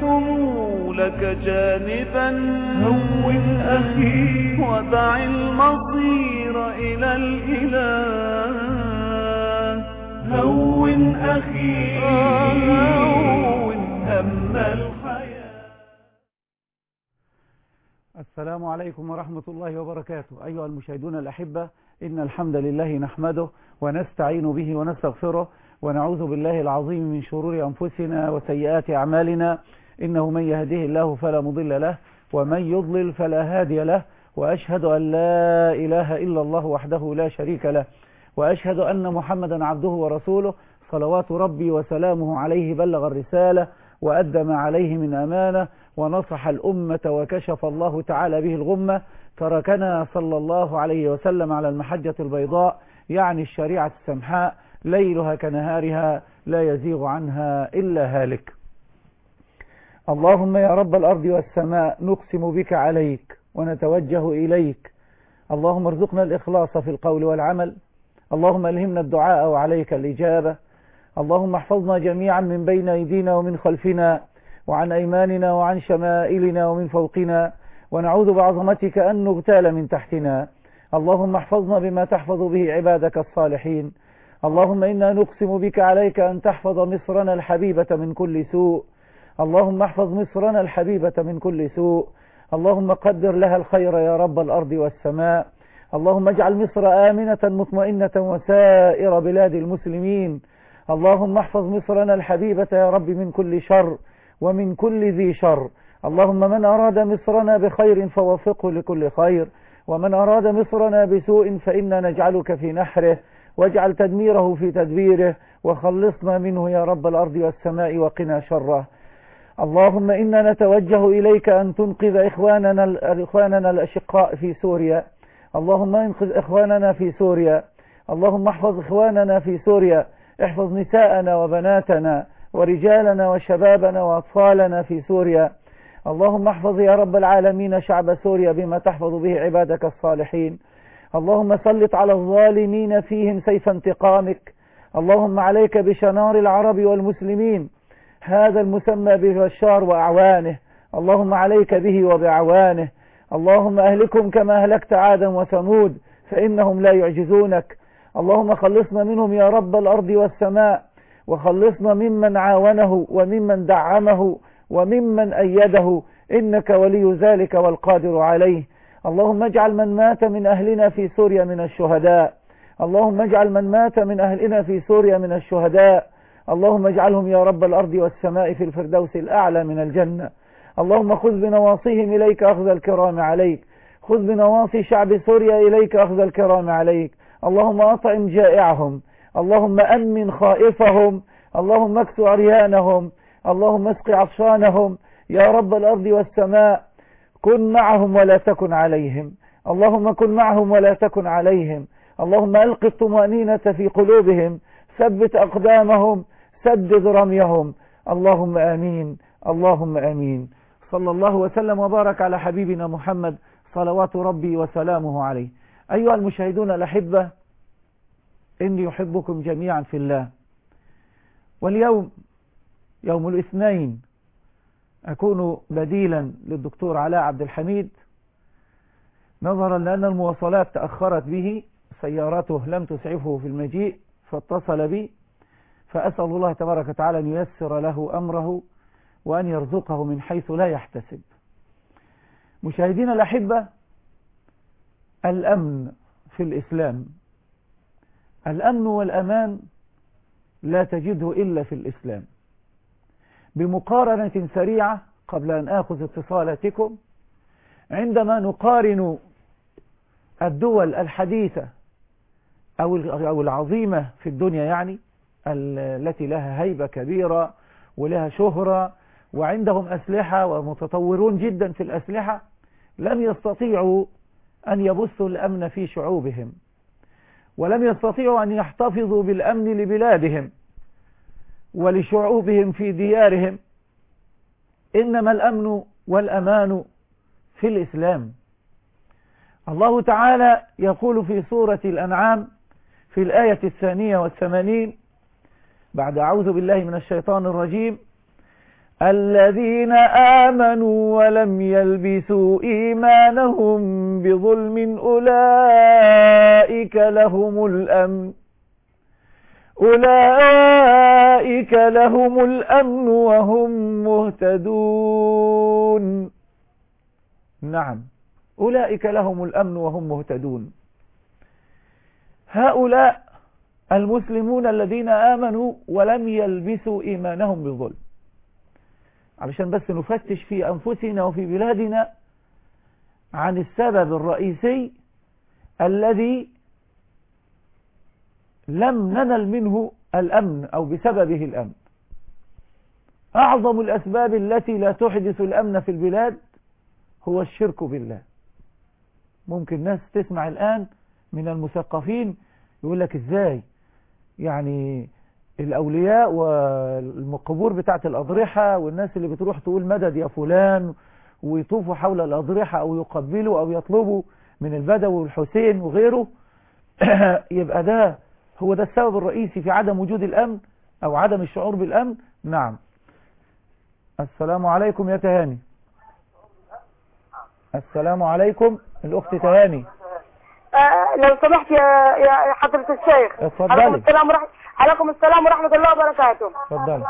شمولك جانبا هون أخي ودع المصير إلى الإله هون أخي هون هم الحياة السلام عليكم ورحمة الله وبركاته أيها المشاهدون الأحبة إن الحمد لله نحمده ونستعين به ونستغفره ونعوذ بالله العظيم من شرور أنفسنا وسيئات أعمالنا إنه من يهده الله فلا مضل له ومن يضلل فلا هادي له وأشهد أن لا إله إلا الله وحده لا شريك له وأشهد أن محمدا عبده ورسوله صلوات ربي وسلامه عليه بلغ الرسالة وأدى ما عليه من أمانة ونصح الأمة وكشف الله تعالى به الغمة تركنا صلى الله عليه وسلم على المحجة البيضاء يعني الشريعة السمحاء ليلها كنهارها لا يزيغ عنها إلا هالك اللهم يا رب الأرض والسماء نقسم بك عليك ونتوجه إليك اللهم ارزقنا الإخلاص في القول والعمل اللهم ألهمنا الدعاء وعليك الإجابة اللهم احفظنا جميعا من بين أيدينا ومن خلفنا وعن أيماننا وعن شمائلنا ومن فوقنا ونعوذ بعظمتك أن نغتال من تحتنا اللهم احفظنا بما تحفظ به عبادك الصالحين اللهم إنا نقسم بك عليك أن تحفظ مصرنا الحبيبة من كل سوء اللهم احفظ مصرنا الحبيبة من كل سوء اللهم قدر لها الخير يا رب الأرض والسماء اللهم اجعل مصر آمنة مطمئنة وسائر بلاد المسلمين اللهم احفظ مصرنا الحبيبة يا رب من كل شر ومن كل ذي شر اللهم من أراد مصرنا بخير فوفقه لكل خير ومن أراد مصرنا بسوء فإنا نجعلك في نحره واجعل تدميره في تدبيره وخلصنا منه يا رب الأرض والسماء وقنا شره اللهم إنا نتوجه إليك أن تنقذ إخواننا, إخواننا الأشقاء في سوريا اللهم انقذ إخواننا في سوريا اللهم احفظ إخواننا في سوريا احفظ نساءنا وبناتنا ورجالنا وشبابنا وأطفالنا في سوريا اللهم احفظ يا رب العالمين شعب سوريا بما تحفظ به عبادك الصالحين اللهم سلط على الظالمين فيهم سيف انتقامك اللهم عليك بشنار العرب والمسلمين هذا المسمى ببشار وأعوانه اللهم عليك به وبأعوانه اللهم أهلكم كما أهلكت عادا وثمود فإنهم لا يعجزونك اللهم خلصنا منهم يا رب الأرض والسماء وخلصنا ممن عاونه وممن دعمه وممن أيده إنك ولي ذلك والقادر عليه اللهم اجعل من مات من أهلنا في سوريا من الشهداء اللهم اجعل من مات من أهلنا في سوريا من الشهداء اللهم اجعلهم يا رب الأرض والسماء في الفردوس الأعلى من الجنة اللهم خذ بنواصيهم إليك أخذ الكرام عليك خذ بنواصي شعب سوريا إليك أخذ الكرام عليك اللهم أطعم جائعهم اللهم أمن خائفهم اللهم اكس عريانهم اللهم اسق عطشانهم يا رب الأرض والسماء كن معهم ولا تكن عليهم اللهم كن معهم ولا تكن عليهم اللهم ألق الطمأنينة في قلوبهم ثبت أقدامهم سدد رميهم اللهم آمين اللهم آمين صلى الله وسلم وبارك على حبيبنا محمد صلوات ربي وسلامه عليه أيها المشاهدون الأحبة إني أحبكم جميعا في الله واليوم يوم الاثنين أكون بديلا للدكتور علاء عبد الحميد نظرا لأن المواصلات تأخرت به سيارته لم تسعفه في المجيء فاتصل بي فأسأل الله تبارك وتعالى أن ييسر له أمره وأن يرزقه من حيث لا يحتسب مشاهدينا الأحبة الأمن في الإسلام الأمن والأمان لا تجده إلا في الإسلام بمقارنة سريعة قبل أن آخذ اتصالاتكم عندما نقارن الدول الحديثة أو العظيمة في الدنيا يعني التي لها هيبة كبيرة ولها شهرة وعندهم أسلحة ومتطورون جدا في الأسلحة لم يستطيعوا أن يبثوا الأمن في شعوبهم ولم يستطيعوا أن يحتفظوا بالأمن لبلادهم ولشعوبهم في ديارهم إنما الأمن والأمان في الإسلام الله تعالى يقول في سورة الأنعام في الآية الثانية والثمانين بعد أعوذ بالله من الشيطان الرجيم الذين آمنوا ولم يلبسوا إيمانهم بظلم أولئك لهم الأمن أولئك لهم الأمن وهم مهتدون نعم أولئك لهم الأمن وهم مهتدون هؤلاء المسلمون الذين آمنوا ولم يلبسوا إيمانهم بظلم علشان بس نفتش في أنفسنا وفي بلادنا عن السبب الرئيسي الذي لم ننل منه الأمن أو بسببه الأمن أعظم الأسباب التي لا تحدث الأمن في البلاد هو الشرك بالله ممكن ناس تسمع الآن من المثقفين يقول لك إزاي يعني الأولياء والقبور بتاعت الأضرحة والناس اللي بتروح تقول مدد يا فلان ويطوفوا حول الأضرحة أو يقبلوا أو يطلبوا من البدوي والحسين وغيره يبقى ده هو ده السبب الرئيسي في عدم وجود الأمن أو عدم الشعور بالأمن نعم السلام عليكم يا تهاني السلام عليكم الأخت تهاني آه لو سمحت يا يا حضرة الشيخ اتفضلي. عليكم السلام ورحمة عليكم السلام ورحمة الله وبركاته اتفضلي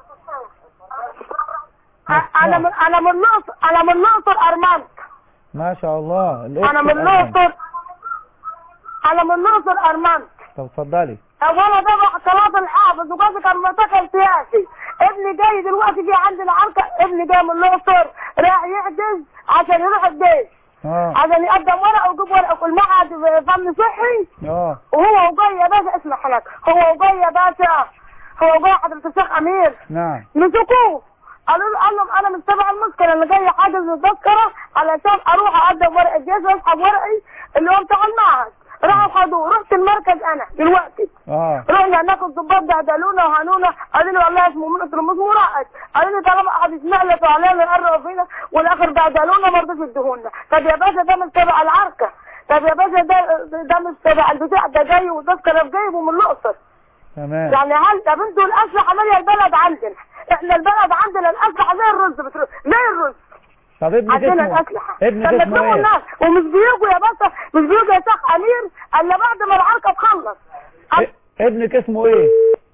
آه، أنا من أنا من الأقصر أنا من الأقصر أرمنت ما شاء الله الأخت أنا من الأمن. الأقصر أنا من الأقصر أرمنت طب اتفضلي وانا تبع صلاة الحافظ وجوزي كان معتقل سياسي ابني جاي دلوقتي في عندنا عركة ابني جاي من الأقصر راح يحجز عشان يروح الجيش اه عشان يقدم ورقه ويجيب ورقه في المعهد فن صحي اه وهو وجاي يا باشا اسمع حضرتك هو وجاي يا باشا هو وجاي حضرة الشيخ أمير نعم مسكوه قالوا له قال لهم انا مش تبع المشكله انا جاي حاجز التذكره علشان اروح اقدم ورق الجيش واسحب ورقي اللي هو بتاع المعهد راحوا خدوه رحت المركز انا دلوقتي اه رحنا هناك الضباط بهدلونا وهنونا قالوا لي والله اسمه من قلت لهم اسمه رائد قالوا لي طالما احد يسمع لك علينا يقرب فينا والاخر بهدلونا ما رضوش يديهولنا طب يا باشا ده مش تبع العركه طب يا باشا ده ده مش تبع البتاع ده جاي والتذكره جايبه من الاقصر تمام يعني هل طب انتوا الاسلحه ماليه البلد عندنا احنا البلد عندنا الاسلحه زي الرز بتروح ليه الرز طب ابنك عندنا اسمه الاسلحه ابنك لما اسمه تجيبوا ايه الناس ومش بيجوا يا باشا مش بيجوا يا شيخ امير الا بعد ما العركه تخلص إيه؟ ابنك اسمه ايه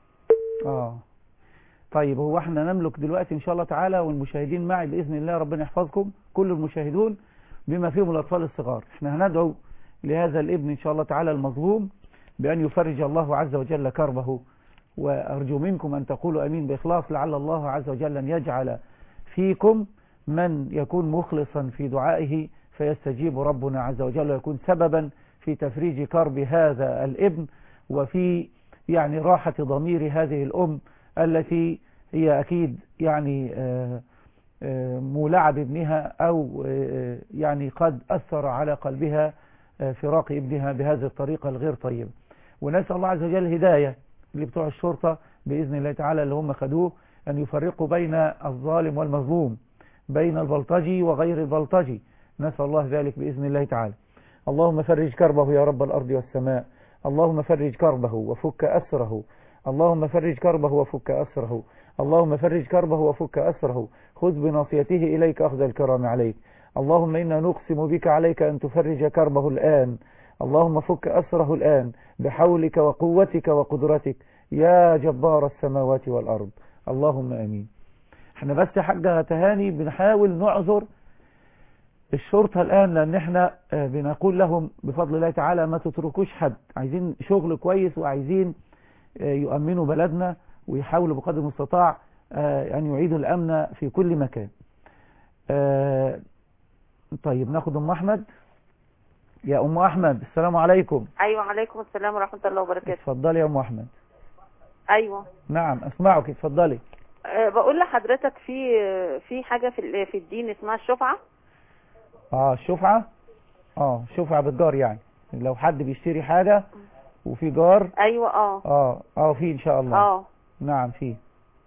اه طيب هو احنا نملك دلوقتي ان شاء الله تعالى والمشاهدين معي باذن الله ربنا يحفظكم كل المشاهدون بما فيهم الاطفال الصغار احنا هندعو لهذا الابن ان شاء الله تعالى المظلوم بان يفرج الله عز وجل كربه وارجو منكم ان تقولوا امين باخلاص لعل الله عز وجل ان يجعل فيكم من يكون مخلصا في دعائه فيستجيب ربنا عز وجل ويكون سببا في تفريج كرب هذا الابن وفي يعني راحة ضمير هذه الأم التي هي أكيد يعني آه، آه، مولعة بابنها أو آه، يعني قد أثر على قلبها آه، فراق ابنها بهذه الطريقة الغير طيبة ونسأل الله عز وجل هداية اللي بتوع الشرطة بإذن الله تعالى اللي هم خدوه أن يفرقوا بين الظالم والمظلوم بين البلطجي وغير البلطجي نسأل الله ذلك بإذن الله تعالى اللهم فرج كربه يا رب الأرض والسماء اللهم فرج كربه وفك أسره اللهم فرج كربه وفك أسره اللهم فرج كربه وفك أسره خذ بناصيته إليك أخذ الكرام عليك اللهم إنا نقسم بك عليك أن تفرج كربه الآن اللهم فك أسره الآن بحولك وقوتك وقدرتك يا جبار السماوات والأرض اللهم أمين احنا بس يا حاجة تهاني بنحاول نعذر الشرطة الآن لأن احنا آه، بنقول لهم بفضل الله تعالى ما تتركوش حد عايزين شغل كويس وعايزين آه، يؤمنوا بلدنا ويحاولوا بقدر المستطاع آه، أن يعيدوا الأمن في كل مكان آه، طيب ناخد أم أحمد يا أم أحمد السلام عليكم ايوه عليكم السلام ورحمه الله وبركاته اتفضلي يا أم أحمد ايوه نعم أسمعك اتفضلي أه بقول لحضرتك في في حاجه في ال- في الدين اسمها الشفعه اه الشفعة اه شفعة بالجار يعني لو حد بيشتري حاجة وفي جار ايوه اه اه اه في ان شاء الله اه نعم في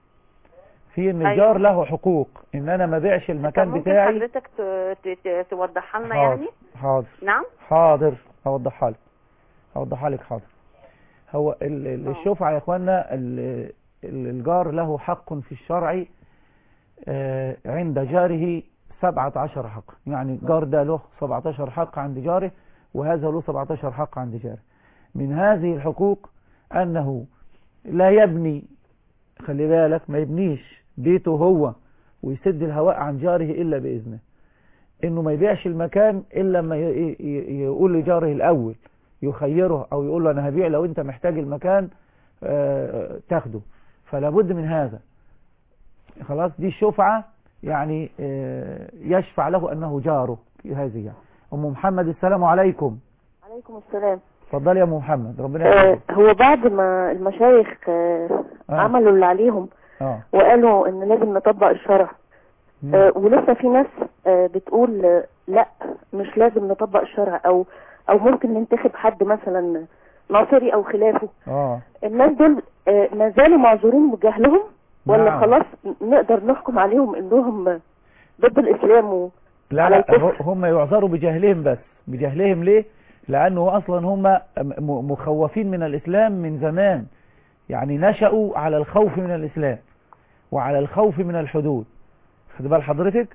في ان أيوة. الجار له حقوق ان انا ما بيعش طب المكان ممكن بتاعي حضرتك ت- ت- ت- توضحها لنا حاضر يعني حاضر نعم حاضر اوضحها لك اوضحها لك حاضر هو ال- ال- آه. الشفعة يا اخوانا ال- ال- الجار له حق في الشرع آه، عند جاره سبعة عشر حق يعني جار ده له 17 حق عند جاره وهذا له 17 حق عند جاره من هذه الحقوق أنه لا يبني خلي بالك ما يبنيش بيته هو ويسد الهواء عن جاره إلا بإذنه إنه ما يبيعش المكان إلا لما ي- ي- يقول لجاره الأول يخيره أو يقول له أنا هبيع لو أنت محتاج المكان آه، تاخده فلا بد من هذا خلاص دي الشفعة يعني آه، يشفع له أنه جاره في هذه يعني. أم محمد السلام عليكم عليكم السلام اتفضلي يا أم محمد ربنا آه يحفظك هو بعد ما المشايخ آه آه. عملوا اللي عليهم اه وقالوا ان لازم نطبق الشرع مم. آه ولسه في ناس آه بتقول آه لا مش لازم نطبق الشرع او او ممكن ننتخب حد مثلا ناصري او خلافه اه الناس دول آه ما زالوا معذورين بجهلهم ولا نعم. خلاص نقدر نحكم عليهم انهم ضد الاسلام و... لا على لا الكفر. هم يعذروا بجهلهم بس بجهلهم ليه لأنه أصلا هم م- مخوفين من الإسلام من زمان يعني نشأوا على الخوف من الإسلام وعلى الخوف من الحدود خد بال حضرتك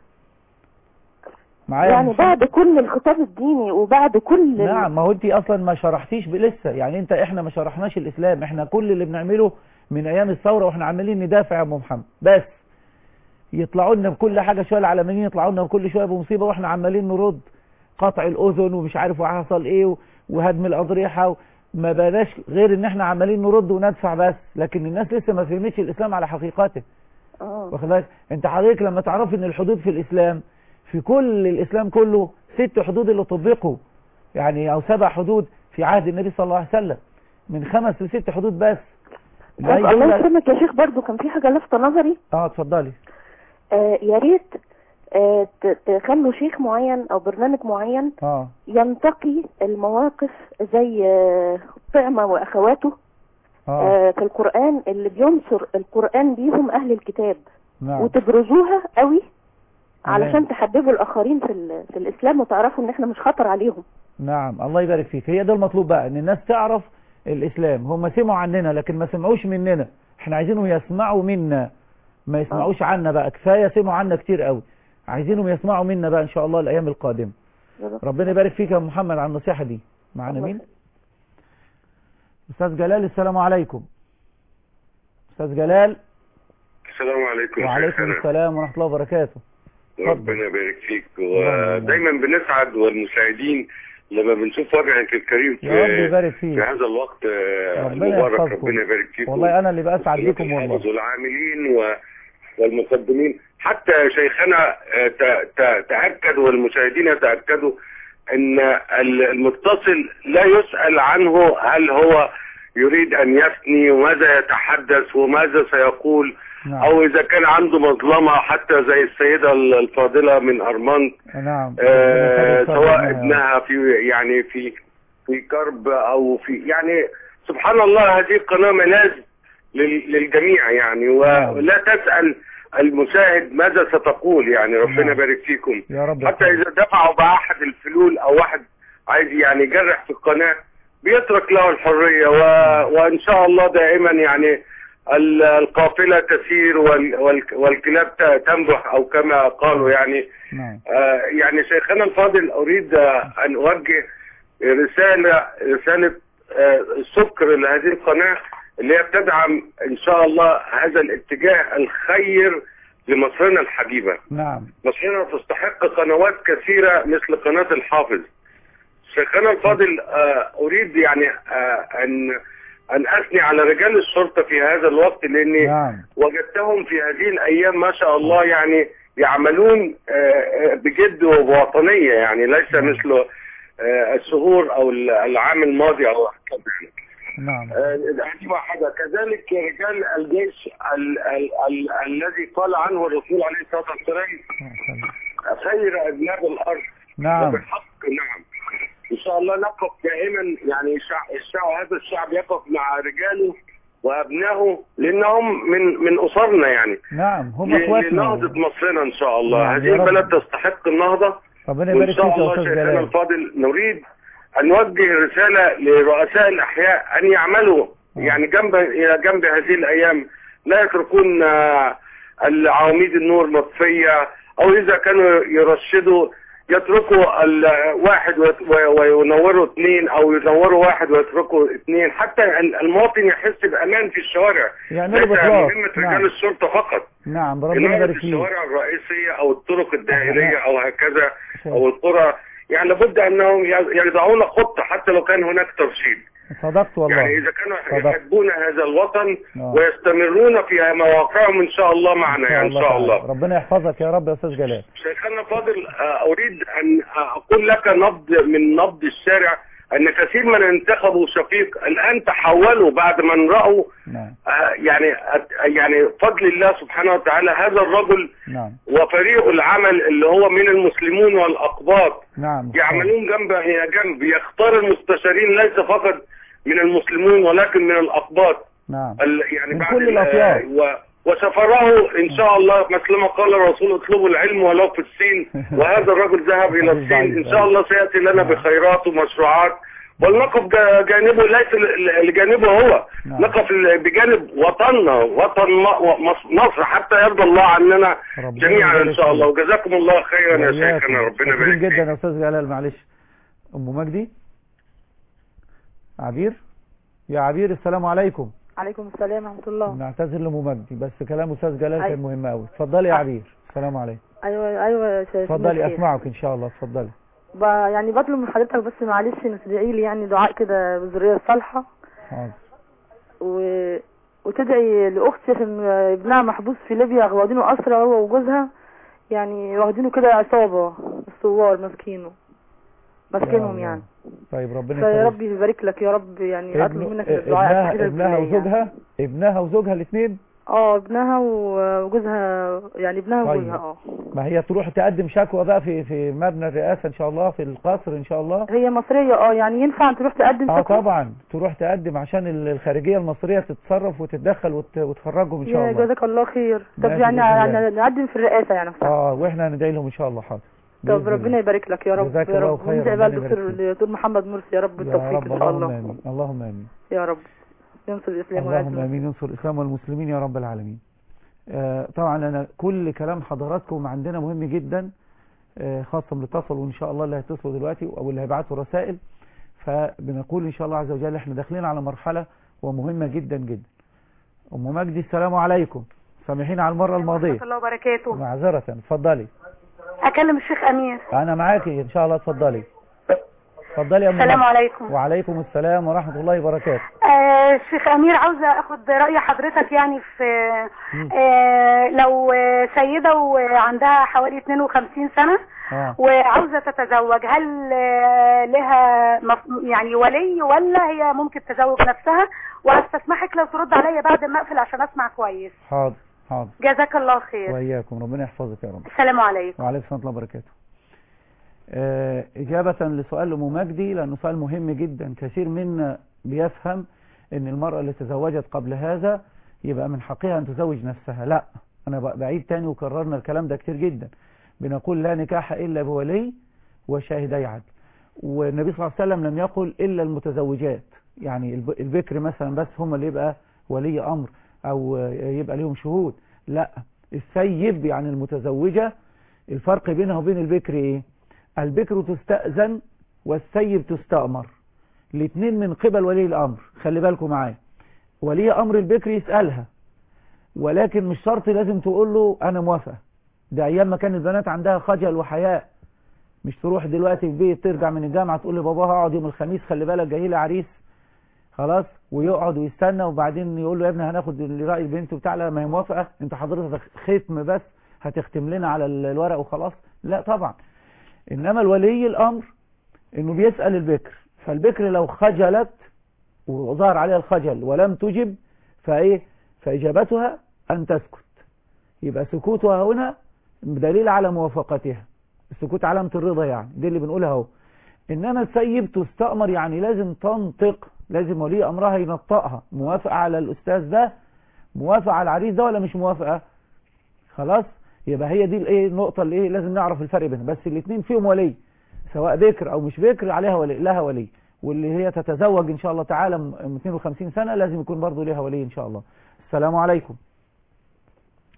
معايا يا يعني محمد؟ بعد كل الخطاب الديني وبعد كل ال- نعم ما هو انت اصلا ما شرحتيش ب- لسه يعني انت احنا ما شرحناش الاسلام احنا كل اللي بنعمله من ايام الثوره واحنا عمالين ندافع يا ام محمد بس يطلعوا لنا بكل حاجه شويه العلمانيين يطلعوا لنا بكل شويه بمصيبه واحنا عمالين نرد قطع الاذن ومش عارف وحصل ايه و- وهدم الاضرحه و- ما بلاش غير ان احنا عمالين نرد وندفع بس لكن الناس لسه ما فهمتش الاسلام على حقيقته اه واخد بالك انت حضرتك لما تعرفي ان الحدود في الاسلام في كل الاسلام كله ست حدود اللي طبقوا يعني او سبع حدود في عهد النبي صلى الله عليه وسلم من خمس لست حدود بس طب لا الله يقول- يكرمك يا شيخ برضو كان في حاجة لفتة نظري اه اتفضلي آه يا ريت آه ت- تخلوا شيخ معين او برنامج معين اه ينتقي المواقف زي آه طعمة واخواته اه آه في القرآن اللي بينصر القرآن بيهم اهل الكتاب نعم وتبرزوها قوي تمام. علشان تحببوا الاخرين في, ال- في الاسلام وتعرفوا ان احنا مش خطر عليهم نعم الله يبارك فيك هي ده المطلوب بقى ان الناس تعرف الاسلام هم سمعوا عننا لكن ما سمعوش مننا احنا عايزينهم يسمعوا منا ما يسمعوش عنا بقى كفايه سمعوا عنا كتير قوي عايزينهم يسمعوا منا بقى ان شاء الله الايام القادمه ربنا يبارك فيك يا محمد على النصيحه دي معانا الله مين استاذ جلال السلام عليكم استاذ جلال السلام عليكم وعليكم شيخنا. السلام ورحمه الله وبركاته ربنا يبارك فيك الله ودايما بنسعد والمشاهدين لما بنشوف وجهك الكريم في, يا رب يبارك في فيك هذا الوقت آه، ربنا المبارك يحفظكم. ربنا يبارك فيكم والله انا اللي بسعد بيكم والله الحافظ والعاملين و... والمقدمين حتى شيخنا آه، ت- ت- تأكد والمشاهدين يتأكدوا ان ال- المتصل لا يسأل عنه هل هو يريد ان يفني وماذا يتحدث وماذا سيقول نعم او اذا كان عنده مظلمة حتى زي السيدة الفاضلة من ارمنت نعم آه، ربنا يخلي سواء ابنها. ابنها في يعني في في كرب او في يعني سبحان الله هذه قناة ملاذ لل- للجميع يعني نعم. ولا تسأل المشاهد ماذا ستقول يعني ربنا نعم. يبارك فيكم يا رب حتى يحفظك. اذا دفعوا بأحد الفلول او واحد عايز يعني يجرح في القناة بيترك له الحرية و... وان شاء الله دائما يعني ال- القافلة تسير وال... وال... والكلاب ت- تنبح او كما قالوا يعني نعم آه، يعني شيخنا الفاضل أريد آه، أن أوجه رسالة رسالة آه، سكر لهذه القناة اللي هي بتدعم إن شاء الله هذا الاتجاه الخير لمصرنا الحبيبة نعم مصرنا تستحق قنوات كثيرة مثل قناة الحافظ شيخنا الفاضل آه، أريد يعني آه، أن أن أثني على رجال الشرطة في هذا الوقت لأني نعم وجدتهم في هذه الأيام ما شاء الله يعني يعملون آه، آه، بجد وبوطنية يعني ليس مثل آه، الشهور أو العام الماضي أو هكذا يعني. نعم آه، هذه واحدة كذلك رجال الجيش ال- ال- ال- الذي قال عنه الرسول عليه الصلاة والسلام خير أبناء الأرض نعم وبالحق نعم ان شاء الله نقف دائما يعني شع... الشعب هذا الشعب يقف مع رجاله وابنائه لانهم من من اسرنا يعني نعم هم ل- اخواتنا لنهضة مصرنا ان شاء الله نعم، هذه يا رب. البلد تستحق النهضة ربنا وان يبارك شاء فيك يا الله استاذ شيخنا جلال الفاضل نريد ان نوجه رسالة لرؤساء الاحياء ان يعملوا آه. يعني جنب الى جنب هذه الايام لا يتركون آه، العواميد النور مطفيه او اذا كانوا يرشدوا يتركوا الواحد ويت- و- وينوروا اثنين او ينوروا واحد ويتركوا اثنين حتى ال- المواطن يحس بامان في الشوارع يعملوا ليس بإخلاص. مهمه رجال نعم. الشرطه فقط نعم ربنا إنما يبارك في فيك الشوارع الرئيسيه او الطرق الدائريه او هكذا شيخ. او القرى يعني لابد انهم يضعون خطه حتى لو كان هناك ترشيد صدقت والله يعني اذا كانوا صدقت. يحبون هذا الوطن نعم. ويستمرون في مواقعهم ان شاء الله معنا يعني ان شاء تعالى. الله ربنا يحفظك يا رب يا استاذ جلال شيخنا فاضل آه، اريد ان اقول لك نبض من نبض الشارع ان كثير من انتخبوا شفيق الان تحولوا بعد من راوا نعم آه، يعني يعني فضل الله سبحانه وتعالى هذا الرجل نعم وفريق العمل اللي هو من المسلمون والاقباط نعم يعملون جنب الى جنب يختار المستشارين ليس فقط من المسلمون ولكن من الاقباط نعم ال- يعني من بعد كل ال- الأطياف. و وسفره ان شاء الله مثلما قال الرسول اطلبوا العلم ولو في الصين وهذا الرجل ذهب الى الصين ان شاء الله سياتي لنا بخيرات ومشروعات ولنقف جا- جانبه ليس ل- لجانبه هو نعم. نقف ل- بجانب وطننا وطن م- مص- مصر حتى يرضى الله عننا ربنا جميعا ان يبارك شاء الله فيك. وجزاكم الله خيرا يا وإياكم. شيخنا ربنا شاكرين يبارك جدا فيك يا استاذ جلال معلش ام مجدي عبير يا عبير السلام عليكم عليكم السلام ورحمة الله نعتذر لام مجدي بس كلام استاذ جلال أي. كان مهم قوي اتفضلي يا أه. عبير السلام عليكم أيوة أيوة يا شيخ اتفضلي الشيخ. اسمعك ان شاء الله اتفضلي ب- يعني بطلب من حضرتك بس معلش إن تدعي لي يعني دعاء كده بالذرية الصالحة حاضر و... وتدعي لأختي عشان ابنها محبوس في ليبيا واخدينه أسرى هو وجوزها يعني واخدينه كده عصابة الثوار ماسكينه يا ماسكينهم الله. يعني طيب ربنا فيا يخليك. رب يبارك لك يا رب يعني أطلب ابن- منك ابنها الدعاء كده ابنها بالله يعني. وزوجها ابنها وزوجها الاثنين اه ابنها و- وجوزها يعني ابنها طيب. وجوزها اه ما هي تروح تقدم شكوى بقى في في مبنى الرئاسه ان شاء الله في القصر ان شاء الله هي مصرية اه يعني ينفع تروح تقدم اه شكوى؟ طبعا تروح تقدم عشان ال- الخارجيه المصريه تتصرف وتتدخل وت- وتخرجهم ان شاء يا الله جزاك الله خير طب ماشي يعني بإذن الله. يعني نقدم في الرئاسة يعني اه واحنا هندعي لهم ان شاء الله حاضر طب بإذن ربنا الله. يبارك لك يا رب جزاك يا الله رب خير، وندعي بقى ربنا الدكتور يبارك فيك. الدكتور محمد مرسي يا رب يا بالتوفيق رب ان شاء اللهم الله امين اللهم امين يا رب ينصر الاسلام ويعز اللهم المسلمين. امين ينصر الاسلام والمسلمين يا رب العالمين آه طبعا انا كل كلام حضراتكم عندنا مهم جدا آه خاصه اللي اتصلوا ان شاء الله اللي هيتصلوا دلوقتي او اللي هيبعتوا رسائل فبنقول ان شاء الله عز وجل احنا داخلين على مرحله ومهمه جدا جدا ام مجدي السلام عليكم سامحين على المره الماضيه ورحمة الله وبركاته معذره اتفضلي أكلم الشيخ أمير انا معاكي ان شاء الله اتفضلي اتفضلي يا ام السلام مجدي. عليكم وعليكم السلام ورحمه الله وبركاته آه الشيخ أمير عاوزة أخد رأي حضرتك يعني في آه لو آه، سيدة وعندها حوالي 52 سنة اه وعاوزة تتزوج هل آه، لها مف- يعني ولي ولا هي ممكن تزوج نفسها وهستسمحك لو ترد عليا بعد ما أقفل عشان أسمع كويس حاضر حاضر جزاك الله خير واياكم ربنا يحفظك يا رب السلام عليكم وعليكم السلام ورحمة الله وبركاته آه، إجابة لسؤال أم مجدي لأنه سؤال مهم جدا كثير منا بيفهم أن المرأة اللي تزوجت قبل هذا يبقى من حقها أن تزوج نفسها لا أنا ب- بعيد تاني وكررنا الكلام ده كتير جدا بنقول لا نكاح إلا بولي وشاهدي عدل والنبي صلى الله عليه وسلم لم يقل إلا المتزوجات يعني الب- البكر مثلا بس هم اللي يبقى ولي أمر أو آه، يبقى ليهم شهود لا السيب يعني المتزوجة الفرق بينها وبين البكر ايه البكر تستأذن والسيب تستأمر الاثنين من قبل ولي الامر خلي بالكم معايا ولي امر البكر يسألها ولكن مش شرط لازم تقول له انا موافقة ده ايام ما كان البنات عندها خجل وحياء مش تروح دلوقتي في بيت ترجع من الجامعة تقول لباباها اقعد يوم الخميس خلي بالك جاي لي عريس خلاص ويقعد ويستنى وبعدين يقول له يا ابني هناخد رأي البنت وبتاع لا ما هي موافقة انت حضرتك ختم بس هتختم لنا على ال- الورق وخلاص لا طبعا انما الولي الامر انه بيسأل البكر فالبكر لو خجلت وظهر عليها الخجل ولم تجب فايه فاجابتها ان تسكت يبقى سكوتها هنا دليل على موافقتها السكوت علامة الرضا يعني دي اللي بنقولها اهو انما السيب تستأمر يعني لازم تنطق لازم ولي امرها ينطقها موافقة على الاستاذ ده موافقة على العريس ده ولا مش موافقة خلاص يبقى هي دي الايه النقطة اللي ايه لازم نعرف الفرق بينهم بس الاثنين فيهم ولي سواء بكر او مش بكر عليها ولي لها ولي واللي هي تتزوج ان شاء الله تعالى م- 52 سنة لازم يكون برضو ليها ولي ان شاء الله السلام عليكم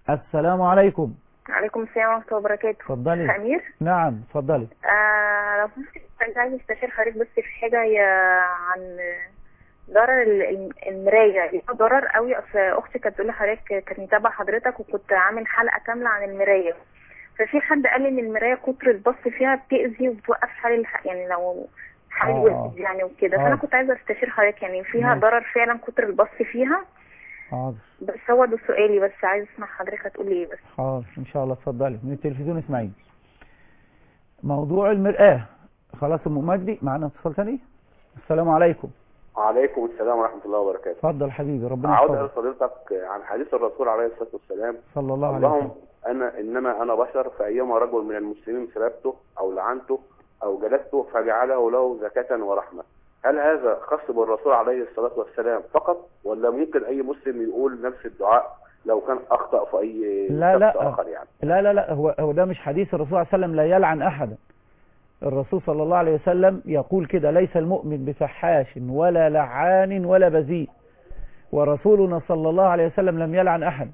السلام عليكم عليكم السلام ورحمة الله وبركاته اتفضلي أمير نعم اتفضلي آه لو سمحت كنت عايز استشير حضرتك بس في حاجة هي عن ضرر ال- ال- المراية يعني ضرر قوي اصل اختي كانت بتقول لحضرتك كانت متابعة حضرتك وكنت عامل حلقة كاملة عن المراية ففي حد قال لي ان المراية كتر البص فيها بتأذي وبتوقف حال الح... يعني لو حال آه. الوسط يعني وكده آه. فانا كنت عايزة استشير حضرتك يعني فيها ماشي. ضرر فعلا كتر البص فيها حاضر بس هو ده سؤالي بس عايز اسمع حضرتك هتقولي ايه بس حاضر ان شاء الله اتفضلي من التلفزيون اسمعيني موضوع المرآة خلاص ام مجدي معانا اتصال تاني السلام عليكم وعليكم السلام ورحمة الله وبركاته اتفضل حبيبي ربنا عاود يحفظك أسأل حضرتك عن حديث الرسول عليه الصلاة والسلام صلى الله عليه اللهم وسلم أنا إنما أنا بشر فأيما رجل من المسلمين سلبته أو لعنته أو جلسته فجعله له زكاة ورحمة هل هذا خاص بالرسول عليه الصلاة والسلام فقط ولا ممكن أي مسلم يقول نفس الدعاء لو كان أخطأ في أي لا شخص لا آخر يعني لا لا لا هو هو ده مش حديث الرسول صلى الله عليه وسلم لا يلعن احدا الرسول صلى الله عليه وسلم يقول كده ليس المؤمن بفحاش ولا لعان ولا بذيء ورسولنا صلى الله عليه وسلم لم يلعن احد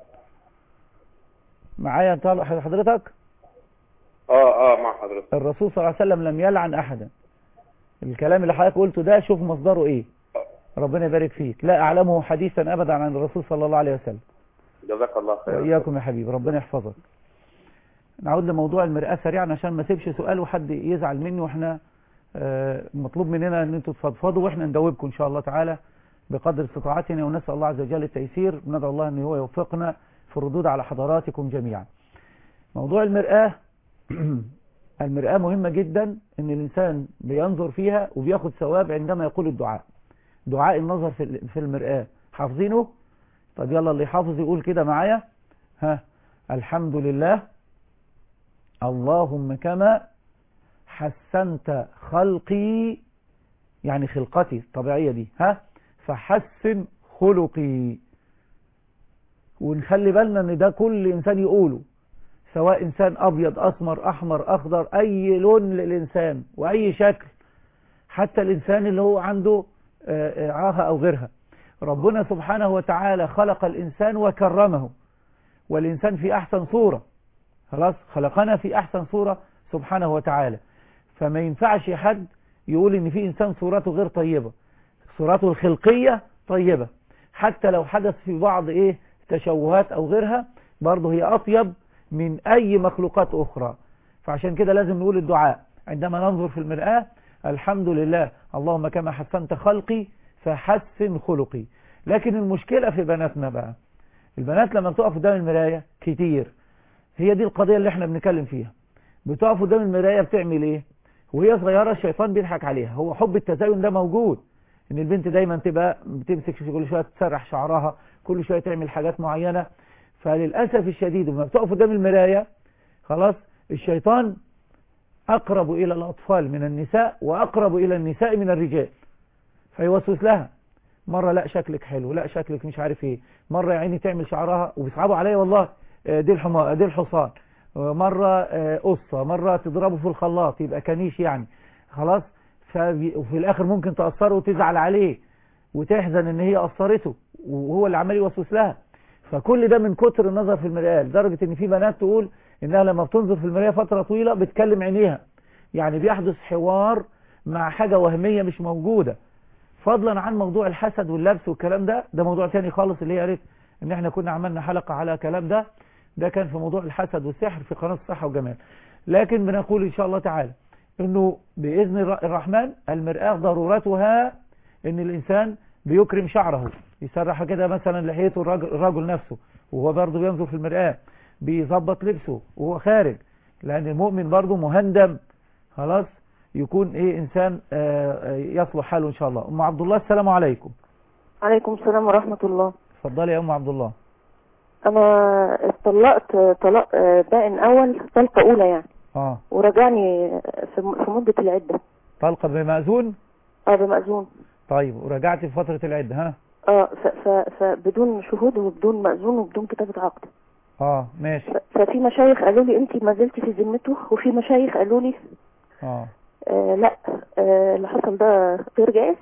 معايا انت حضرتك آه آه مع حضرتك الرسول صلى الله عليه وسلم لم يلعن احدا الكلام اللي حضرتك قلته ده شوف مصدره ايه ربنا يبارك فيك لا اعلمه حديثا ابدا عن الرسول صلى الله عليه وسلم جزاك الله خير وإياكم يا حبيبي ربنا يحفظك نعود لموضوع المرآة سريعا عشان ما اسيبش سؤال وحد يزعل مني واحنا آه، مطلوب مننا ان انتوا تفضفضوا واحنا نجاوبكم ان شاء الله تعالى بقدر استطاعتنا ونسأل الله عز وجل التيسير ندعو الله ان هو يوفقنا في الردود على حضراتكم جميعا موضوع المرآة المرآة مهمة جدا ان الانسان بينظر فيها وبياخد ثواب عندما يقول الدعاء دعاء النظر في في المرآة حافظينه طب يلا اللي حافظ يقول كده معايا ها الحمد لله اللهم كما حسنت خلقي يعني خلقتي الطبيعية دي ها فحسن خلقي ونخلي بالنا ان ده كل انسان يقوله سواء انسان ابيض اسمر احمر اخضر اي لون للانسان واي شكل حتى الانسان اللي هو عنده آه، آه، عاهة او غيرها ربنا سبحانه وتعالى خلق الانسان وكرمه والانسان في احسن صورة خلاص خلقنا في احسن صورة سبحانه وتعالى فما ينفعش حد يقول ان في انسان صورته غير طيبة صورته الخلقية طيبة حتى لو حدث في بعض ايه تشوهات او غيرها برضه هي اطيب من اي مخلوقات اخرى فعشان كده لازم نقول الدعاء عندما ننظر في المرآة الحمد لله اللهم كما حسنت خلقي فحسن خلقي لكن المشكلة في بناتنا بقى البنات لما بتقف قدام المراية كتير هي دي القضية اللي احنا بنتكلم فيها بتقف قدام المراية بتعمل ايه وهي صغيرة الشيطان بيضحك عليها هو حب التزين ده موجود ان البنت دايما تبقى بتمسك كل شوية تسرح شعرها كل شوية تعمل حاجات معينة فللأسف الشديد لما بتقف قدام المراية خلاص الشيطان أقرب إلى الأطفال من النساء وأقرب إلى النساء من الرجال فيوسوس لها مرة لا شكلك حلو لا شكلك مش عارف ايه مرة يا عيني تعمل شعرها وبيصعبوا عليا والله آه، دي الحما دي الحصان آه، مرة آه، قصة مرة تضربه في الخلاط يبقى كنيش يعني خلاص فبي- وفي الآخر ممكن تأثره وتزعل عليه وتحزن ان هي أثرته وهو اللي عمال يوسوس لها فكل ده من كتر النظر في المرآة لدرجة ان في بنات تقول انها لما بتنظر في المراية فترة طويلة بتكلم عينيها يعني بيحدث حوار مع حاجة وهمية مش موجودة فضلا عن موضوع الحسد واللبس والكلام ده ده موضوع تاني خالص اللي هي قالت ان احنا كنا عملنا حلقة على كلام ده ده كان في موضوع الحسد والسحر في قناة الصحة والجمال لكن بنقول ان شاء الله تعالى انه باذن الر- الرحمن المرآة ضرورتها ان الانسان بيكرم شعره يسرح كده مثلا لحيته الراجل, الراجل نفسه وهو برضه بينظر في المرآة بيظبط لبسه وهو خارج لان المؤمن برضه مهندم خلاص يكون ايه انسان آه، آه، يصلح حاله ان شاء الله ام عبد الله السلام عليكم عليكم السلام ورحمة الله اتفضلي يا ام عبد الله أنا اتطلقت طلاق آه، بائن أول طلقة أولى يعني اه ورجعني في م- في مدة العدة طلقه بمأذون اه بمأذون طيب ورجعتي في فترة العدة ها اه ف- ف- فبدون شهود وبدون مأذون وبدون كتابة عقد اه ماشي ف- ففي مشايخ قالوا لي انت ما زلتي في ذمته وفي مشايخ قالوا لي اه آه لا آه اللي حصل ده غير جائز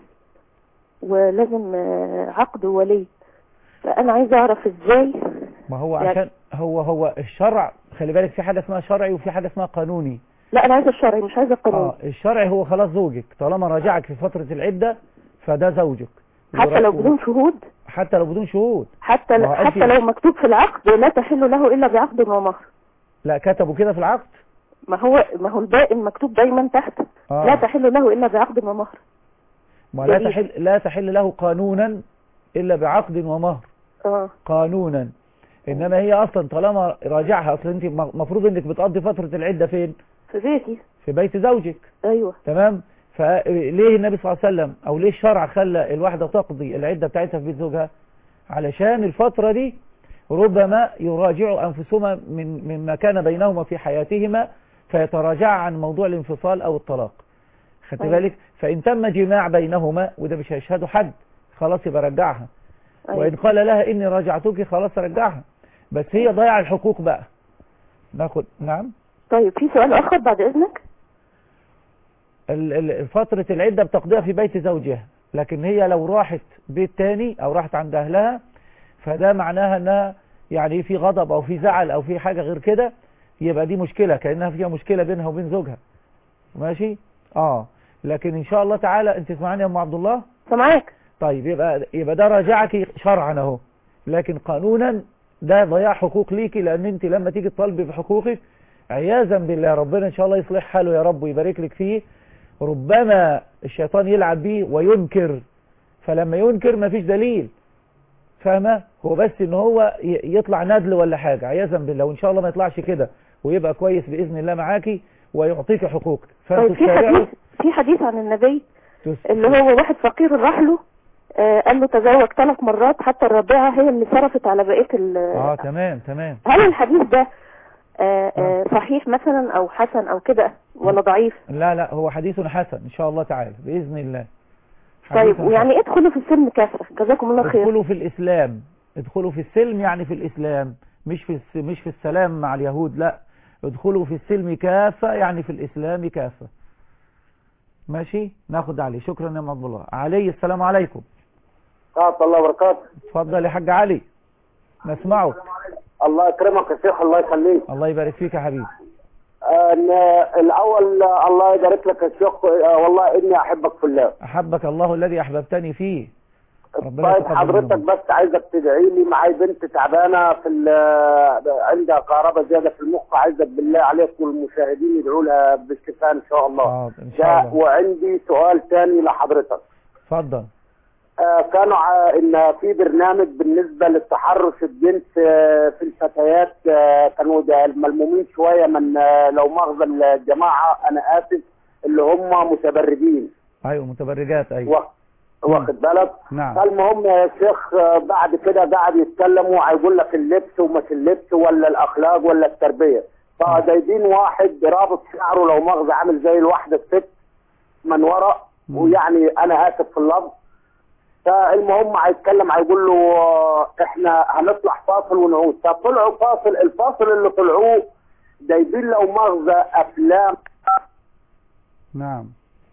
ولازم آه عقد وولي فانا عايزه اعرف ازاي ما هو يعني- عشان هو هو الشرع خلي بالك في حاجة اسمها شرعي وفي حاجة اسمها قانوني لا انا عايزه الشرعي مش عايزه القانون اه الشرعي هو خلاص زوجك طالما راجعك في فترة العدة فده زوجك حتى لو بدون شهود حتى لو بدون شهود حتى ما هو قال حتى في- لو مكتوب في العقد لا تحل له الا بعقد ومهر لا كتبوا كده في العقد ما هو ما هو الباقي مكتوب دايما تحت آه. لا تحل له الا بعقد ومهر ما لا جميل. تحل لا تحل له قانونا إلا بعقد ومهر اه قانونا إنما هي أصلا طالما راجعها أصلا أنت المفروض إنك بتقضي فترة العدة فين في بيتي في بيت زوجك ايوه تمام فليه النبي صلى الله عليه وسلم أو ليه الشرع خلى الواحدة تقضي العدة بتاعتها في بيت زوجها علشان الفترة دي ربما يراجعوا أنفسهما من مما كان بينهما في حياتهما فيتراجع عن موضوع الانفصال أو الطلاق خدت أيوة. بالك فإن تم جماع بينهما وده مش هيشهدوا حد خلاص يبقى رجعها أيوة. وإن قال لها إني راجعتك خلاص رجعها بس هي ضيع الحقوق بقى ناخد نعم طيب في سؤال اخر بعد اذنك ال- ال- فترة العدة بتقضيها في بيت زوجها لكن هي لو راحت بيت تاني او راحت عند اهلها فده معناها انها يعني في غضب او في زعل او في حاجة غير كده يبقى دي مشكلة كأنها فيها مشكلة بينها وبين زوجها ماشي اه لكن ان شاء الله تعالى انت تسمعني يا ام عبد الله سامعاك طيب يبقى يبقى ده راجعك شرعا اهو لكن قانونا ده ضياع حقوق ليكي لان انت لما تيجي تطالبي بحقوقك عياذا بالله ربنا ان شاء الله يصلح حاله يا رب ويبارك لك فيه ربما الشيطان يلعب بيه وينكر فلما ينكر مفيش دليل فاهمه هو بس ان هو ي- يطلع ندل ولا حاجه عياذا بالله وان شاء الله ما يطلعش كده ويبقى كويس باذن الله معاكي ويعطيك حقوقك طيب فانتوا في تسارعوا حديث في حديث عن النبي تس- اللي هو واحد فقير راح له آه، قال له تزوج ثلاث مرات حتى الرابعه هي اللي صرفت على بقيه ال اه تمام تمام هل الحديث ده آه، آه، صحيح مثلا او حسن او كده ولا ضعيف لا لا هو حديث حسن ان شاء الله تعالى باذن الله طيب حديث ويعني ايه ادخلوا في السلم كافه جزاكم الله خير ادخلوا في الإسلام ادخلوا في السلم يعني في الإسلام مش في الس- مش في السلام مع اليهود لا ادخلوا في السلم كافة يعني في الإسلام كافة ماشي ناخد علي شكرا يا عبد الله علي السلام عليكم ورحمة الله وبركاته اتفضل يا حاج علي نسمعك الله يكرمك يا شيخ الله يخليك الله يبارك فيك يا حبيبي آه، إن الاول آه، الله يبارك لك يا شيخ آه، والله اني احبك في الله أحبك الله الذي أحببتني فيه ربنا طيب يتقبل حضرتك منك. بس عايزك تدعي لي معاي بنت تعبانه في ال- عندها كهرباء زياده في المخ عايزك بالله عليك والمشاهدين يدعوا لها بالشفاء ان شاء الله حاضر ان شاء ده الله وعندي سؤال تاني لحضرتك اتفضل آه، كانوا ع- ان في برنامج بالنسبه للتحرش الجنس آه، في الفتيات آه، كانوا ده ملمومين شويه من آه، لو مؤاخذه الجماعه انا اسف اللي هم متبرجين ايوه متبرجات ايوه واخ- واخد بالك نعم فالمهم يا شيخ آه، بعد كده قاعد يتكلموا هيقول لك اللبس ومش اللبس ولا الاخلاق ولا التربيه فجايبين واحد رابط شعره لو مؤاخذه عامل زي الواحده الست من ورا ويعني انا اسف في اللفظ فالمهم هيتكلم هيقول له آه، احنا هنطلع فاصل ونعود فطلعوا فاصل الفاصل اللي طلعوه جايبين لو مؤاخذه افلام نعم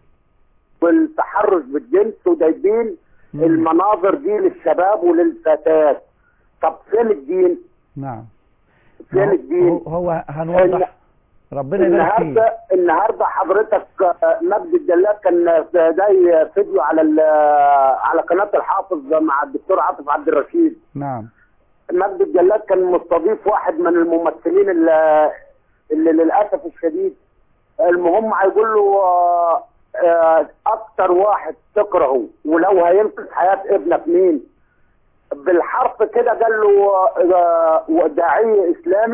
والتحرش بالجنس وجايبين المناظر دي للشباب وللفتيات طب فين الدين؟ نعم فين الدين؟ هو, هو هنوضح ربنا يبارك فيك النهارده النهارده حضرتك آه، مجد الجلاد كان جاي فيديو على ال- على قناه الحافظ مع الدكتور عاطف عبد الرشيد نعم مجد الجلاد كان مستضيف واحد من الممثلين اللي, اللي للاسف الشديد المهم هيقول له آه، آه، اكتر واحد تكرهه ولو هينقذ حياه ابنك مين بالحرف كده قال له آه، داعيه اسلامي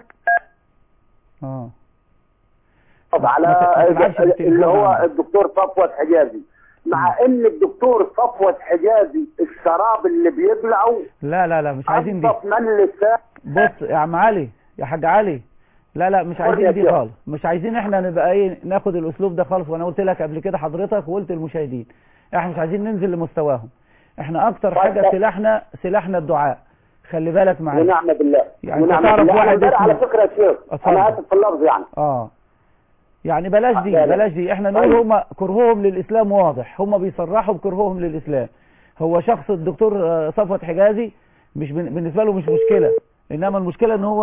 اه على ما تبعتش بالتليفون اللي هو عندك. الدكتور صفوت حجازي مع ان الدكتور صفوت حجازي الشراب اللي بيبلعه لا لا لا مش عايزين دي انضف من لسان بص يا عم علي يا حاج علي لا لا مش قول يا عايزين دي شيخ. خالص مش عايزين احنا نبقى ايه ناخد الاسلوب ده خالص وانا قلت لك قبل كده حضرتك وقلت للمشاهدين احنا مش عايزين ننزل لمستواهم احنا اكتر حاجة طيب. سلاحنا سلاحنا الدعاء خلي بالك معايا ونعم بالله يعني انت ونعم تعرف بالله. واحد أنا امبارح على اسمه- فكره يا شيخ اتفضل. انا اسف في اللفظ يعني اه يعني بلاش دي لا، لا. بلاش دي احنا نقول هم كرههم للاسلام واضح هم بيصرحوا بكرههم للاسلام هو شخص الدكتور آه، صفوت حجازي مش بن- بالنسبه له مش مشكله انما المشكله ان هو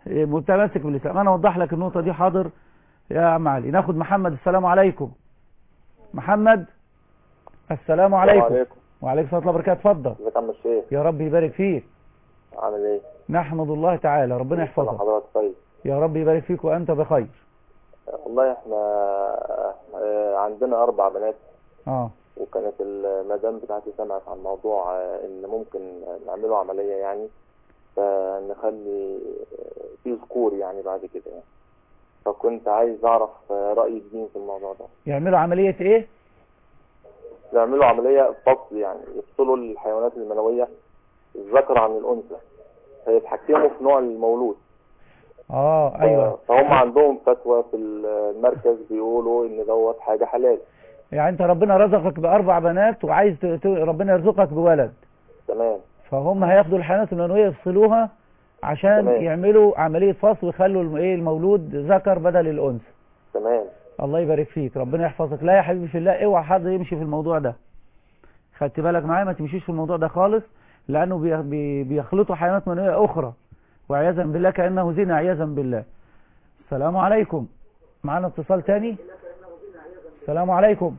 آه، متمسك بالاسلام انا اوضح لك النقطه دي حاضر يا عم علي ناخد محمد السلام عليكم محمد السلام عليكم عليكم. وعليكم السلام ورحمه الله وبركاته اتفضل ازيك يا عم الشيخ يا رب يبارك فيك عامل ايه نحمد الله تعالى ربنا يحفظك حضرتك طيب يا رب يبارك فيك وانت بخير والله احنا آه، عندنا اربع بنات اه وكانت المدام بتاعتي سمعت عن موضوع آه، ان ممكن نعمله عملية يعني فنخلي آه، في ذكور يعني بعد كده يعني فكنت عايز اعرف آه، رأي الدين في الموضوع ده يعملوا عمليه ايه يعملوا عملية فصل يعني يفصلوا الحيوانات المنوية الذكر عن الأنثى فيتحكموا في نوع المولود اه ايوه فهم عندهم فتوى في المركز بيقولوا ان دوت حاجة حلال يعني انت ربنا رزقك باربع بنات وعايز ت- ت- ربنا يرزقك بولد تمام فهم هياخدوا الحيوانات المنويه يفصلوها عشان تمام. يعملوا عمليه فصل ويخلوا الم- ايه المولود ذكر بدل الانثى تمام الله يبارك فيك ربنا يحفظك لا يا حبيبي في الله اوعى حد يمشي في الموضوع ده خدت بالك معايا ما تمشيش في الموضوع ده خالص لانه بي- بي- بيخلطوا حيوانات منويه اخرى وعياذا بالله كانه زنا عياذا بالله السلام عليكم معانا اتصال تاني السلام عليكم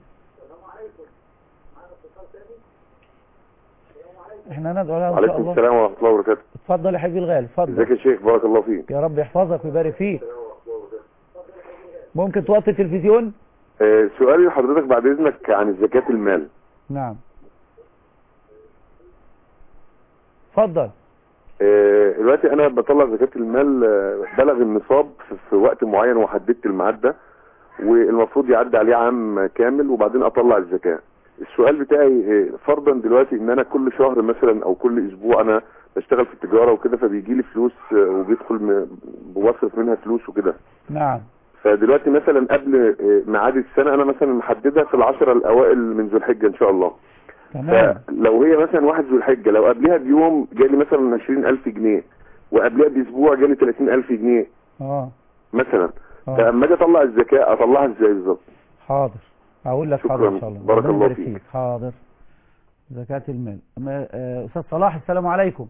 احنا ندعو له ان شاء عليكم الله السلام ورحمة الله وبركاته اتفضل يا حبيبي الغالي اتفضل ازيك يا شيخ بارك الله فيك يا رب يحفظك ويبارك فيك ممكن توطي التلفزيون آه، سؤالي لحضرتك بعد اذنك عن زكاة المال نعم اتفضل آه، دلوقتي انا بطلع زكاة المال آه، بلغ النصاب في- في وقت معين وحددت الميعاد ده والمفروض يعدي عليه عام كامل وبعدين اطلع الزكاة السؤال بتاعي آه، فرضا دلوقتي ان انا كل شهر مثلا او كل اسبوع انا بشتغل في التجارة وكده فبيجي لي فلوس آه، وبيدخل م- بوصرف منها فلوس وكده نعم فدلوقتي مثلا قبل آه، ميعاد السنة انا مثلا محددها في العشرة الاوائل من ذو الحجة ان شاء الله تمام فلو هي مثلا واحد ذو الحجة لو قبلها بيوم جالي مثلا 20000 جنيه وقبلها باسبوع جالي 30000 جنيه اه مثلا آه. فاما اجي اطلع الزكاة اطلعها ازاي بالظبط حاضر هقول لك حاضر شكراً. ان شاء الله بارك ربنا الله يبارك فيك. حاضر زكاة المال أما- آه، استاذ صلاح السلام عليكم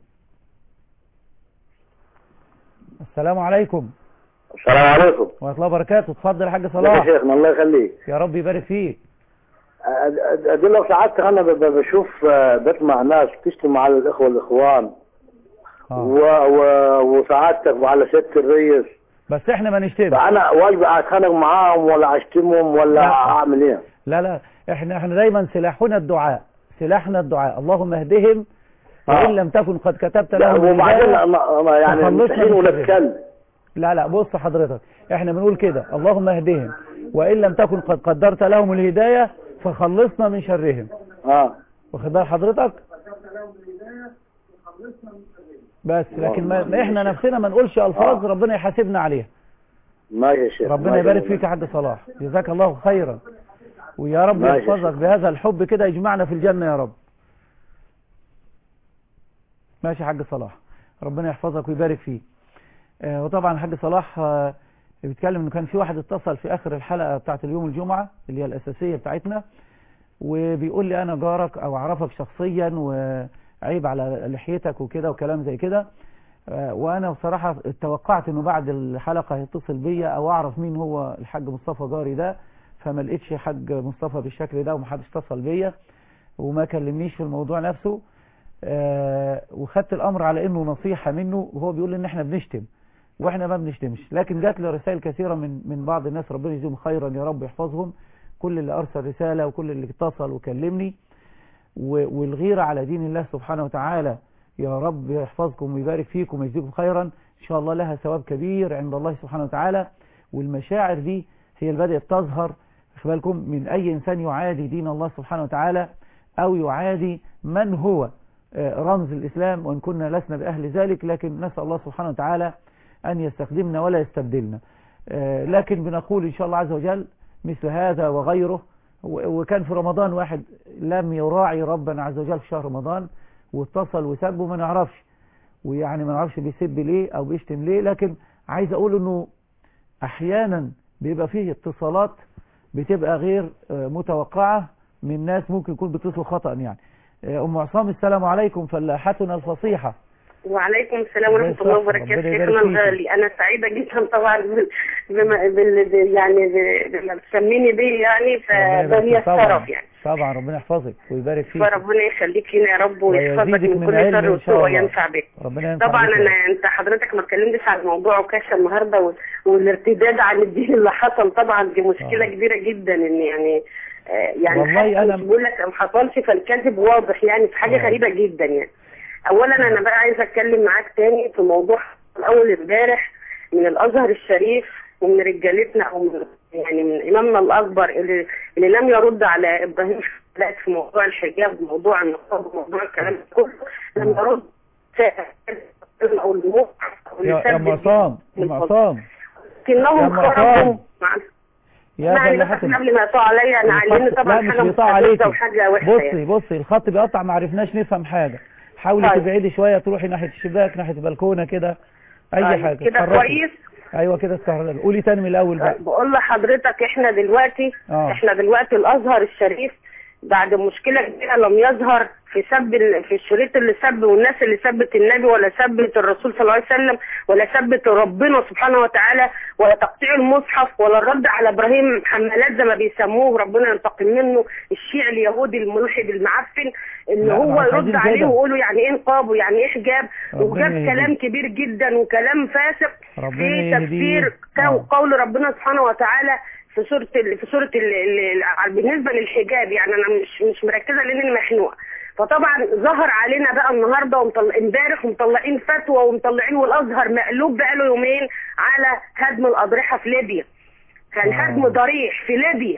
السلام عليكم السلام عليكم ورحمة الله وبركاته اتفضل يا حاج يا صلاح شيخنا الله يخليك يا رب يبارك فيك أد- أد- لو ساعات انا ب- ب- بشوف آه، بسمع ناس تشتم على الاخوه الاخوان و... و... وسعادتك وعلى سياده الرئيس بس احنا ما نشتمش فانا واجب اتخانق معاهم ولا اشتمهم ولا لا. اعمل ايه لا لا احنا احنا دايما سلاحنا الدعاء سلاحنا الدعاء اللهم اهدهم آه. وان لم تكن قد كتبت لا، لهم وبعدين الهداية ما- ما- يعني فخلصنا مستحيل من ولا شرهم. اتكلم لا لا بص حضرتك احنا بنقول كده اللهم اهدهم وان لم تكن قد قدرت لهم الهداية فخلصنا من شرهم اه واخد بال حضرتك بس لكن ما ما احنا نفسنا ما نقولش الفاظ ربنا يحاسبنا عليها ماشي يا شيخ ربنا ماشي. يبارك فيك يا حاج صلاح جزاك الله خيرا ويا رب ماشي يا يحفظك بهذا الحب كده يجمعنا في الجنة يا رب ماشي يا حاج صلاح ربنا يحفظك ويبارك فيك آه، وطبعا الحاج صلاح آه، بيتكلم انه كان في واحد اتصل في اخر الحلقة بتاعت اليوم الجمعة اللي هي الاساسية بتاعتنا وبيقول لي انا جارك او اعرفك شخصيا وعيب على لحيتك وكده وكلام زي كده آه، وانا بصراحة توقعت انه بعد الحلقة هيتصل بيا او اعرف مين هو الحاج مصطفى جاري ده فما لقيتش حاج مصطفى بالشكل ده ومحدش اتصل بيا وما كلمنيش في الموضوع نفسه آه، وخدت الامر على انه نصيحة منه وهو بيقول ان احنا بنشتم واحنا ما بنشتمش لكن جات لي رسائل كثيرة من من بعض الناس ربنا يجزيهم خيرا يا رب يحفظهم كل اللي ارسل رسالة وكل اللي اتصل وكلمني و- والغيرة على دين الله سبحانه وتعالى يا رب يحفظكم ويبارك فيكم ويجزيكم خيرا ان شاء الله لها ثواب كبير عند الله سبحانه وتعالى والمشاعر دي هي اللي بدأت تظهر خد بالكم من اي انسان يعادي دين الله سبحانه وتعالى او يعادي من هو آه، رمز الاسلام وان كنا لسنا باهل ذلك لكن نسأل الله سبحانه وتعالى ان يستخدمنا ولا يستبدلنا آه، لكن بنقول ان شاء الله عز وجل مثل هذا وغيره و- وكان في رمضان واحد لم يراعي ربنا عز وجل في شهر رمضان واتصل وسبه ما نعرفش ويعني ما نعرفش بيسب ليه او بيشتم ليه لكن عايز اقول انه احيانا بيبقى فيه اتصالات بتبقى غير آه، متوقعة من ناس ممكن يكون بيتصلوا خطأ يعني آه، ام عصام السلام عليكم فلاحتنا الفصيحة وعليكم السلام ورحمة ازيك الله صح؟ وبركاته ربنا شيخنا يبارك فيك. الغالي أنا سعيدة جدا طبعا بال... بما... بال... بال... يعني ب- بما بتسميني بيه يعني ربنا فده يبارك لي فيك طبعا الشرف يعني طبعا ربنا يحفظك ويبارك فيك فربنا يخليك لنا يا رب ويحفظك ويزيدك من من كل علم شر إن شاء وسوء الله. وينفع بك ربنا ينفع طبعا بك. انا انت حضرتك ما اتكلمتش عن موضوع عكاشة النهارده وال- والارتداد عن الدين اللي حصل طبعا دي مشكله كبيره جدا ان يعني آه، يعني والله حتى أنا- مش بقول لك ما حصلش فالكذب واضح يعني في حاجه آه. غريبه جدا يعني اولا انا بقى عايزه اتكلم معاك تاني في موضوع اول امبارح من الازهر الشريف ومن رجالتنا او من يعني من امامنا الاكبر اللي, اللي لم يرد على ابراهيم حلقت في موضوع الحجاب وموضوع النقاب وموضوع الكلام ده كله لم يرد او الموقع أو يا يا يسبب معصام يا معصام يا لكنهم معصام. خرجوا مع يا يعني بس فلاحة قبل ما يقطعوا عليا انا علمني الخط- طبعا لا مش حاجه بيقطع مستفزه عليكي وحاجه وحشه بصي يعني. بصي الخط بيقطع ما عرفناش نفهم حاجة حاولي طيب. تبعدي شوية تروحي ناحية الشباك ناحية البلكونة كده أي طيب، حاجة كده اتحركي. كويس أيوة كده استهرب قولي تاني من الأول بقى بقول لحضرتك احنا دلوقتي آه. احنا دلوقتي الازهر الشريف بعد مشكله كبيره لم يظهر في سب ال- في الشريط اللي سب والناس اللي سبت النبي ولا سبت الرسول صلى الله عليه وسلم ولا سبت ربنا سبحانه وتعالى ولا تقطيع المصحف ولا الرد على ابراهيم حمالات زي ما بيسموه ربنا ينتقم منه الشيعي اليهودي الملحد المعفن ان لا، ما هو احنا يرد عايزين عليه كده. ويقولوا يعني ايه نقاب ويعني ايه حجاب ربنا وجاب يهديه. كلام كبير جدا وكلام فاسق ربنا في يهديه. تفسير آه. كو- قول ربنا سبحانه وتعالى في سورة ال... في سورة ال... ال... ال- بالنسبة للحجاب يعني أنا مش مش مركزة لأن أنا مخنوقة فطبعا ظهر علينا بقى النهارده ومطلع امبارح ومطلعين فتوى ومطلعين والازهر مقلوب بقاله يومين على هدم الاضرحه في ليبيا كان آه. هدم ضريح في ليبيا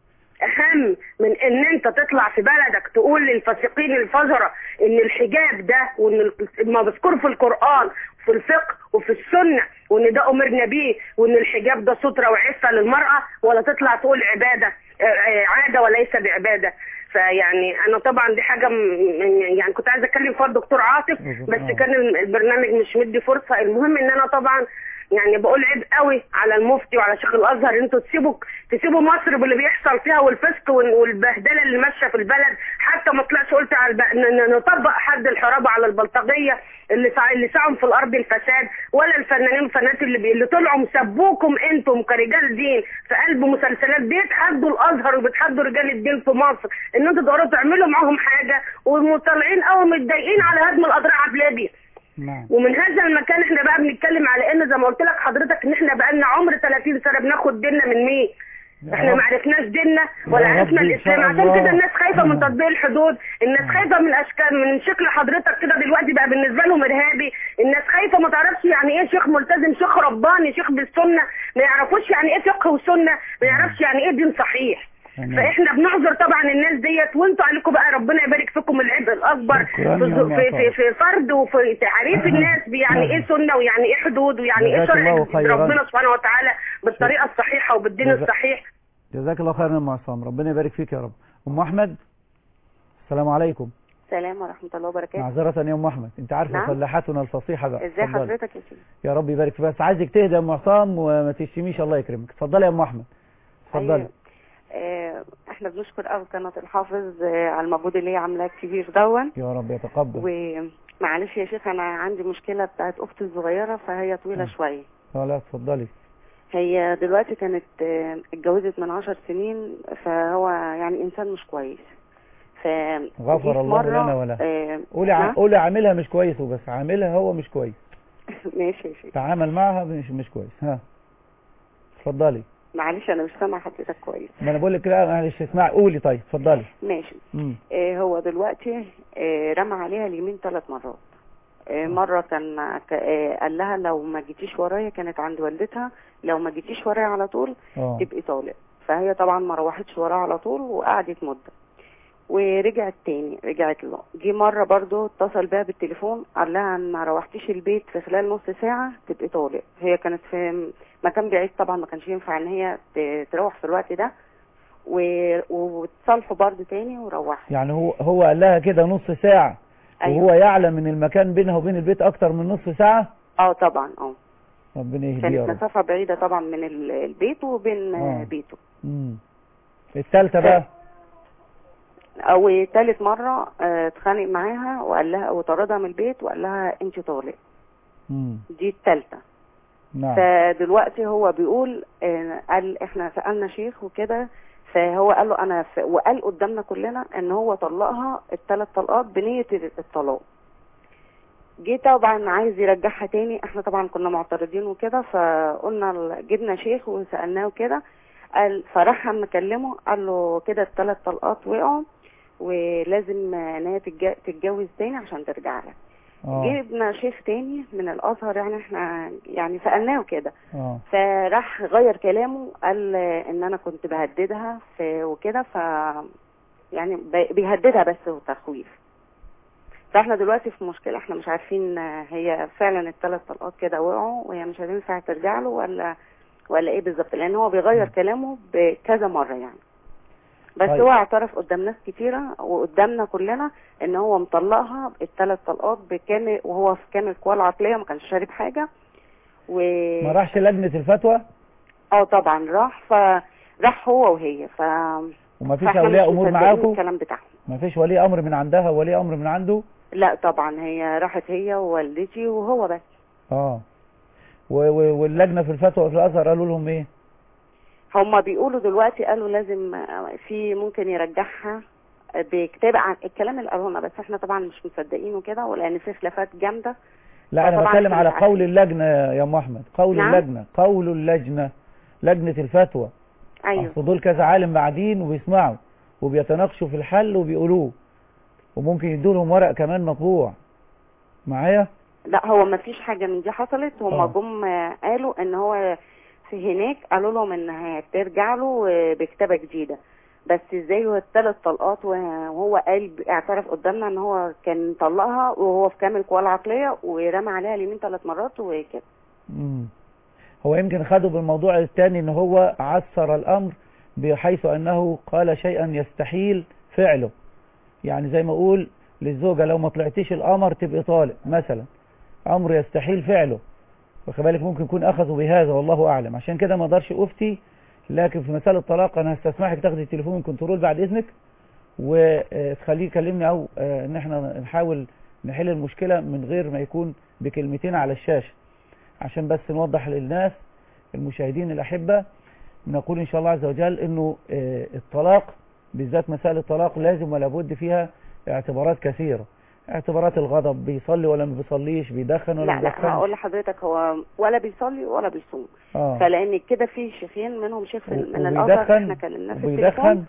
اهم من ان انت تطلع في بلدك تقول للفاسقين الفجره ان الحجاب ده وان ال- ما مذكور في القران في الفقه وفي السنه وان ده امرنا بيه وان الحجاب ده ستره وعفه للمراه ولا تطلع تقول عباده آه، آه، عاده وليس بعباده فيعني انا طبعا دي حاجه م- يعني كنت عايزه اتكلم فيها الدكتور عاطف بس آه. كان البرنامج مش مدي فرصه المهم ان انا طبعا يعني بقول عيب قوي على المفتي وعلى شيخ الازهر انتوا تسيبوا تسيبوا مصر باللي بيحصل فيها والفسق وال- والبهدله اللي ماشيه في البلد حتى ما طلعش قلت على الب... ن- ن- نطبق حد الحرابه على البلطجيه اللي سع... اللي سعوا في الارض الفساد ولا الفنانين والفنانات اللي بي... اللي طلعوا سبوكم انتم كرجال دين في قلب مسلسلات بيتحدوا الازهر وبيتحدوا رجال الدين في مصر ان انتوا تقدروا تعملوا معاهم حاجه ومطلعين قوي متضايقين على هدم الاضرحه في ليبيا نعم ومن هذا المكان احنا بقى بنتكلم على ان زي ما قلت لك حضرتك ان احنا بقى لنا عمر 30 سنه بناخد ديننا من مين؟ يا احنا رب. ما عرفناش ديننا ولا يا رب عرفنا إن الاسلام شاء عشان الله. كده الناس خايفه من نعم. تطبيق الحدود الناس خايفه من اشكال من شكل حضرتك كده دلوقتي بقى بالنسبه لهم ارهابي الناس خايفه ما تعرفش يعني ايه شيخ ملتزم شيخ رباني شيخ بالسنه ما يعرفوش يعني ايه فقه وسنه ما يعرفش يعني ايه دين صحيح تمام. فاحنا بنعذر طبعا الناس ديت وانتوا عليكم بقى ربنا يبارك فيكم العبء الاكبر شكراً في, يا في, في, معطاء. في فرد وفي تعريف الناس بيعني ايه سنه ويعني ايه حدود ويعني ايه جزاك الله شرع خيراً. ربنا سبحانه وتعالى بالطريقه الصحيحه وبالدين جزا- الصحيح جزاك الله خيرا يا ام عصام ربنا يبارك فيك يا رب ام احمد السلام عليكم السلام ورحمة الله وبركاته معذرة يا ام احمد انت عارفه نعم. فلاحتنا الفصيحه بقى ازاي اتفضلي. حضرتك يا سيدي يا رب يبارك فيك بس عايزك تهدى يا ام عصام وما تشتميش الله يكرمك اتفضلي يا ام احمد اتفضلي أيوة. آه، احنا بنشكر قوي قناة الحافظ آه، على المجهود اللي هي عاملاه الكبير دون يا رب يتقبل ومعلش يا شيخ انا عندي مشكلة بتاعت اختي الصغيرة فهي طويلة شوية لا لا اتفضلي هي دلوقتي كانت آه، اتجوزت من عشر سنين فهو يعني انسان مش كويس ف غفر الله لنا وله آه، قولي ع- نعم؟ قولي عاملها مش كويس وبس عاملها هو مش كويس ماشي يا شيخ تعامل معها مش مش كويس ها اتفضلي معلش انا مش سامعة حضرتك كويس ما انا بقول لك لا معلش اسمعي قولي طيب اتفضلي ماشي امم آه، هو دلوقتي آه، رمى عليها اليمين ثلاث مرات آه، مرة كان ك- آه، قال لها لو ما جيتيش ورايا كانت عند والدتها لو ما جيتيش ورايا على طول اه تبقي طالق فهي طبعا ما روحتش وراه على طول وقعدت مدة ورجعت تاني رجعت له جه مرة برضو اتصل بيها بالتليفون قال لها ان ما روحتيش البيت في خلال نص ساعة تبقي طالق هي كانت في مكان بعيد طبعا ما كانش ينفع ان هي ت- تروح في الوقت ده و- وتصالحوا برضو تاني وروحت يعني هو هو قال لها كده نص ساعة أيوة. وهو يعلم ان المكان بينها وبين البيت اكتر من نص ساعة اه طبعا اه ربنا يهديه كانت يا رب مسافة بعيدة طبعا من ال- البيت وبين آه. آه. بيته امم الثالثة بقى او تالت مرة آه، اتخانق معاها وقال لها وطردها من البيت وقال لها انت طالق مم. دي التالتة نعم فدلوقتي هو بيقول آه، قال احنا سألنا شيخ وكده فهو قال له انا ف... وقال قدامنا كلنا ان هو طلقها الثلاث طلقات بنية الطلاق جه طبعا عايز يرجعها تاني احنا طبعا كنا معترضين وكده فقلنا ال- جبنا شيخ وسألناه وكده قال فراح مكلمه قال له كده الثلاث طلقات وقعوا ولازم ان هي تتج- تتجوز تاني عشان ترجع لك اه جبنا شيخ تاني من الازهر يعني احنا يعني سالناه كده اه فراح غير كلامه قال ان انا كنت بهددها في وكده ف يعني بي- بيهددها بس وتخويف فاحنا دلوقتي في مشكله احنا مش عارفين هي فعلا الثلاث طلقات كده وقعوا وهي مش هتنفع ترجع له ولا ولا ايه بالظبط لان هو بيغير كلامه بكذا مره يعني بس طيب. هو اعترف قدام ناس كتيرة وقدامنا كلنا ان هو مطلقها الثلاث طلقات بكامل وهو في كامل قواه العقلية ما كانش شارب حاجة و ما راحش لجنة الفتوى اه طبعا راح فراح هو وهي ف وما فيش فاحنا اولياء مش امور مصدقين معاكم الكلام بتاعهم ما فيش ولي امر من عندها وولي امر من عنده لا طبعا هي راحت هي ووالدتي وهو بس اه و- و- واللجنة في الفتوى في الازهر قالوا لهم ايه هما بيقولوا دلوقتي قالوا لازم في ممكن يرجعها بكتاب عن الكلام اللي قالوه لنا بس احنا طبعا مش مصدقينه كده ولان في خلافات جامده لا انا فطبعاً بتكلم إحنا على مش عارفين. قول اللجنة يا ام احمد قول نعم. اللجنة قول اللجنة لجنة الفتوى ايوه اصل دول كذا عالم قاعدين وبيسمعوا وبيتناقشوا في الحل وبيقولوه وممكن يدوا لهم ورق كمان مطبوع معايا لا هو ما فيش حاجه من دي حصلت هما آه. جم قالوا ان هو في هناك قالوا لهم ان هترجع له بكتابه جديده بس ازاي هو الثلاث طلقات وهو قال اعترف قدامنا ان هو كان طلقها وهو في كامل قواه العقليه ورمى عليها اليمين ثلاث مرات وكده مم. هو يمكن خدوا بالموضوع الثاني ان هو عسر الامر بحيث انه قال شيئا يستحيل فعله يعني زي ما اقول للزوجة لو ما طلعتيش القمر تبقى طالق مثلا امر يستحيل فعله واخد بالك ممكن يكون اخذوا بهذا والله اعلم عشان كده ما اقدرش افتي لكن في مسألة الطلاق انا هستسمحك تاخدي التليفون من كنترول بعد اذنك وتخليه يكلمني او آه، ان احنا نحاول نحل المشكلة من غير ما يكون بكلمتين على الشاشة عشان بس نوضح للناس المشاهدين الأحبة نقول إن شاء الله عز وجل أنه آه، الطلاق بالذات مسائل الطلاق لازم ولا بد فيها اعتبارات كثيرة اعتبارات الغضب بيصلي ولا ما بيصليش بيدخن ولا لا ما لا بيدخنش هقول لحضرتك هو ولا بيصلي ولا بيصوم آه. فلان كده في شيخين منهم شيخ في- من الازهر وبيدخن احنا كلمناه في وبيدخن التليفون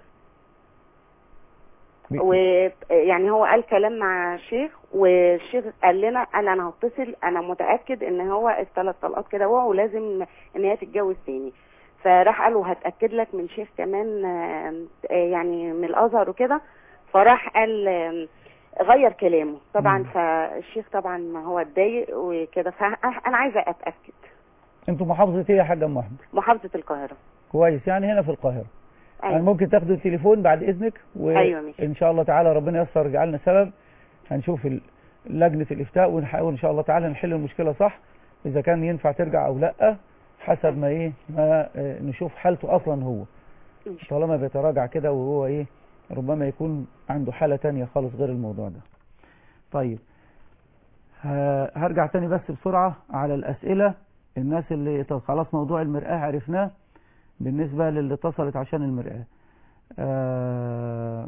بي- ويعني هو قال كلام مع الشيخ والشيخ قال لنا قال انا هتصل انا متاكد ان هو الثلاث طلقات كده وقعوا ولازم ان هي تتجوز تاني فراح قال له هتاكد لك من شيخ كمان آم، آه، يعني من الازهر وكده فراح قال آم، غير كلامه طبعا فالشيخ طبعا ما هو اتضايق وكده فانا عايزه اتاكد انتوا محافظة ايه يا حاج ام احمد محافظه القاهره كويس يعني هنا في القاهرة أيوة. يعني ممكن تاخدوا التليفون بعد اذنك أيوة ماشي. وان شاء الله تعالى ربنا ييسر يجعلنا سبب هنشوف ال- لجنة الافتاء ونحاول ان شاء الله تعالى نحل المشكلة صح اذا كان ينفع ترجع او لا حسب ما ايه ما آه، نشوف حالته اصلا هو طالما بيتراجع كده وهو ايه ربما يكون عنده حالة تانية خالص غير الموضوع ده طيب ه- هرجع تاني بس بسرعة على الأسئلة الناس اللي طب خلاص موضوع المرآة عرفناه بالنسبة للي اتصلت عشان المرآة آه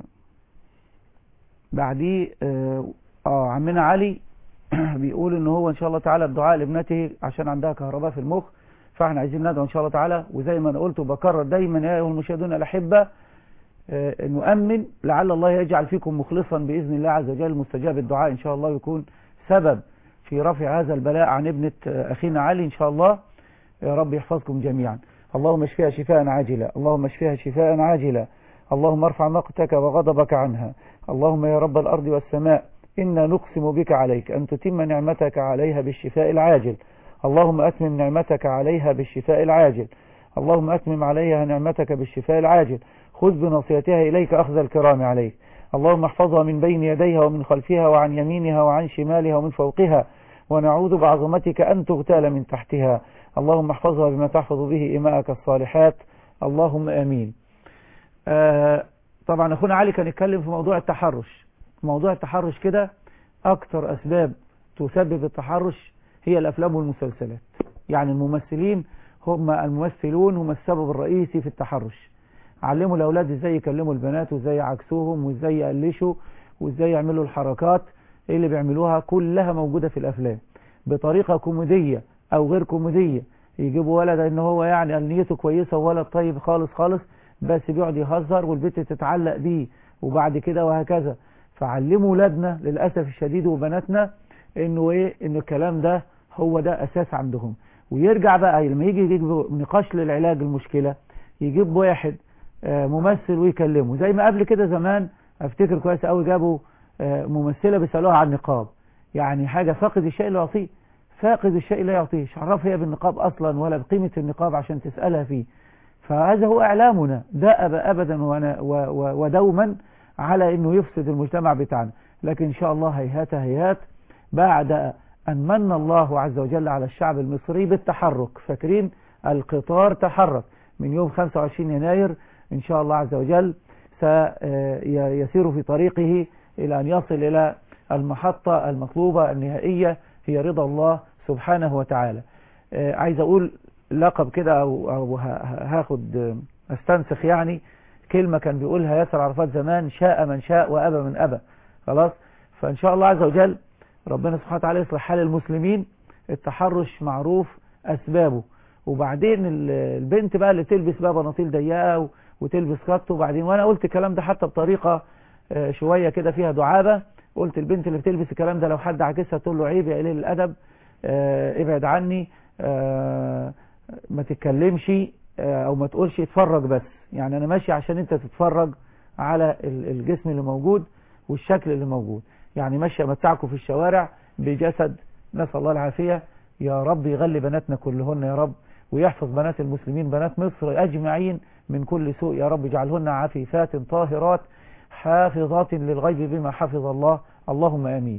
بعديه آه, اه عمنا علي بيقول ان هو ان شاء الله تعالى الدعاء لابنته عشان عندها كهرباء في المخ فاحنا عايزين ندعو ان شاء الله تعالى وزي ما انا قلت وبكرر دايما يا ايها المشاهدون الاحبه آه، نؤمن لعل الله يجعل فيكم مخلصا باذن الله عز وجل مستجاب الدعاء ان شاء الله يكون سبب في رفع هذا البلاء عن ابنة آه، اخينا علي ان شاء الله يا رب يحفظكم جميعا اللهم اشفيها شفاء عاجلا اللهم اشفيها شفاء عاجلا اللهم ارفع مقتك وغضبك عنها اللهم يا رب الارض والسماء انا نقسم بك عليك ان تتم نعمتك عليها بالشفاء العاجل اللهم اتمم نعمتك عليها بالشفاء العاجل اللهم اتمم عليها نعمتك بالشفاء العاجل خذ بنصيتها إليك أخذ الكرام عليك اللهم احفظها من بين يديها ومن خلفها وعن يمينها وعن شمالها ومن فوقها ونعوذ بعظمتك أن تغتال من تحتها اللهم احفظها بما تحفظ به إماءك الصالحات اللهم آمين آه طبعا اخونا علي كان يتكلم في موضوع التحرش موضوع التحرش كده اكتر اسباب تسبب التحرش هي الافلام والمسلسلات يعني الممثلين هم الممثلون هم السبب الرئيسي في التحرش علموا الاولاد ازاي يكلموا البنات وازاي يعكسوهم وازاي يقلشوا وازاي يعملوا الحركات اللي بيعملوها كلها موجودة في الافلام بطريقة كوميدية او غير كوميدية يجيبوا ولد ان هو يعني نيته كويسة وولد طيب خالص خالص بس بيقعد يهزر والبنت تتعلق بيه وبعد كده وهكذا فعلموا ولادنا للأسف الشديد وبناتنا انه ايه ان الكلام ده هو ده اساس عندهم ويرجع بقى لما يجي يجيب نقاش للعلاج المشكلة يجيب واحد ممثل ويكلمه زي ما قبل كده زمان افتكر كويس قوي جابوا ممثلة بيسألوها عن النقاب يعني حاجة فاقد الشيء لا يعطيه فاقد الشيء لا يعطيه عرف هي بالنقاب اصلا ولا بقيمة النقاب عشان تسألها فيه فهذا هو اعلامنا دأب ابدا ودوما على انه يفسد المجتمع بتاعنا لكن ان شاء الله هيهات هيهات بعد ان من الله عز وجل على الشعب المصري بالتحرك فاكرين القطار تحرك من يوم 25 يناير ان شاء الله عز وجل سيسير في طريقه الى ان يصل الى المحطة المطلوبة النهائية هي رضا الله سبحانه وتعالى عايز اقول لقب كده او, أو هاخد استنسخ يعني كلمة كان بيقولها ياسر عرفات زمان شاء من شاء وأبى من أبى خلاص فإن شاء الله عز وجل ربنا سبحانه وتعالى يصلح حال المسلمين التحرش معروف أسبابه وبعدين البنت بقى اللي تلبس بقى بناطيل ضيقه وتلبس كات وبعدين وانا قلت الكلام ده حتى بطريقة شوية كده فيها دعابة قلت البنت اللي بتلبس الكلام ده لو حد عكسها تقول له عيب يا قليل الأدب ابعد عني ما تتكلمش او ما تقولش اتفرج بس يعني انا ماشي عشان انت تتفرج على الجسم اللي موجود والشكل اللي موجود يعني ماشي امتعكم في الشوارع بجسد نسأل الله العافية يا رب يغلي بناتنا كلهن يا رب ويحفظ بنات المسلمين بنات مصر أجمعين من كل سوء يا رب اجعلهن عفيفات طاهرات حافظات للغيب بما حفظ الله اللهم امين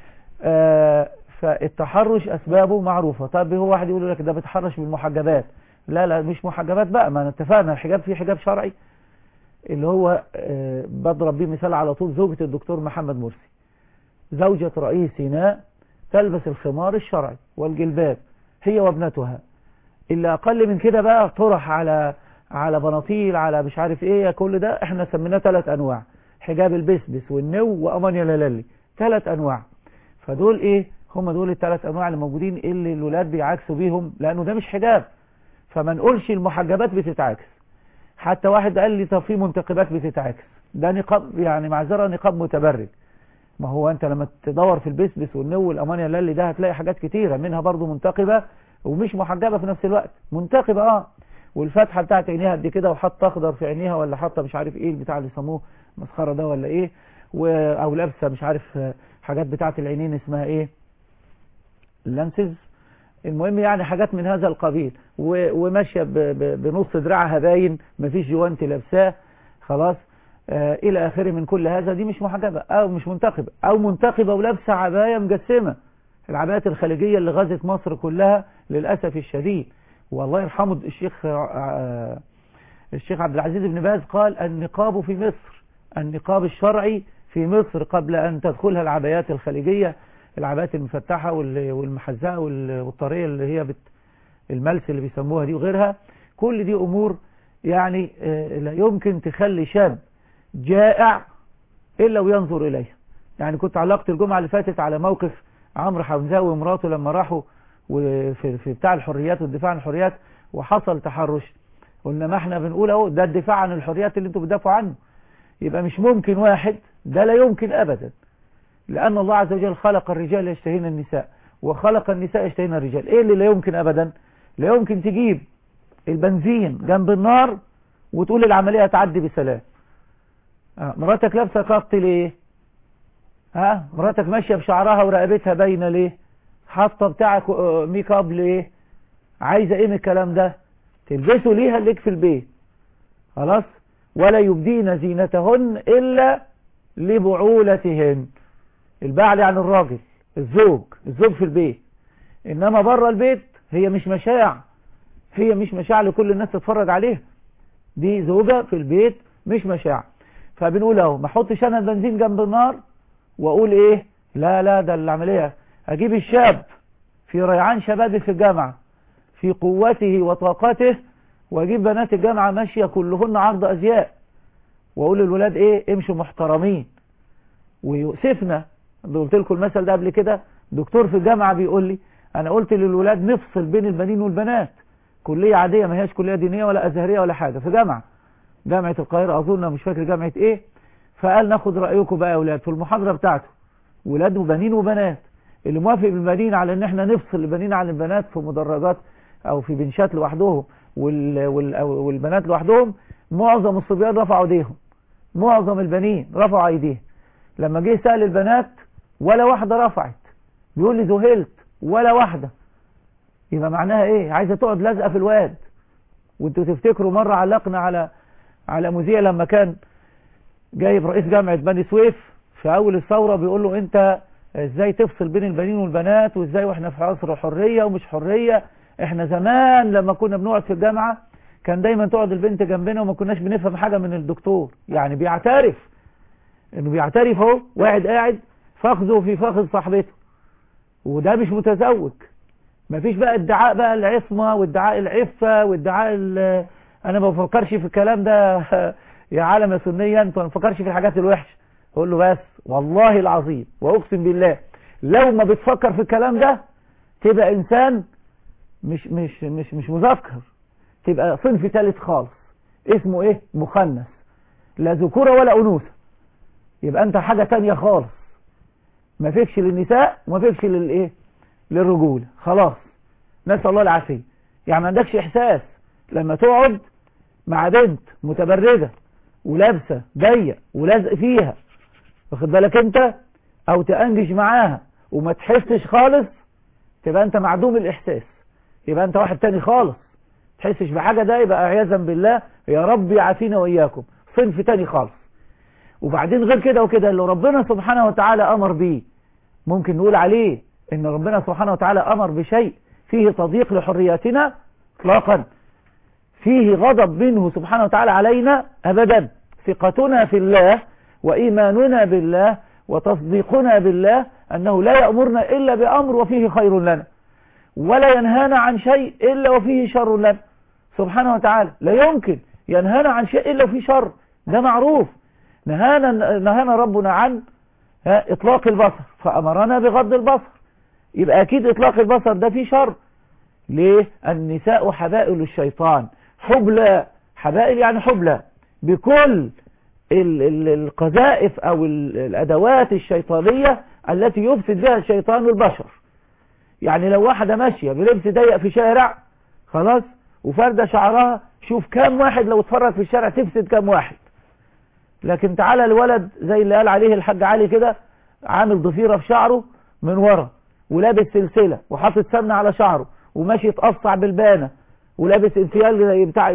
آه فالتحرش اسبابه معروفة طب هو واحد يقول لك ده بتحرش بالمحجبات لا لا مش محجبات بقى ما اتفقنا الحجاب فيه حجاب شرعي اللي هو آه بضرب بيه مثال على طول زوجة الدكتور محمد مرسي زوجة رئيس سيناء تلبس الخمار الشرعي والجلباب هي وابنتها اللي اقل من كده بقى طرح على على بناطيل على مش عارف ايه كل ده احنا سميناه ثلاث انواع حجاب البسبس والنو وامانيا لالي ثلاث انواع فدول ايه هم دول الثلاث انواع اللي موجودين اللي الولاد بيعاكسوا بيهم لانه ده مش حجاب فما نقولش المحجبات بتتعاكس حتى واحد قال لي طب في منتقبات بتتعاكس ده نقاب يعني معذره نقاب متبرج ما هو انت لما تدور في البسبس والنو والامانيا لالي ده هتلاقي حاجات كتيره منها برضو منتقبه ومش محجبه في نفس الوقت منتقبه اه والفتحه بتاعت عينيها قد كده وحاطه اخضر في عينيها ولا حاطه مش عارف ايه البتاع اللي يسموه مسخره ده ولا ايه و... او لابسه مش عارف حاجات بتاعت العينين اسمها ايه اللانسز المهم يعني حاجات من هذا القبيل و... وماشيه ب... ب... بنص دراعها باين مفيش جوانتي لابساه خلاص آه الى اخره من كل هذا دي مش محجبه او مش منتقبه او منتقبه ولابسه عبايه مجسمه العبايات الخليجيه اللي غزت مصر كلها للاسف الشديد والله يرحمه الشيخ آه الشيخ عبد العزيز بن باز قال النقاب في مصر النقاب الشرعي في مصر قبل أن تدخلها العبايات الخليجية العبايات المفتحة والمحزقة والطرية اللي هي بت الملس اللي بيسموها دي وغيرها كل دي أمور يعني لا يمكن تخلي شاب جائع إلا وينظر إليها يعني كنت علقت الجمعة اللي فاتت على موقف عمرو حمزاوي ومراته لما راحوا وفي في بتاع الحريات والدفاع عن الحريات وحصل تحرش قلنا ما احنا بنقول اهو ده الدفاع عن الحريات اللي انتوا بتدافعوا عنه يبقى مش ممكن واحد ده لا يمكن ابدا لان الله عز وجل خلق الرجال يشتهين النساء وخلق النساء يشتهين الرجال ايه اللي لا يمكن ابدا لا يمكن تجيب البنزين جنب النار وتقول العملية تعدي بسلام اه مراتك لابسه قط ليه ها مراتك ماشيه بشعرها ورقبتها باينه ليه حاطه بتاعك ميك اب ليه عايزه ايه من الكلام ده تلبسه ليها ليك في البيت خلاص ولا يبدين زينتهن الا لبعولتهن البعل يعني الراجل الزوج الزوج في البيت انما بره البيت هي مش مشاع هي مش مشاع لكل الناس تتفرج عليها دي زوجة في البيت مش مشاع فبنقول اهو ما احطش انا البنزين جنب النار واقول ايه لا لا ده العملية اجيب الشاب في ريعان شبابه في الجامعة في قوته وطاقته واجيب بنات الجامعة ماشية كلهن عرض ازياء واقول للولاد ايه امشوا محترمين ويؤسفنا قلت لكم المثل ده قبل كده دكتور في الجامعة بيقول لي انا قلت للولاد نفصل بين البنين والبنات كلية عادية ما هياش كلية دينية ولا ازهرية ولا حاجة في جامعة جامعة القاهرة اظن مش فاكر جامعة ايه فقال ناخد رأيكم بقى يا اولاد في المحاضرة بتاعته ولاد وبنين وبنات اللي موافق بالبنين على ان احنا نفصل البنين عن البنات في مدرجات او في بنشات لوحدهم وال... وال... والبنات لوحدهم معظم الصبيان رفعوا ايديهم معظم البنين رفعوا ايديهم لما جه سأل البنات ولا واحدة رفعت بيقول لي ذهلت ولا واحدة يبقى معناها ايه عايزة تقعد لازقة في الواد وانتوا تفتكروا مرة علقنا على على مذيع لما كان جايب رئيس جامعة بني سويف في اول الثورة بيقول له انت ازاي تفصل بين البنين والبنات وازاي واحنا في عصر حرية ومش حرية احنا زمان لما كنا بنقعد في الجامعة كان دايما تقعد البنت جنبنا وما كناش بنفهم حاجة من الدكتور يعني بيعترف انه بيعترف اهو واحد قاعد فخذه في فخذ صاحبته وده مش متزوج مفيش بقى ادعاء بقى العصمة وادعاء العفة وادعاء انا ما بفكرش في الكلام ده يا عالم يا سنية انت ما بفكرش في الحاجات الوحشة اقول له بس والله العظيم واقسم بالله لو ما بتفكر في الكلام ده تبقى انسان مش مش مش مش مذكر تبقى صنف ثالث خالص اسمه ايه مخنث لا ذكورة ولا انوثة يبقى انت حاجة تانية خالص ما فيكش للنساء وما فيكش للايه للرجولة خلاص نسأل الله العافية يعني ما عندكش احساس لما تقعد مع بنت متبردة ولابسة ضيق ولازق فيها واخد بالك انت او تأنجش معاها وما تحسش خالص تبقى انت معدوم الاحساس يبقى انت واحد تاني خالص تحسش بحاجة ده يبقى عياذا بالله يا رب يعافينا وإياكم صنف تاني خالص وبعدين غير كده وكده اللي ربنا سبحانه وتعالى أمر بيه ممكن نقول عليه ان ربنا سبحانه وتعالى أمر بشيء فيه تضييق لحرياتنا اطلاقا فيه غضب منه سبحانه وتعالى علينا أبدا ثقتنا في الله وإيماننا بالله وتصديقنا بالله أنه لا يأمرنا إلا بأمر وفيه خير لنا ولا ينهانا عن شيء إلا وفيه شر لنا سبحانه وتعالى لا يمكن ينهانا عن شيء إلا وفيه شر ده معروف نهانا, نهانا ربنا عن إطلاق البصر فأمرنا بغض البصر يبقى أكيد إطلاق البصر ده فيه شر ليه النساء حبائل الشيطان حبلى حبائل يعني حبلى بكل القذائف أو الأدوات الشيطانية التي يفسد بها الشيطان البشر يعني لو واحدة ماشية بلبس ضيق في شارع خلاص وفردة شعرها شوف كام واحد لو اتفرج في الشارع تفسد كام واحد لكن تعالى الولد زي اللي قال عليه الحاج علي كده عامل ضفيرة في شعره من ورا ولابس سلسلة وحاطط سمنة على شعره وماشي يتقصع بالبانة ولابس انسيال زي بتاع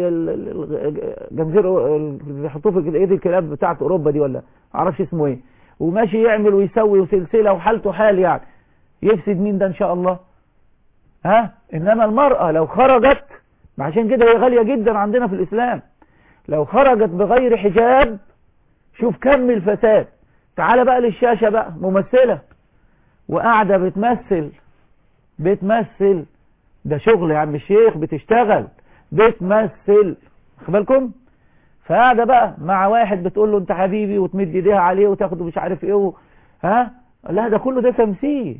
الجنزير اللي بيحطوه في ايد الكلاب بتاعت اوروبا دي ولا معرفش اسمه ايه وماشي يعمل ويسوي وسلسلة وحالته حال يعني يفسد مين ده ان شاء الله ها انما المرأة لو خرجت عشان كده هي غالية جدا عندنا في الاسلام لو خرجت بغير حجاب شوف كم الفساد تعال بقى للشاشة بقى ممثلة وقاعدة بتمثل بتمثل ده شغل يا عم الشيخ بتشتغل بتمثل بالكم فقاعدة بقى مع واحد بتقول له انت حبيبي وتمد ايديها عليه وتاخده مش عارف ايه و... ها لا ده كله ده تمثيل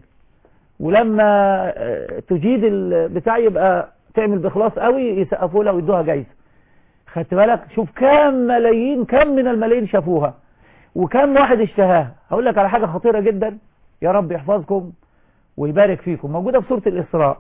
ولما تجيد البتاع يبقى تعمل بإخلاص قوي يسقفوا لها ويدوها جايزة خدت بالك شوف كم ملايين كم من الملايين شافوها وكم واحد اشتهاها هقول لك على حاجة خطيرة جدا يا رب يحفظكم ويبارك فيكم موجودة في سورة الإسراء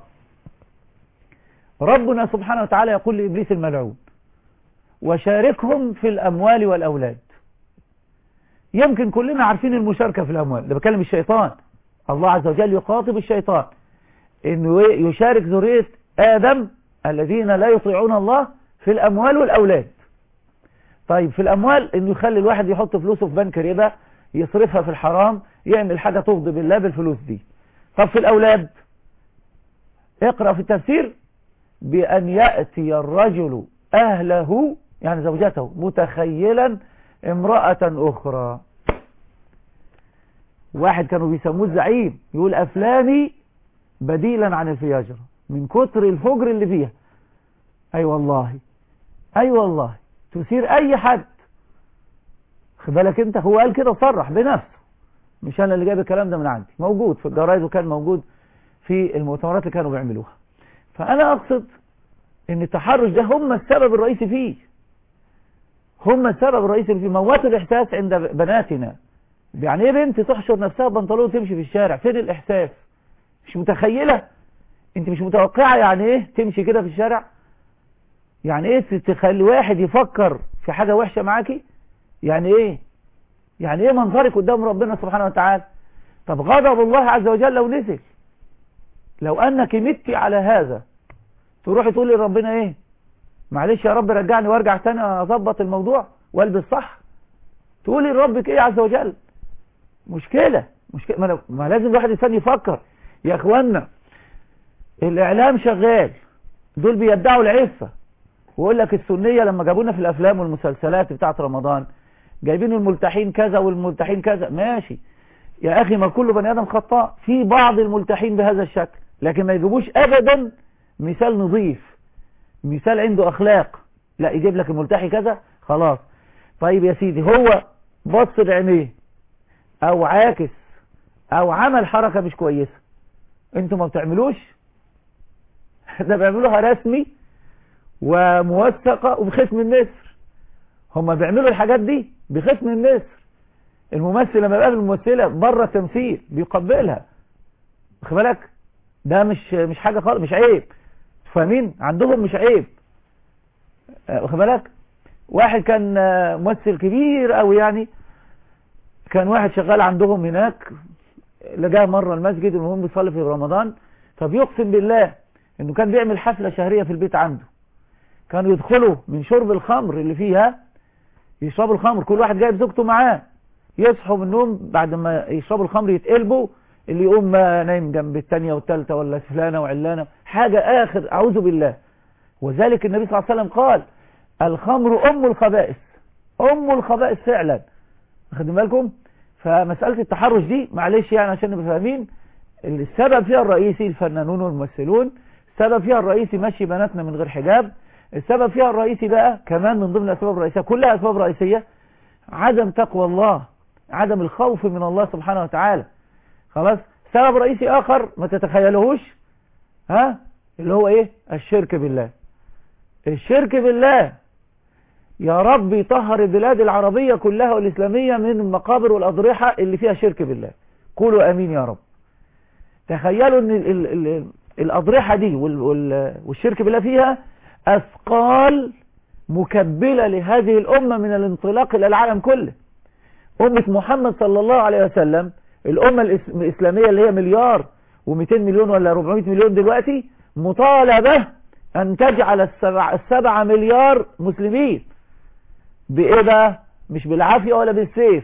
ربنا سبحانه وتعالى يقول لإبليس الملعون وشاركهم في الأموال والأولاد يمكن كلنا عارفين المشاركة في الأموال ده بكلم الشيطان الله عز وجل يخاطب الشيطان انه يشارك ذرية آدم الذين لا يطيعون الله في الأموال والأولاد طيب في الأموال انه يخلي الواحد يحط فلوسه في بنك ربا يصرفها في الحرام يعمل حاجة تغضب الله بالفلوس دي طب في الأولاد اقرأ في التفسير بأن يأتي الرجل أهله يعني زوجته متخيلا امرأة اخرى واحد كانوا بيسموه الزعيم يقول افلامي بديلا عن الفياجرة من كتر الفجر اللي فيها اي أيوة والله اي أيوة والله تثير اي حد خد بالك انت هو قال كده صرح بنفسه مش انا اللي جايب الكلام ده من عندي موجود في الجرايد وكان موجود في المؤتمرات اللي كانوا بيعملوها فانا اقصد ان التحرش ده هم السبب الرئيسي فيه هم السبب الرئيسي فيه موتوا الاحساس عند بناتنا يعني ايه بنت تحشر نفسها بنطلون تمشي في الشارع فين الاحساس مش متخيلة انت مش متوقعة يعني ايه تمشي كده في الشارع يعني ايه تخلي واحد يفكر في حاجة وحشة معاكي يعني ايه يعني ايه منظرك قدام ربنا سبحانه وتعالى طب غضب الله عز وجل لو نزل لو انك متي على هذا تروحي تقولي لربنا ايه معلش يا رب رجعني وارجع تاني اظبط الموضوع والبس صح تقولي لربك ايه عز وجل مشكلة مشكلة ما, ما لازم الواحد انسان يفكر يا اخوانا الاعلام شغال دول بيدعوا العفة ويقول لك السنية لما جابونا في الافلام والمسلسلات بتاعت رمضان جايبين الملتحين كذا والملتحين كذا ماشي يا اخي ما كل بني ادم خطاء في بعض الملتحين بهذا الشكل لكن ما يجيبوش ابدا مثال نظيف مثال عنده اخلاق لا يجيب لك الملتحي كذا خلاص طيب يا سيدي هو بص بعينيه او عاكس او عمل حركة مش كويسة انتوا ما بتعملوش ده بيعملوها رسمي وموثقة وبختم النسر هم بيعملوا الحاجات دي بختم النسر الممثل لما يقابل الممثلة بره التمثيل بيقبلها واخد بالك ده مش مش حاجة خالص مش عيب فاهمين عندهم مش عيب واخد بالك واحد كان ممثل كبير قوي يعني كان واحد شغال عندهم هناك لقاه مرة المسجد المهم بيصلي في رمضان فبيقسم بالله انه كان بيعمل حفلة شهرية في البيت عنده كانوا يدخلوا من شرب الخمر اللي فيها يشربوا الخمر كل واحد جايب زوجته معاه يصحوا من النوم بعد ما يشربوا الخمر يتقلبوا اللي يقوم نايم جنب الثانية والثالثة ولا فلانة وعلانة حاجة آخر أعوذ بالله وذلك النبي صلى الله عليه وسلم قال الخمر أم الخبائث أم الخبائث فعلا واخدين بالكم فمسألة التحرش دي معلش يعني عشان نبقى فاهمين السبب فيها الرئيسي الفنانون والممثلون السبب فيها الرئيسي مشي بناتنا من غير حجاب السبب فيها الرئيسي بقى كمان من ضمن الأسباب الرئيسية كلها أسباب رئيسية عدم تقوى الله عدم الخوف من الله سبحانه وتعالى خلاص سبب رئيسي آخر ما تتخيلوهوش ها اللي هو ايه الشرك بالله الشرك بالله يا رب يطهر البلاد العربية كلها والإسلامية من المقابر والأضرحة اللي فيها شرك بالله قولوا أمين يا رب تخيلوا ان ال ال ال الأضرحة دي وال وال والشرك بالله فيها أثقال مكبلة لهذه الأمة من الانطلاق إلى العالم كله أمة محمد صلى الله عليه وسلم الأمة الإسلامية اللي هي مليار و200 مليون ولا 400 مليون دلوقتي مطالبة أن تجعل السبع, السبع مليار مسلمين بإيه بقى مش بالعافية ولا بالسيف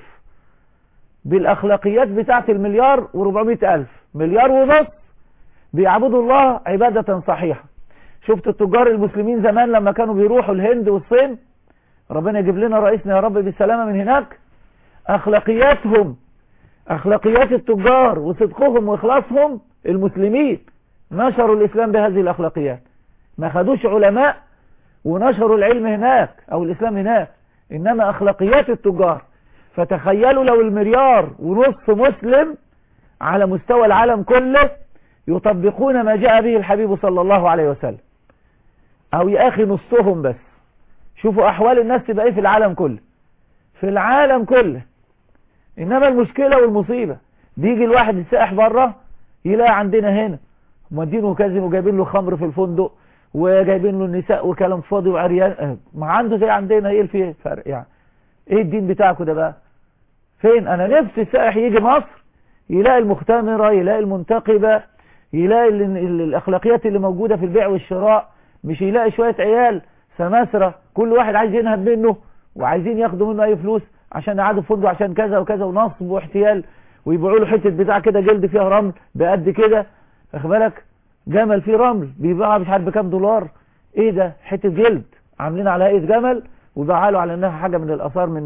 بالأخلاقيات بتاعت المليار و400 ألف مليار ونص بيعبدوا الله عبادة صحيحة شفت التجار المسلمين زمان لما كانوا بيروحوا الهند والصين ربنا يجيب لنا رئيسنا يا رب بالسلامة من هناك أخلاقياتهم أخلاقيات التجار وصدقهم وإخلاصهم المسلمين نشروا الإسلام بهذه الأخلاقيات ما خدوش علماء ونشروا العلم هناك أو الإسلام هناك إنما أخلاقيات التجار فتخيلوا لو المليار ونصف مسلم على مستوى العالم كله يطبقون ما جاء به الحبيب صلى الله عليه وسلم أو يا أخي نصهم بس شوفوا أحوال الناس تبقى إيه في العالم كله في العالم كله إنما المشكلة والمصيبة بيجي الواحد يسائح بره يلاقي عندنا هنا مودينه كازن وجايبين له خمر في الفندق وجايبين له النساء وكلام فاضي وعريان ما عنده زي عندنا ايه الفيه فرق يعني ايه الدين بتاعكم ده بقى فين انا نفسي السائح يجي مصر يلاقي المختمرة يلاقي المنتقبة يلاقي ال ال الاخلاقيات اللي موجودة في البيع والشراء مش يلاقي شوية عيال سماسرة كل واحد عايز ينهب منه وعايزين ياخدوا منه اي فلوس عشان يقعدوا في فندق عشان كذا وكذا ونصب واحتيال ويبيعوا له حته بتاع كده جلد فيها رمل بقد كده واخد بالك جمل فيه رمل بيباعها مش عارف بكام دولار ايه ده حته جلد عاملين على هيئه جمل وبيباعها له على انها حاجه من الاثار من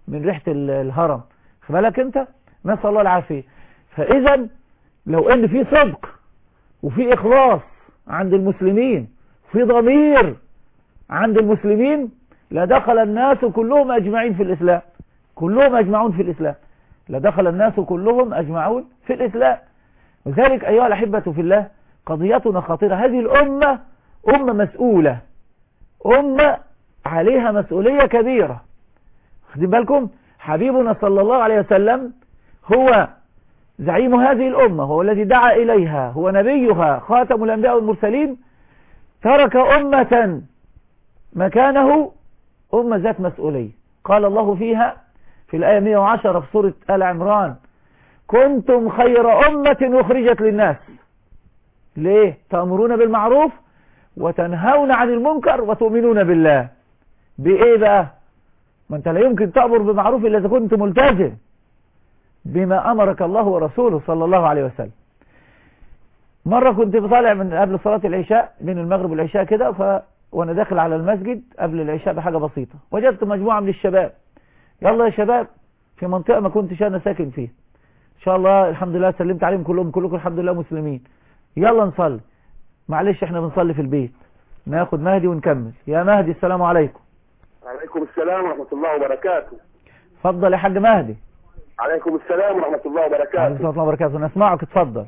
من ريحة ال- الهرم خد بالك انت نسأل الله العافية فاذا لو ان في صدق وفي اخلاص عند المسلمين في ضمير عند المسلمين لدخل الناس كلهم اجمعين في الاسلام كلهم اجمعون في الاسلام لدخل الناس كلهم اجمعون في الاسلام وذلك ايها الاحبة في الله قضيتنا خطيرة هذه الامة امة مسؤولة امة عليها مسؤولية كبيرة خدين بالكم حبيبنا صلى الله عليه وسلم هو زعيم هذه الأمة هو الذي دعا إليها هو نبيها خاتم الأنبياء والمرسلين ترك أمة مكانه أمة ذات مسؤولية قال الله فيها في الآية 110 في سورة آل عمران كنتم خير أمة أخرجت للناس ليه تأمرون بالمعروف وتنهون عن المنكر وتؤمنون بالله بإيه بقى ما أنت لا يمكن تأمر بمعروف إلا إذا كنت ملتزم بما أمرك الله ورسوله صلى الله عليه وسلم مرة كنت بطالع من قبل صلاة العشاء بين المغرب والعشاء كده ف... وأنا داخل على المسجد قبل العشاء بحاجة بسيطة وجدت مجموعة من الشباب يلا يا شباب في منطقة ما كنتش أنا ساكن فيها إن شاء الله الحمد لله سلمت عليهم كلهم كلكم الحمد لله مسلمين يلا نصلي معلش احنا بنصلي في البيت ناخد مهدي ونكمل يا مهدي السلام عليكم عليكم السلام ورحمة الله وبركاته اتفضل يا حاج مهدي عليكم السلام ورحمة الله عليكم وبركاته السلام وبركاته نسمعك اتفضل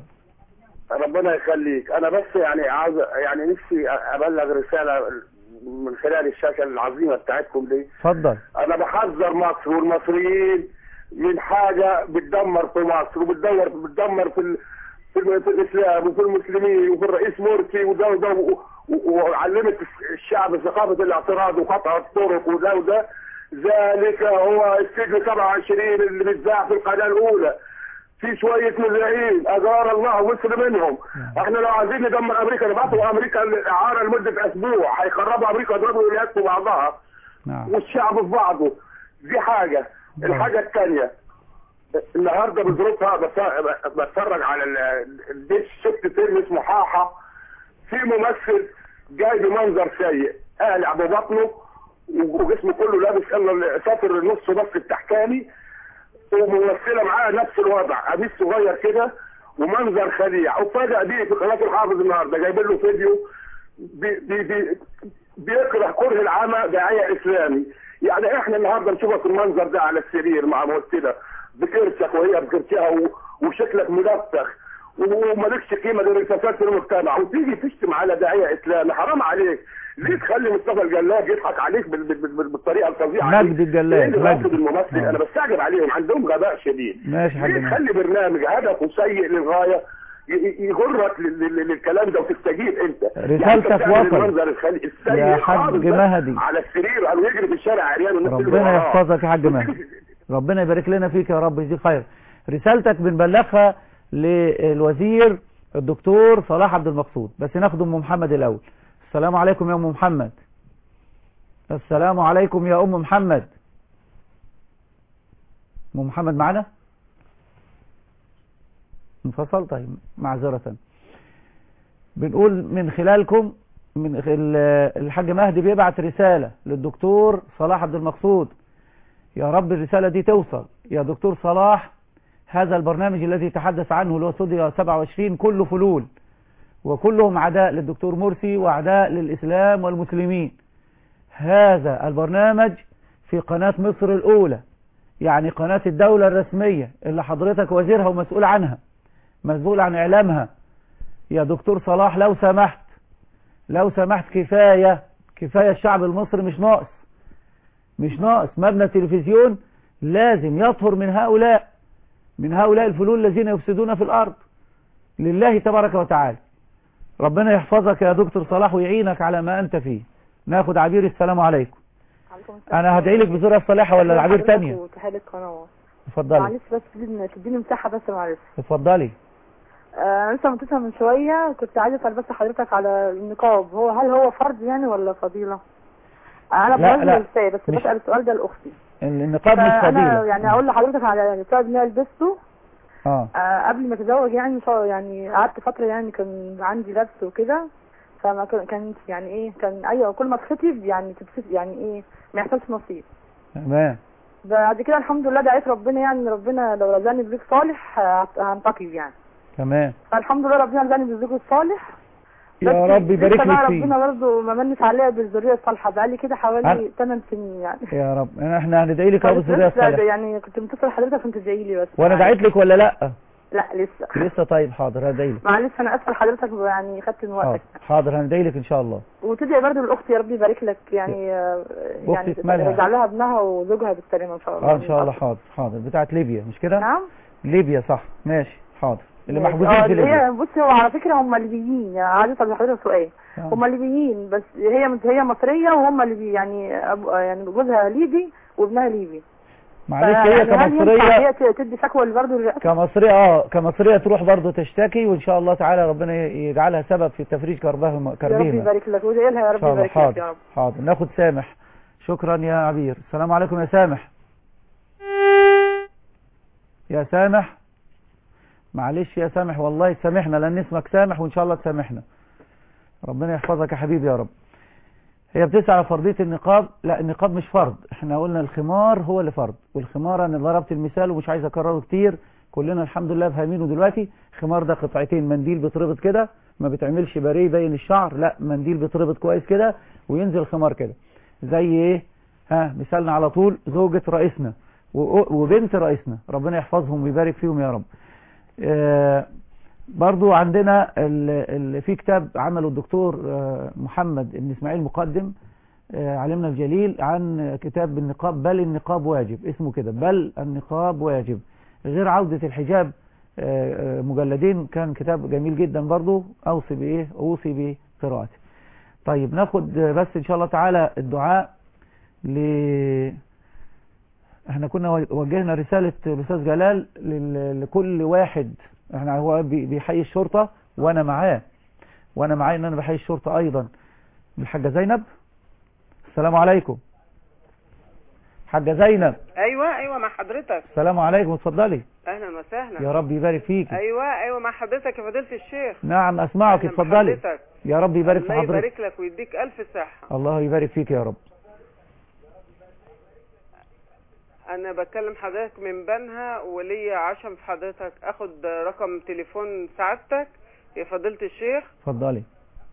ربنا يخليك انا بس يعني عاوز يعني نفسي ابلغ رسالة من خلال الشاشة العظيمة بتاعتكم دي اتفضل انا بحذر مصر والمصريين من حاجة بتدمر في مصر وبتدمر بتدمر في ال... في, ال... في الاسلام وفي المسلمين وفي الرئيس مرسي وده وده و- و- وعلمت الشعب ثقافة الاعتراض وقطع الطرق وده وده ذلك هو السجن 27 اللي بيتذاع في القناة الاولى في شوية مذيعين أجار الله ومصر منهم احنا لو عايزين ندمر امريكا نبعثوا امريكا الاعارة لمدة اسبوع هيخربوا امريكا يضربوا الولايات في بعضها نعم والشعب في بعضه دي حاجة الحاجة الثانية النهاردة بظروفها بت- بتفرج على ال- الدش شفت فيلم اسمه حاحة في ممثل جاي بمنظر سيء قالع ببطنه وجسمه كله لابس الا ساتر النص بس التحتاني وممثلة معاها نفس الوضع قميص صغير كده ومنظر خليع وفجأة دي في قناة الحافظ النهارده جايبين له فيديو بي بي بي بيكره كره العمى داعية اسلامي يعني احنا النهارده نشوفك المنظر ده على السرير مع ممثلة بكرشك وهي بكرشها و- وشكلك ملفخ ومالكش قيمه للرسالات في المجتمع وتيجي تشتم على داعيه اسلامي حرام عليك ليه تخلي مصطفى الجلاد يضحك عليك بال- بال- بال- بالطريقه الفظيعه دي؟ مجد الجلاد، ايه اللي مجد. رافض الممثل آه. انا بستعجب عليهم عندهم غباء شديد ماشي يا حاج ليه مهدي تخلي برنامج هدفه سيء للغايه ي- ي- يغرك لل- لل- للكلام ده وتستجيب انت يعني انت رسالتك بتعمل وصلت. المنظر الخلي السيء يا حاج خالص ده مهدي. على السرير او يجري في الشارع عريان والناس تجري ربنا وراه. يحفظك يا حاج مهدي ربنا يبارك لنا فيك يا رب يجزيك خير رسالتك بنبلغها للوزير الدكتور صلاح عبد المقصود بس ناخد ام محمد الاول السلام عليكم يا ام محمد السلام عليكم يا ام محمد ام محمد معنا انفصل طيب معذرة بنقول من خلالكم من خل... الحاج مهدي بيبعت رسالة للدكتور صلاح عبد المقصود يا رب الرسالة دي توصل يا دكتور صلاح هذا البرنامج الذي تحدث عنه اللي هو استوديو 27 كله فلول وكلهم عداء للدكتور مرسي وعداء للإسلام والمسلمين هذا البرنامج في قناة مصر الأولى يعني قناة الدولة الرسمية اللي حضرتك وزيرها ومسؤول عنها مسؤول عن إعلامها يا دكتور صلاح لو سمحت لو سمحت كفاية كفاية الشعب المصري مش ناقص مش ناقص مبنى التلفزيون لازم يطهر من هؤلاء من هؤلاء الفلول الذين يفسدون في الأرض لله تبارك وتعالى ربنا يحفظك يا دكتور صلاح ويعينك على ما أنت فيه ناخد عبير السلام عليكم أنا هدعي لك بزورة الصالحة ولا العبير تانية وتحية القناة اتفضلي معلش بس تديني تديني مساحة بس معلش اتفضلي آه لسه متصل من شوية كنت عايزة اسأل بس حضرتك على النقاب هو هل هو فرض يعني ولا فضيلة؟ انا لا، بوجه لا، رسالة بس مش- بسأل السؤال ده لاختي النقاب مش فانا فضيلة يعني اقول لحضرتك على السؤال اللي أنا لبسته اه آه قبل ما اتزوج يعني مش يعني قعدت فترة يعني كان عندي لبس وكده فما كان- كانت يعني ايه كان ايوه كل ما اتخطب يعني تتخطب يعني ايه ما يحصلش نصيب تمام بعد كده الحمد لله دعيت ربنا يعني ان ربنا لو رزقني بزوج صالح ه- هنتقي يعني تمام فالحمد لله ربنا رزقني بالزوج الصالح يا بس رب يبارك لسه بقى لك فيه ربنا برضه ما منش عليا بالذريه الصالحه بقالي كده حوالي عارف. 8 سنين يعني يا رب احنا هندعي لك ابو بس الذريه لسه الصالحه يعني كنت متصل حضرتك عشان تدعي لي بس وانا دعيت لك ولا لا لا لسه لسه طيب حاضر هدعي لك معلش انا اسفه لحضرتك يعني خدت من حاضر وقتك حاضر هندعي لك ان شاء الله وتدعي برضه لاختي يا رب يبارك لك يعني آه، يعني أختي اسمها يرجع لها ابنها وزوجها بالسلامه ان شاء الله اه ان شاء الله حاضر حاضر بتاعت ليبيا مش كده نعم ليبيا صح ماشي حاضر اللي ماشي. محبوسين اه في اللي ليبيا هي بصي هو على فكره هم ليبيين يعني عايز اسال حضرتك سؤال آه. هم ليبيين بس هي هي مصريه وهم ليبي يعني أبو يعني جوزها ليبي وابنها ليبي معلش فيعني هي هل ينفع كمصريه هي ت- تدي شكوى برضه للرئاسه كمصريه اه كمصريه تروح برضه تشتكي وان شاء الله تعالى ربنا يجعلها سبب في تفريج كربها يا رب كربهما يبارك لك وادعي لها يا ان رب شاء الله يبارك لك يا حاضر رب حاضر ناخد سامح شكرا يا عبير السلام عليكم يا سامح يا سامح معلش يا سامح والله تسامحنا لان اسمك سامح وان شاء الله تسامحنا ربنا يحفظك يا حبيبي يا رب هي بتسأل على فرضية النقاب لا النقاب مش فرض احنا قلنا الخمار هو اللي فرض والخمار انا ضربت المثال ومش عايز اكرره كتير كلنا الحمد لله فاهمينه دلوقتي خمار ده قطعتين منديل بيتربط كده ما بتعملش باريه يبين الشعر لا منديل بيتربط كويس كده وينزل الخمار كده زي ايه ها مثالنا على طول زوجة رئيسنا و- وبنت رئيسنا ربنا يحفظهم ويبارك فيهم يا رب آه، برضو عندنا ال- ال- في كتاب عمله الدكتور آه، محمد بن اسماعيل مقدم آه، علمنا الجليل عن كتاب النقاب بل النقاب واجب اسمه كده بل النقاب واجب غير عودة الحجاب آه، آه، مجلدين كان كتاب جميل جدا برضو اوصي بايه اوصي بقراءته طيب ناخد آه، بس ان شاء الله تعالى الدعاء ل احنا كنا وجهنا رسالة الأستاذ جلال لل- لكل واحد احنا هو بي- بيحيي الشرطة وانا معاه وانا معاه ان انا بحيي الشرطة ايضا بالحاجة زينب السلام عليكم حاجة زينب ايوه ايوه مع حضرتك السلام عليكم اتفضلي اهلا وسهلا يا رب يبارك فيك ايوه ايوه مع حضرتك يا فضيله الشيخ نعم اسمعك أهلا اتفضلي بحضرتك. يا رب يبارك في الله حضرتك يبارك لك ويديك الف صحه الله يبارك فيك يا رب انا بكلم حضرتك من بنها وليا عشم في حضرتك اخد رقم تليفون سعادتك يا فضيله الشيخ اتفضلي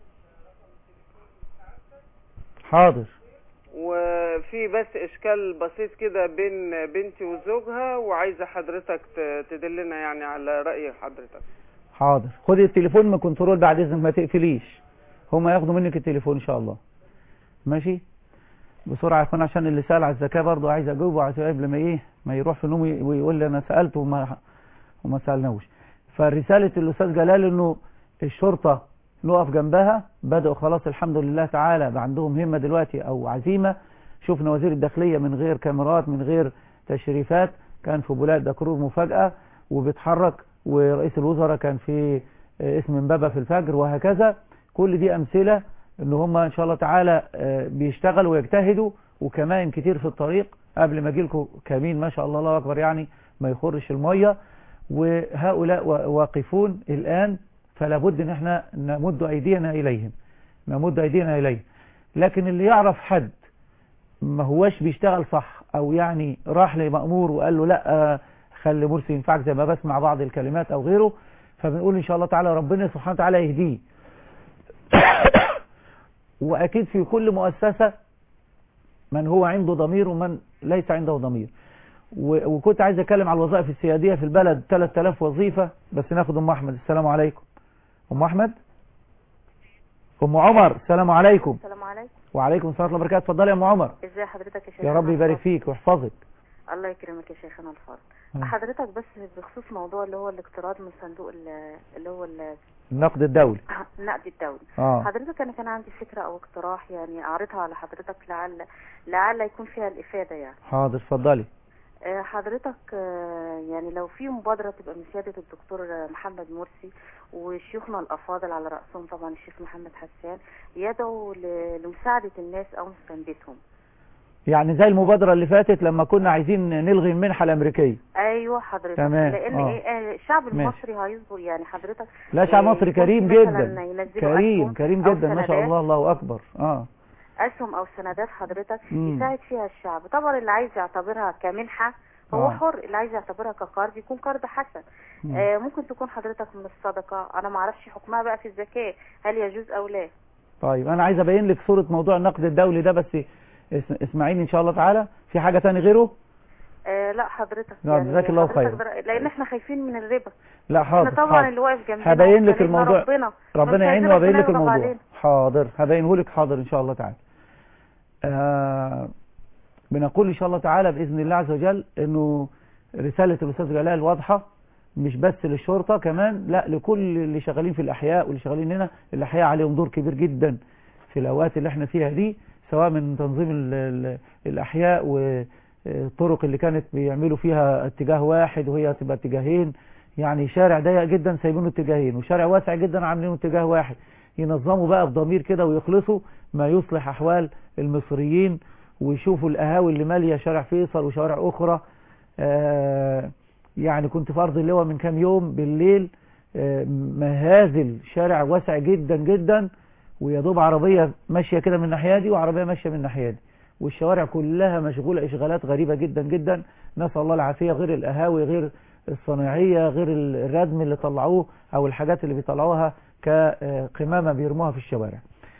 حاضر وفي بس اشكال بسيط كده بين بنتي وزوجها وعايزه حضرتك ت- تدلنا يعني على راي حضرتك حاضر خدي التليفون من كنترول بعد اذنك ما تقفليش هما ياخدوا منك التليفون ان شاء الله ماشي بسرعه يكون عشان اللي سال على الزكاه برضه عايز اجاوبه عشان قبل ما ايه ما يروح في نوم ويقول لي انا سالت وما وما سالناوش فرساله الاستاذ جلال انه الشرطه نقف جنبها بدأوا خلاص الحمد لله تعالى بقى عندهم همة دلوقتي أو عزيمة شفنا وزير الداخلية من غير كاميرات من غير تشريفات كان في بلاد دكرور مفاجأة وبيتحرك ورئيس الوزراء كان في اسم امبابة في الفجر وهكذا كل دي أمثلة ان هم ان شاء الله تعالى بيشتغلوا ويجتهدوا وكمان كتير في الطريق قبل ما اجيلكم كمين ما شاء الله الله اكبر يعني ما يخرش المية وهؤلاء واقفون الآن فلا بد ان احنا نمد ايدينا اليهم نمد ايدينا اليهم لكن اللي يعرف حد ما هواش بيشتغل صح او يعني راح لمأمور وقال له لا خلي مرسي ينفعك زي ما بسمع بعض الكلمات او غيره فبنقول ان شاء الله تعالى ربنا سبحانه وتعالى يهديه واكيد في كل مؤسسة من هو عنده ضمير ومن ليس عنده ضمير وكنت عايز اتكلم على الوظائف السيادية في البلد 3000 وظيفة بس ناخد ام احمد السلام عليكم ام احمد ام عمر السلام عليكم السلام عليكم وعليكم السلام ورحمه الله وبركاته اتفضلي يا ام عمر ازي حضرتك يا شيخ يا رب يبارك فيك ويحفظك الله يكرمك يا شيخنا الفاضل آه. حضرتك بس بخصوص موضوع اللي هو الاقتراض من صندوق ال- اللي هو ال- النقد الدولي النقد الدولي آه. حضرتك انا كان عندي فكره او اقتراح يعني اعرضها على حضرتك لعل لعل يكون فيها الافاده يعني حاضر اتفضلي آه، حضرتك آه، يعني لو في مبادرة تبقى من سيادة الدكتور آه، محمد مرسي وشيوخنا الأفاضل على رأسهم طبعا الشيخ محمد حسان يدعوا ل- لمساعدة الناس أو مساندتهم يعني زي المبادرة اللي فاتت لما كنا عايزين نلغي المنحة الأمريكية أيوة حضرتك تمام، لأن آه. إيه آه، الشعب ماشي. المصري هيصبر يعني حضرتك لا شعب آه، مصري يكون كريم في مثلاً جدا ينزلوا كريم أسهم كريم أو جدا ما شاء سندات. الله الله أكبر اه اسهم او سندات حضرتك مم. يساعد فيها الشعب طبعا اللي عايز يعتبرها كمنحه هو آه. حر اللي عايز يعتبرها كقرض يكون قرض حسن مم. آه ممكن تكون حضرتك من الصدقه انا ما اعرفش حكمها بقى في الزكاه هل يجوز او لا طيب انا عايز ابين لك صورة موضوع النقد الدولي ده بس اس- اسمعيني ان شاء الله تعالى في حاجة تاني غيره آه لا حضرتك لا، جزاك الله حضرتك خير. در- لان احنا خايفين من الربا لا حاضر احنا طبعا حاضر. اللي واقف جنبنا هبين لك وكريمنا الموضوع ربنا ربنا مش يعيني عايزين وابين ربنا لك يغضب الموضوع علينا. حاضر هبينه لك حاضر ان شاء الله تعالى آه بنقول ان شاء الله تعالى باذن الله عز وجل انه رسالة الاستاذ جلال واضحة مش بس للشرطة كمان لا لكل اللي شغالين في الاحياء واللي شغالين هنا الاحياء عليهم دور كبير جدا في الاوقات اللي احنا فيها دي سواء من تنظيم ال ال الاحياء والطرق اللي كانت بيعملوا فيها اتجاه واحد وهي تبقى اتجاهين يعني شارع ضيق جدا سايبينه اتجاهين وشارع واسع جدا عاملينه اتجاه واحد ينظموا بقى بضمير كده ويخلصوا ما يصلح احوال المصريين ويشوفوا القهاوي اللي ماليه شارع فيصل وشوارع اخرى آه يعني كنت في ارض اللواء من كام يوم بالليل آه مهازل شارع واسع جدا جدا ويا دوب عربيه ماشيه كده من الناحيه دي وعربيه ماشيه من الناحيه دي والشوارع كلها مشغوله اشغالات غريبه جدا جدا نسال الله العافيه غير القهاوي غير الصناعيه غير الردم اللي طلعوه او الحاجات اللي بيطلعوها كقمامه بيرموها في الشوارع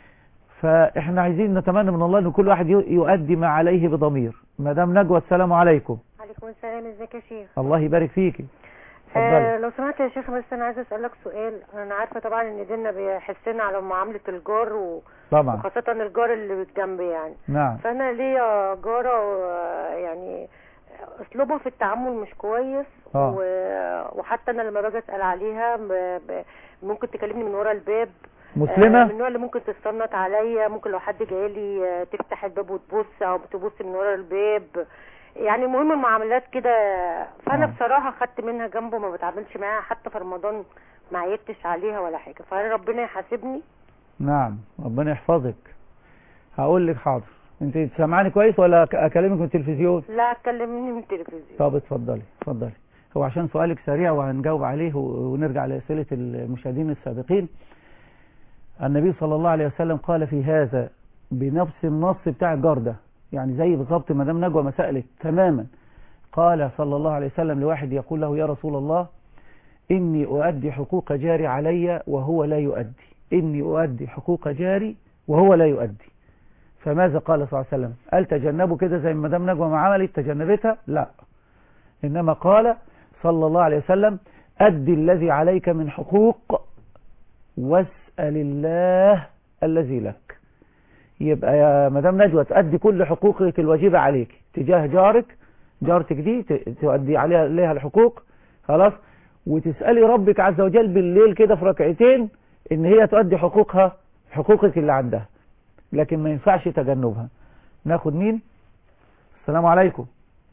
فاحنا عايزين نتمنى من الله ان كل واحد يؤدي ما عليه بضمير مدام نجوى السلام عليكم عليكم السلام ازيك يا شيخ الله يبارك فيكي آه اتفضلي لو سمحت يا شيخ بس انا عايزه اسالك سؤال انا عارفه طبعا ان ديننا بيحسنا على معامله الجار و... طبعا وخاصه الجار اللي جنبي يعني نعم فانا ليا جاره و- يعني اسلوبها في التعامل مش كويس آه. و... وحتى انا لما باجي اسال عليها ب... ب... ممكن تكلمني من ورا الباب مسلمة؟ آه، من النوع اللي ممكن تستنط عليا ممكن لو حد جاي لي آه، تفتح الباب وتبص او تبص من ورا الباب يعني المهم معاملات كده فانا آه. بصراحه خدت منها جنبه ما بتعاملش معاها حتى في رمضان ما عيبتش عليها ولا حاجه فهل ربنا يحاسبني نعم ربنا يحفظك هقول لك حاضر انت سامعاني كويس ولا أك- اكلمك من التلفزيون لا كلمني من التلفزيون طب اتفضلي اتفضلي هو عشان سؤالك سريع وهنجاوب عليه و- ونرجع لأسئلة المشاهدين السابقين النبي صلى الله عليه وسلم قال في هذا بنفس النص بتاع الجار ده يعني زي بالظبط مدام نجوى ما سألت تماما قال صلى الله عليه وسلم لواحد يقول له يا رسول الله إني أؤدي حقوق جاري علي وهو لا يؤدي إني أؤدي حقوق جاري وهو لا يؤدي فماذا قال صلى الله عليه وسلم قال تجنبوا كده زي ما مدام نجوى ما عملت تجنبتها لا إنما قال صلى الله عليه وسلم أدي الذي عليك من حقوق واسأل الله الذي لك يبقى يا مدام نجوى تأدي كل حقوقك الواجبة عليك تجاه جارك جارتك دي ت- تؤدي عليها لها الحقوق خلاص وتسألي ربك عز وجل بالليل كده في ركعتين ان هي تؤدي حقوقها حقوقك اللي عندها لكن ما ينفعش تجنبها ناخد مين السلام عليكم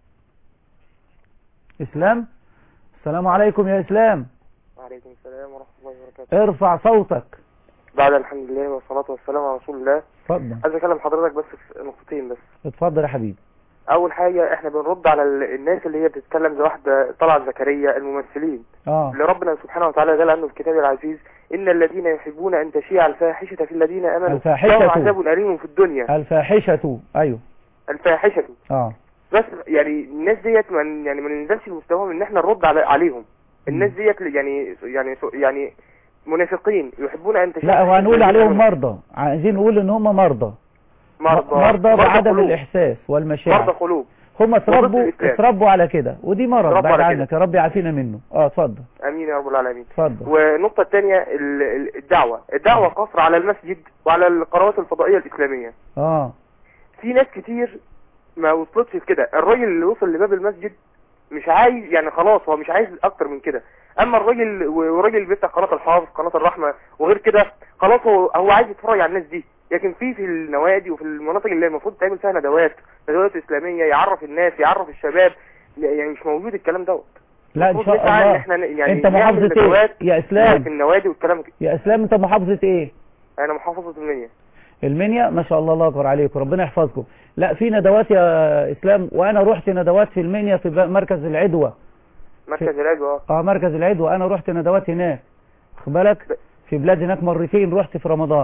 اسلام السلام عليكم يا اسلام وعليكم السلام ورحمة الله وبركاته ارفع صوتك بعد الحمد لله والصلاة والسلام على رسول الله اتفضل عايز اكلم حضرتك بس في نقطتين بس اتفضل يا حبيبي اول حاجة احنا بنرد على ال- الناس اللي هي بتتكلم زي واحدة طلعت زكريا الممثلين اه اللي ربنا سبحانه وتعالى قال عنه في كتابه العزيز ان الذين يحبون ان تشيع الفاحشة في الذين امنوا الفاحشة. لهم عذاب اليم في الدنيا الفاحشة ايوه الفاحشة اه بس يعني الناس ديت من يعني ما ننزلش لمستواهم ان احنا نرد على عليهم الناس ديت يعني يعني يعني منافقين يحبون ان تشيع لا الفاحشة وهنقول في الذين عليهم آمنوا. مرضى عايزين نقول ان هم مرضى مرضى مرضى بعدم قلوب. الاحساس مرضى والمشاعر قلوب هم وضد اتربوا الإسلام. اتربوا على كده ودي مرض اتربوا بعد على كده. عنك يا رب يعافينا منه اه اتفضل امين يا رب العالمين اتفضل والنقطة الثانية ال- ال- الدعوة الدعوة قصر على المسجد وعلى القنوات الفضائية الإسلامية اه في ناس كتير ما وصلتش لكده الراجل اللي وصل لباب المسجد مش عايز يعني خلاص هو مش عايز اكتر من كده اما الراجل والراجل اللي بيفتح قناة الحافظ قناة الرحمة وغير كده خلاص هو هو عايز يتفرج على الناس دي لكن في في النوادي وفي المناطق اللي المفروض تعمل فيها ندوات ندوات اسلامية يعرف الناس يعرف الشباب يعني مش موجود الكلام دوت لا ان المفروض شاء نسعى ان الله احنا ن- يعني انت نعمل محافظة ايه ندوات يا اسلام في النوادي والكلام كده يا اسلام انت محافظة ايه انا محافظة المنيا المنيا ما شاء الله الله اكبر عليكم ربنا يحفظكم لا في ندوات يا اسلام وانا رحت ندوات في المنيا في ب- مركز العدوى مركز العدوى اه مركز العدوى انا رحت ندوات هناك واخد بالك في بلاد هناك مرتين رحت في رمضان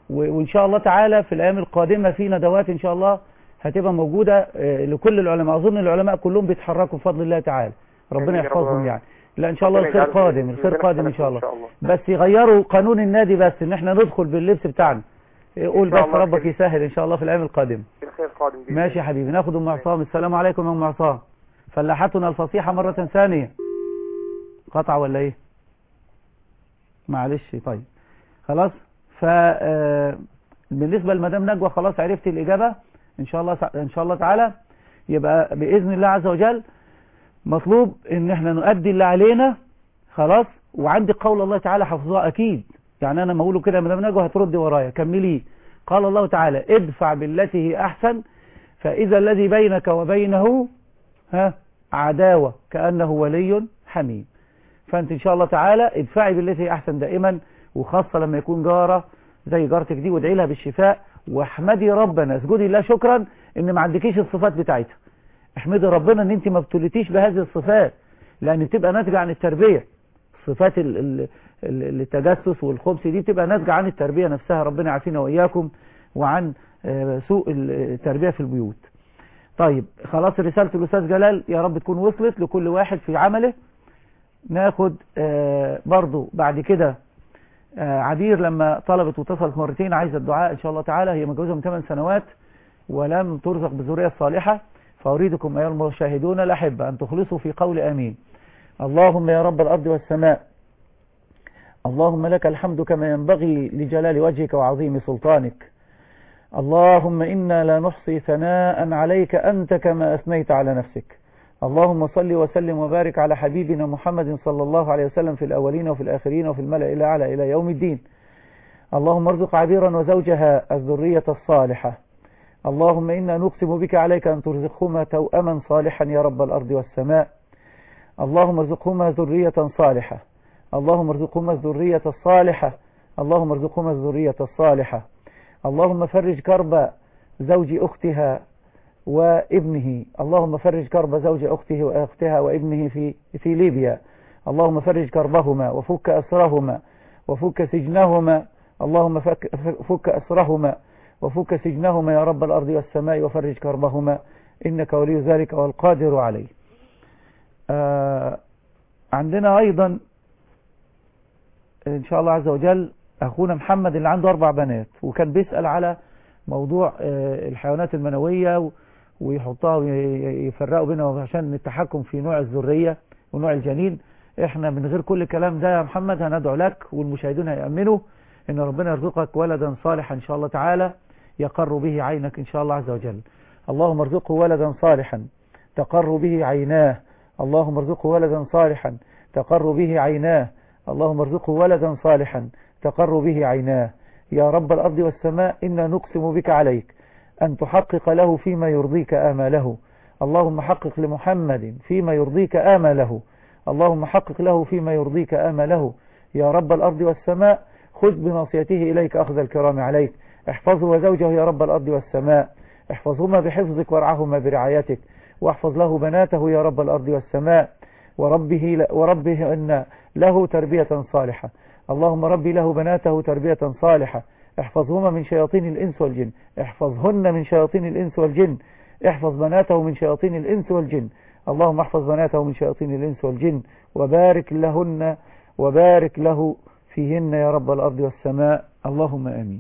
و- وإن شاء الله تعالى في الأيام القادمة في ندوات إن شاء الله هتبقى موجودة آه، لكل العلماء أظن العلماء كلهم بيتحركوا بفضل الله تعالى ربنا آمين يا رب. يحفظهم يعني لا إن شاء الله ربنا الخير يجعل قادم في الخير ميزان قادم إن حسناتكم شاء الله إن شاء الله. بس يغيروا قانون النادي بس إن إحنا ندخل باللبس بتاعنا قول شاء بس الله ربك خير. يسهل إن شاء الله في الأيام القادمة الخير قادم بإذن ماشي يا حبيبي ناخد أم عصام السلام عليكم يا أم عصام فلاحتنا الفصيحة مرة ثانية قطع ولا إيه معلش طيب خلاص ف آه، بالنسبة لمدام نجوى خلاص عرفت الإجابة إن شاء الله إن شاء الله تعالى يبقى بإذن الله عز وجل مطلوب إن إحنا نؤدي اللي علينا خلاص وعندي قول الله تعالى حفظها أكيد يعني أنا ما أقوله كده يا مدام نجوى هتردي ورايا كملي قال الله تعالى ادفع بالتي هي أحسن فإذا الذي بينك وبينه ها عداوة كأنه ولي حميم فأنت إن شاء الله تعالى ادفعي بالتي هي أحسن دائما وخاصة لما يكون جارة زي جارتك دي وادعي لها بالشفاء واحمدي ربنا اسجدي لله شكرا ان ما عندكيش الصفات بتاعتها احمدي ربنا ان انت ما ابتليتيش بهذه الصفات لان بتبقى ناتجه عن التربيه صفات ال- ال- ال- التجسس والخبث دي بتبقى ناتجه عن التربيه نفسها ربنا يعافينا واياكم وعن آه، سوء التربيه في البيوت طيب خلاص رساله الاستاذ جلال يا رب تكون وصلت لكل واحد في عمله ناخد آه، برضو بعد كده آه، عبير لما طلبت واتصلت مرتين عايزة الدعاء إن شاء الله تعالى هي متجوزة من 8 سنوات ولم ترزق بذرية صالحة فأريدكم أيها المشاهدون الأحبة أن تخلصوا في قول آمين اللهم يا رب الأرض والسماء اللهم لك الحمد كما ينبغي لجلال وجهك وعظيم سلطانك اللهم إنا لا نحصي ثناء عليك أنت كما أثنيت على نفسك اللهم صل وسلم وبارك على حبيبنا محمد صلى الله عليه وسلم في الأولين وفي الآخرين وفي الملأ الأعلى إلى يوم الدين اللهم ارزق عبيرا وزوجها الذرية الصالحة اللهم إنا نقسم بك عليك أن ترزقهما توأما صالحا يا رب الأرض والسماء اللهم ارزقهما ذرية صالحة اللهم ارزقهما الذرية الصالحة اللهم ارزقهما الذرية الصالحة اللهم فرج كرب زوج أختها وابنه اللهم فرج كرب زوج أخته وأختها وابنه في في ليبيا اللهم فرج كربهما وفك أسرهما وفك سجنهما اللهم فك, فك أسرهما وفك سجنهما يا رب الأرض والسماء وفرج كربهما إنك ولي ذلك والقادر عليه آه عندنا أيضا إن شاء الله عز وجل أخونا محمد اللي عنده أربع بنات وكان بيسأل على موضوع آه الحيوانات المنوية و- ويحطها ويفرقوا بينهم عشان التحكم في نوع الذرية ونوع الجنين احنا من غير كل الكلام ده يا محمد هندعو لك والمشاهدون هيأمنوا ان ربنا يرزقك ولدا صالحا ان شاء الله تعالى يقر به عينك ان شاء الله عز وجل اللهم ارزقه ولدا صالحا تقر به عيناه اللهم ارزقه ولدا صالحا تقر به عيناه اللهم ارزقه ولدا صالحا تقر به عيناه يا رب الأرض والسماء إنا نقسم بك عليك أن تحقق له فيما يرضيك آماله اللهم حقق لمحمد فيما يرضيك آماله اللهم حقق له فيما يرضيك آماله يا رب الأرض والسماء خذ بناصيته إليك أخذ الكرام عليك احفظه وزوجه يا رب الأرض والسماء احفظهما بحفظك وارعاهما برعايتك واحفظ له بناته يا رب الأرض والسماء وربه, وربه أن له تربية صالحة اللهم ربي له بناته تربية صالحة احفظهما من شياطين الإنس والجن احفظهن من شياطين الإنس والجن احفظ بناته من شياطين الإنس والجن اللهم احفظ بناته من شياطين الإنس والجن وبارك لهن وبارك له فيهن يا رب الأرض والسماء اللهم آمين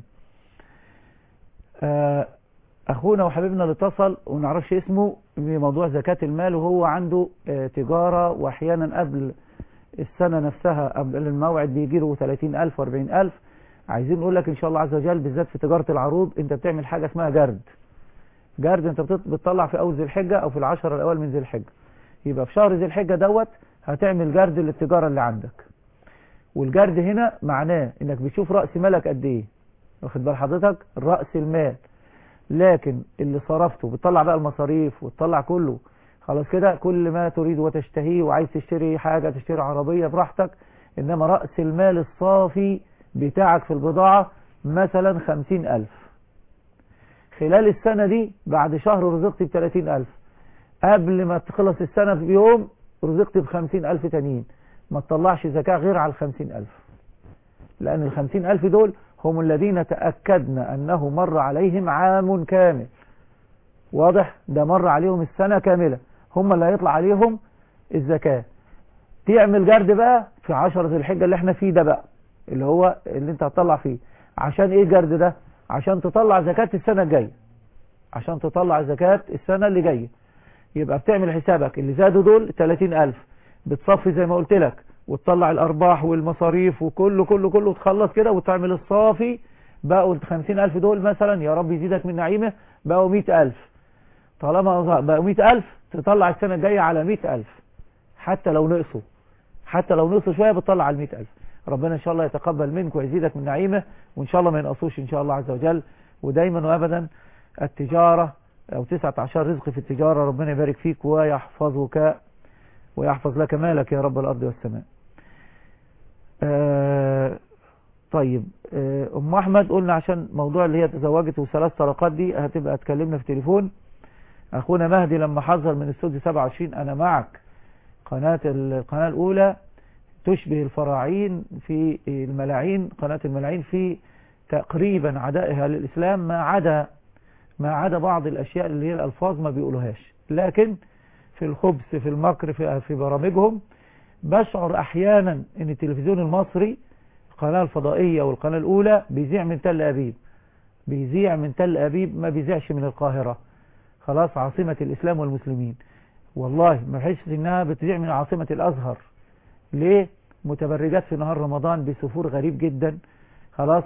آه، أخونا وحبيبنا اللي اتصل ونعرفش اسمه بموضوع زكاة المال وهو عنده آه، تجارة وأحيانا قبل السنة نفسها قبل الموعد بيجي له 30000 و40000 عايزين نقول لك إن شاء الله عز وجل بالذات في تجارة العروض أنت بتعمل حاجة اسمها جرد جرد أنت بتط- بتطلع في أول ذي الحجة أو في العشر الأول من ذي الحجة يبقى في شهر ذي الحجة دوت هتعمل جرد للتجارة اللي عندك والجرد هنا معناه انك بتشوف رأس مالك قد ايه واخد بال حضرتك رأس المال لكن اللي صرفته بتطلع بقى المصاريف وتطلع كله خلاص كده كل ما تريد وتشتهيه وعايز تشتري حاجة تشتري عربية براحتك انما رأس المال الصافي بتاعك في البضاعة مثلا خمسين ألف خلال السنة دي بعد شهر رزقت بثلاثين ألف قبل ما تخلص السنة بيوم رزقت بخمسين ألف تانيين ما تطلعش زكاة غير على الخمسين ألف لأن الخمسين ألف دول هم الذين تأكدنا أنه مر عليهم عام كامل واضح ده مر عليهم السنة كاملة هم اللي هيطلع عليهم الزكاة تعمل جرد بقى في عشرة ذي الحجة اللي احنا فيه ده بقى اللي هو اللي انت هتطلع فيه عشان ايه الجرد ده عشان تطلع زكاة السنة الجاية عشان تطلع زكاة السنة اللي جاية يبقى بتعمل حسابك اللي زادوا دول 30000 بتصفي زي ما قلت لك وتطلع الأرباح والمصاريف وكله كله كله تخلص كده وتعمل الصافي بقوا ال 50000 دول مثلا يا رب يزيدك من نعيمه بقوا 100000 طالما بقوا 100000 تطلع السنة الجاية على 100000 حتى لو نقصوا حتى لو نقصوا شوية بتطلع على 100000 ربنا إن شاء الله يتقبل منك ويزيدك من نعيمه وإن شاء الله ما ينقصوش إن شاء الله عز وجل ودايما وأبدا التجارة أو تسعة عشر رزق في التجارة ربنا يبارك فيك ويحفظك ويحفظ لك مالك يا رب الأرض والسماء آه طيب آه أم أحمد قلنا عشان موضوع اللي هي تزوجت وثلاث طلقات دي هتبقى اتكلمنا في تليفون أخونا مهدي لما حذر من استوديو 27 أنا معك قناة القناة الأولى تشبه الفراعين في الملاعين قناة الملاعين في تقريبا عدائها للإسلام ما عدا ما عدا بعض الأشياء اللي هي الألفاظ ما بيقولوهاش لكن في الخبث في المكر في, في برامجهم بشعر أحيانا أن التلفزيون المصري القناة الفضائية والقناة الأولى بيذيع من تل أبيب بيذيع من تل أبيب ما بيذيعش من القاهرة خلاص عاصمة الإسلام والمسلمين والله ما بحسش إنها بتذيع من عاصمة الأزهر ليه متبرجات في نهار رمضان بسفور غريب جدا خلاص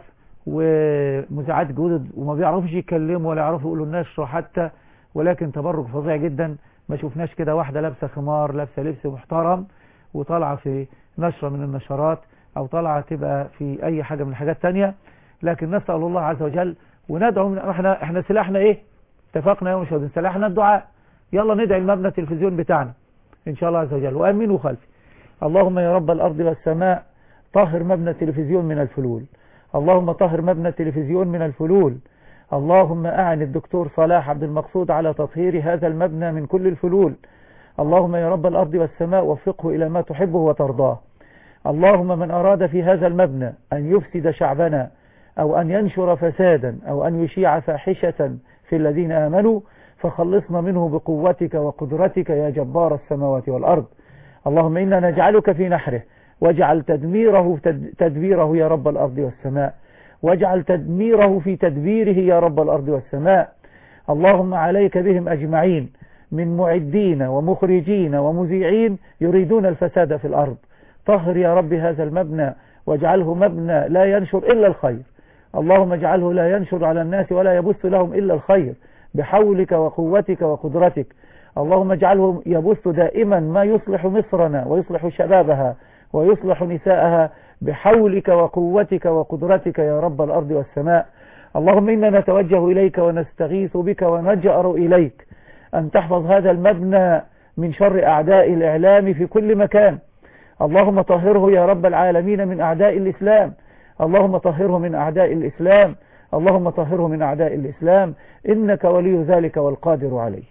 ومذيعات جدد وما بيعرفوش يتكلموا ولا يعرفوا يقولوا النشر حتى ولكن تبرج فظيع جدا ما شفناش كده واحدة لابسة خمار لابسة لبس محترم وطالعة في نشرة من النشرات او طالعة تبقى في اي حاجة من الحاجات تانية لكن نسأل الله عز وجل وندعو من احنا احنا سلاحنا ايه اتفقنا يوم شهدين سلاحنا الدعاء يلا ندعي المبنى التلفزيون بتاعنا ان شاء الله عز وجل وامنوا خلفي اللهم يا رب الارض والسماء طهر مبنى التلفزيون من الفلول اللهم طهر مبنى التلفزيون من الفلول اللهم أعن الدكتور صلاح عبد المقصود على تطهير هذا المبنى من كل الفلول اللهم يا رب الأرض والسماء وفقه إلى ما تحبه وترضاه اللهم من أراد في هذا المبنى أن يفسد شعبنا أو أن ينشر فسادا أو أن يشيع فاحشة في الذين آمنوا فخلصنا منه بقوتك وقدرتك يا جبار السماوات والأرض اللهم إنا نجعلك في نحره واجعل تدميره تدبيره يا رب الأرض والسماء واجعل تدميره في تدبيره يا رب الأرض والسماء اللهم عليك بهم أجمعين من معدين ومخرجين ومذيعين يريدون الفساد في الأرض طهر يا رب هذا المبنى واجعله مبنى لا ينشر إلا الخير اللهم اجعله لا ينشر على الناس ولا يبث لهم إلا الخير بحولك وقوتك وقدرتك اللهم اجعله يبث دائما ما يصلح مصرنا ويصلح شبابها ويصلح نساءها بحولك وقوتك وقدرتك يا رب الأرض والسماء اللهم إنا نتوجه إليك ونستغيث بك ونجأر إليك أن تحفظ هذا المبنى من شر أعداء الإعلام في كل مكان اللهم طهره يا رب العالمين من أعداء الإسلام اللهم طهره من أعداء الإسلام اللهم طهره من أعداء الإسلام إنك ولي ذلك والقادر عليه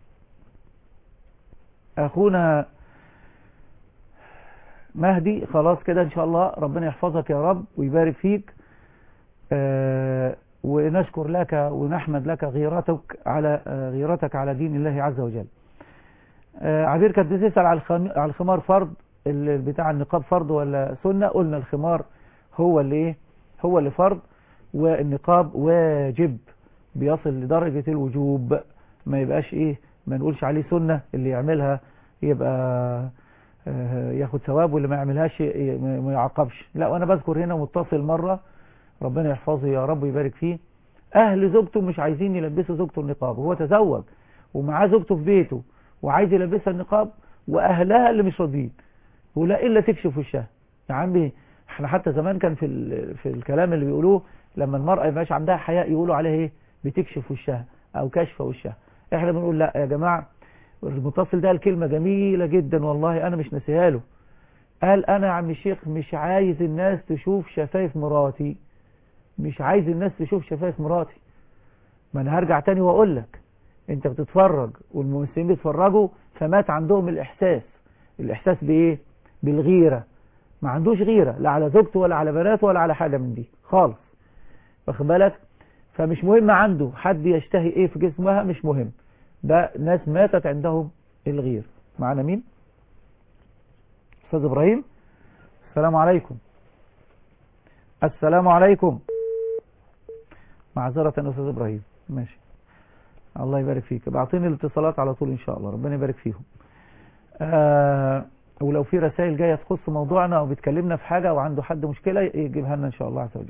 أخونا مهدي خلاص كده ان شاء الله ربنا يحفظك يا رب ويبارك فيك آه ونشكر لك ونحمد لك غيرتك على آه غيرتك على دين الله عز وجل آه عبير كانت بتسأل على على الخمار فرض بتاع النقاب فرض ولا سنة قلنا الخمار هو اللي ايه هو اللي فرض والنقاب واجب بيصل لدرجة الوجوب ما يبقاش ايه ما نقولش عليه سنة اللي يعملها يبقى ياخد ثواب واللي ما يعملهاش ما يعاقبش لا وانا بذكر هنا متصل مرة ربنا يحفظه يا رب ويبارك فيه اهل زوجته مش عايزين يلبسوا زوجته النقاب هو تزوج ومعاه زوجته في بيته وعايز يلبسها النقاب واهلها اللي مش راضيين ولا الا تكشف وشها يا عمي احنا حتى زمان كان في في الكلام اللي بيقولوه لما المرأة يبقاش عندها حياء يقولوا عليها ايه بتكشف وشها او كشف وشها احنا بنقول لا يا جماعه المتصل ده الكلمة جميلة جدا والله أنا مش نسيها له قال أنا يا عم الشيخ مش عايز الناس تشوف شفايف مراتي مش عايز الناس تشوف شفايف مراتي ما أنا هرجع تاني وأقول لك أنت بتتفرج والممثلين بيتفرجوا فمات عندهم الإحساس الإحساس بإيه؟ بالغيرة ما عندوش غيرة لا على زوجته ولا على بناته ولا على حاجة من دي خالص واخد بالك فمش مهم عنده حد يشتهي ايه في جسمها مش مهم ده ناس ماتت عندهم الغير معنا مين استاذ ابراهيم السلام عليكم السلام عليكم معذرة يا استاذ ابراهيم ماشي الله يبارك فيك بعطيني الاتصالات على طول ان شاء الله ربنا يبارك فيهم آه ولو في رسائل جاية تخص موضوعنا او بتكلمنا في حاجة او عنده حد مشكلة يجيبها لنا ان شاء الله عز وجل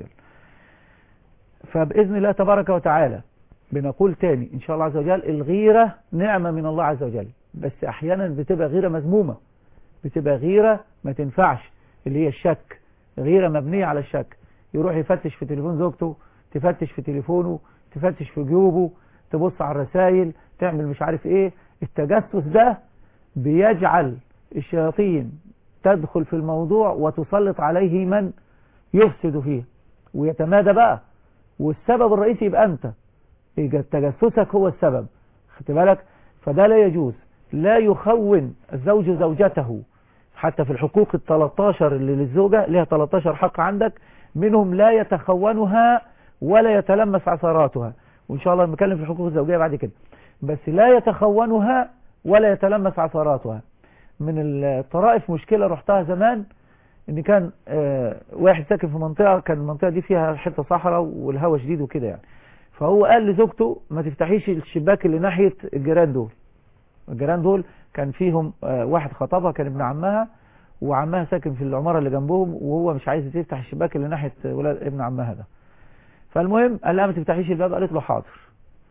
فبإذن الله تبارك وتعالى بنقول تاني إن شاء الله عز وجل الغيرة نعمة من الله عز وجل بس أحيانا بتبقى غيرة مذمومة بتبقى غيرة ما تنفعش اللي هي الشك غيرة مبنية على الشك يروح يفتش في تليفون زوجته تفتش في تليفونه تفتش في جيوبه تبص على الرسائل تعمل مش عارف ايه التجسس ده بيجعل الشياطين تدخل في الموضوع وتسلط عليه من يفسد فيه ويتمادى بقى والسبب الرئيسي يبقى انت تجسسك هو السبب خدت بالك فده لا يجوز لا يخون الزوج زوجته حتى في الحقوق ال 13 اللي للزوجة لها 13 حق عندك منهم لا يتخونها ولا يتلمس عثراتها وإن شاء الله نتكلم في الحقوق الزوجية بعد كده بس لا يتخونها ولا يتلمس عثراتها من الطرائف مشكلة رحتها زمان ان كان آه واحد ساكن في منطقة كان المنطقة دي فيها حتة صحراء والهواء شديد وكده يعني فهو قال لزوجته ما تفتحيش الشباك اللي ناحية الجيران دول الجيران دول كان فيهم آه واحد خطبها كان ابن عمها وعمها ساكن في العمارة اللي جنبهم وهو مش عايز تفتح الشباك اللي ناحية ولاد ابن عمها ده فالمهم قال لها ما تفتحيش الباب قالت له حاضر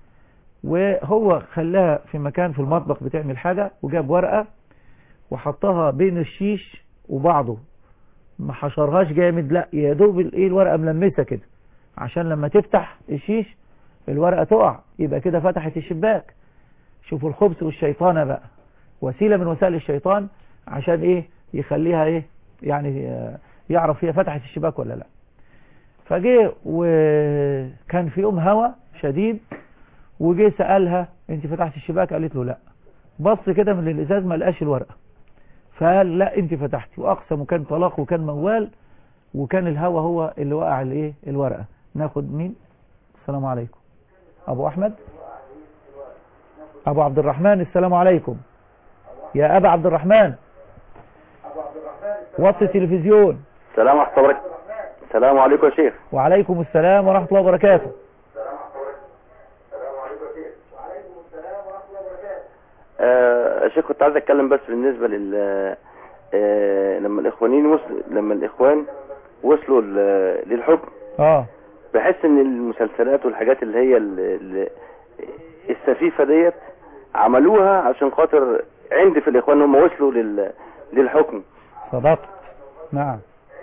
وهو خلاها في مكان في المطبخ بتعمل حاجة وجاب ورقة وحطها بين الشيش وبعضه ما حشرهاش جامد لا يا دوب الايه الورقه ملمسه كده عشان لما تفتح الشيش الورقه تقع يبقى كده فتحت الشباك شوفوا الخبث والشيطانه بقى وسيله من وسائل الشيطان عشان ايه يخليها ايه يعني يعرف هي فتحت الشباك ولا لا فجه وكان في يوم هوا شديد وجه سالها انت فتحت الشباك قالت له لا بص كده من الازاز ما لقاش الورقه فقال لا انت فتحتي واقسم وكان طلاق وكان موال وكان الهوى هو اللي وقع الايه الورقه ناخد مين السلام عليكم ابو احمد ابو عبد الرحمن السلام عليكم يا ابا عبد الرحمن وطي التلفزيون السلام ورحمه الله وبركاته السلام عليكم يا شيخ وعليكم السلام ورحمه الله وبركاته آه يا شيخ كنت عايز اتكلم بس بالنسبه لل آه لما الاخوانيين وصل لما الاخوان وصلوا للحكم اه بحس ان المسلسلات والحاجات اللي هي ال- ال- السفيفه ديت عملوها عشان خاطر عندي في الاخوان هم وصلوا لل للحكم صدقت نعم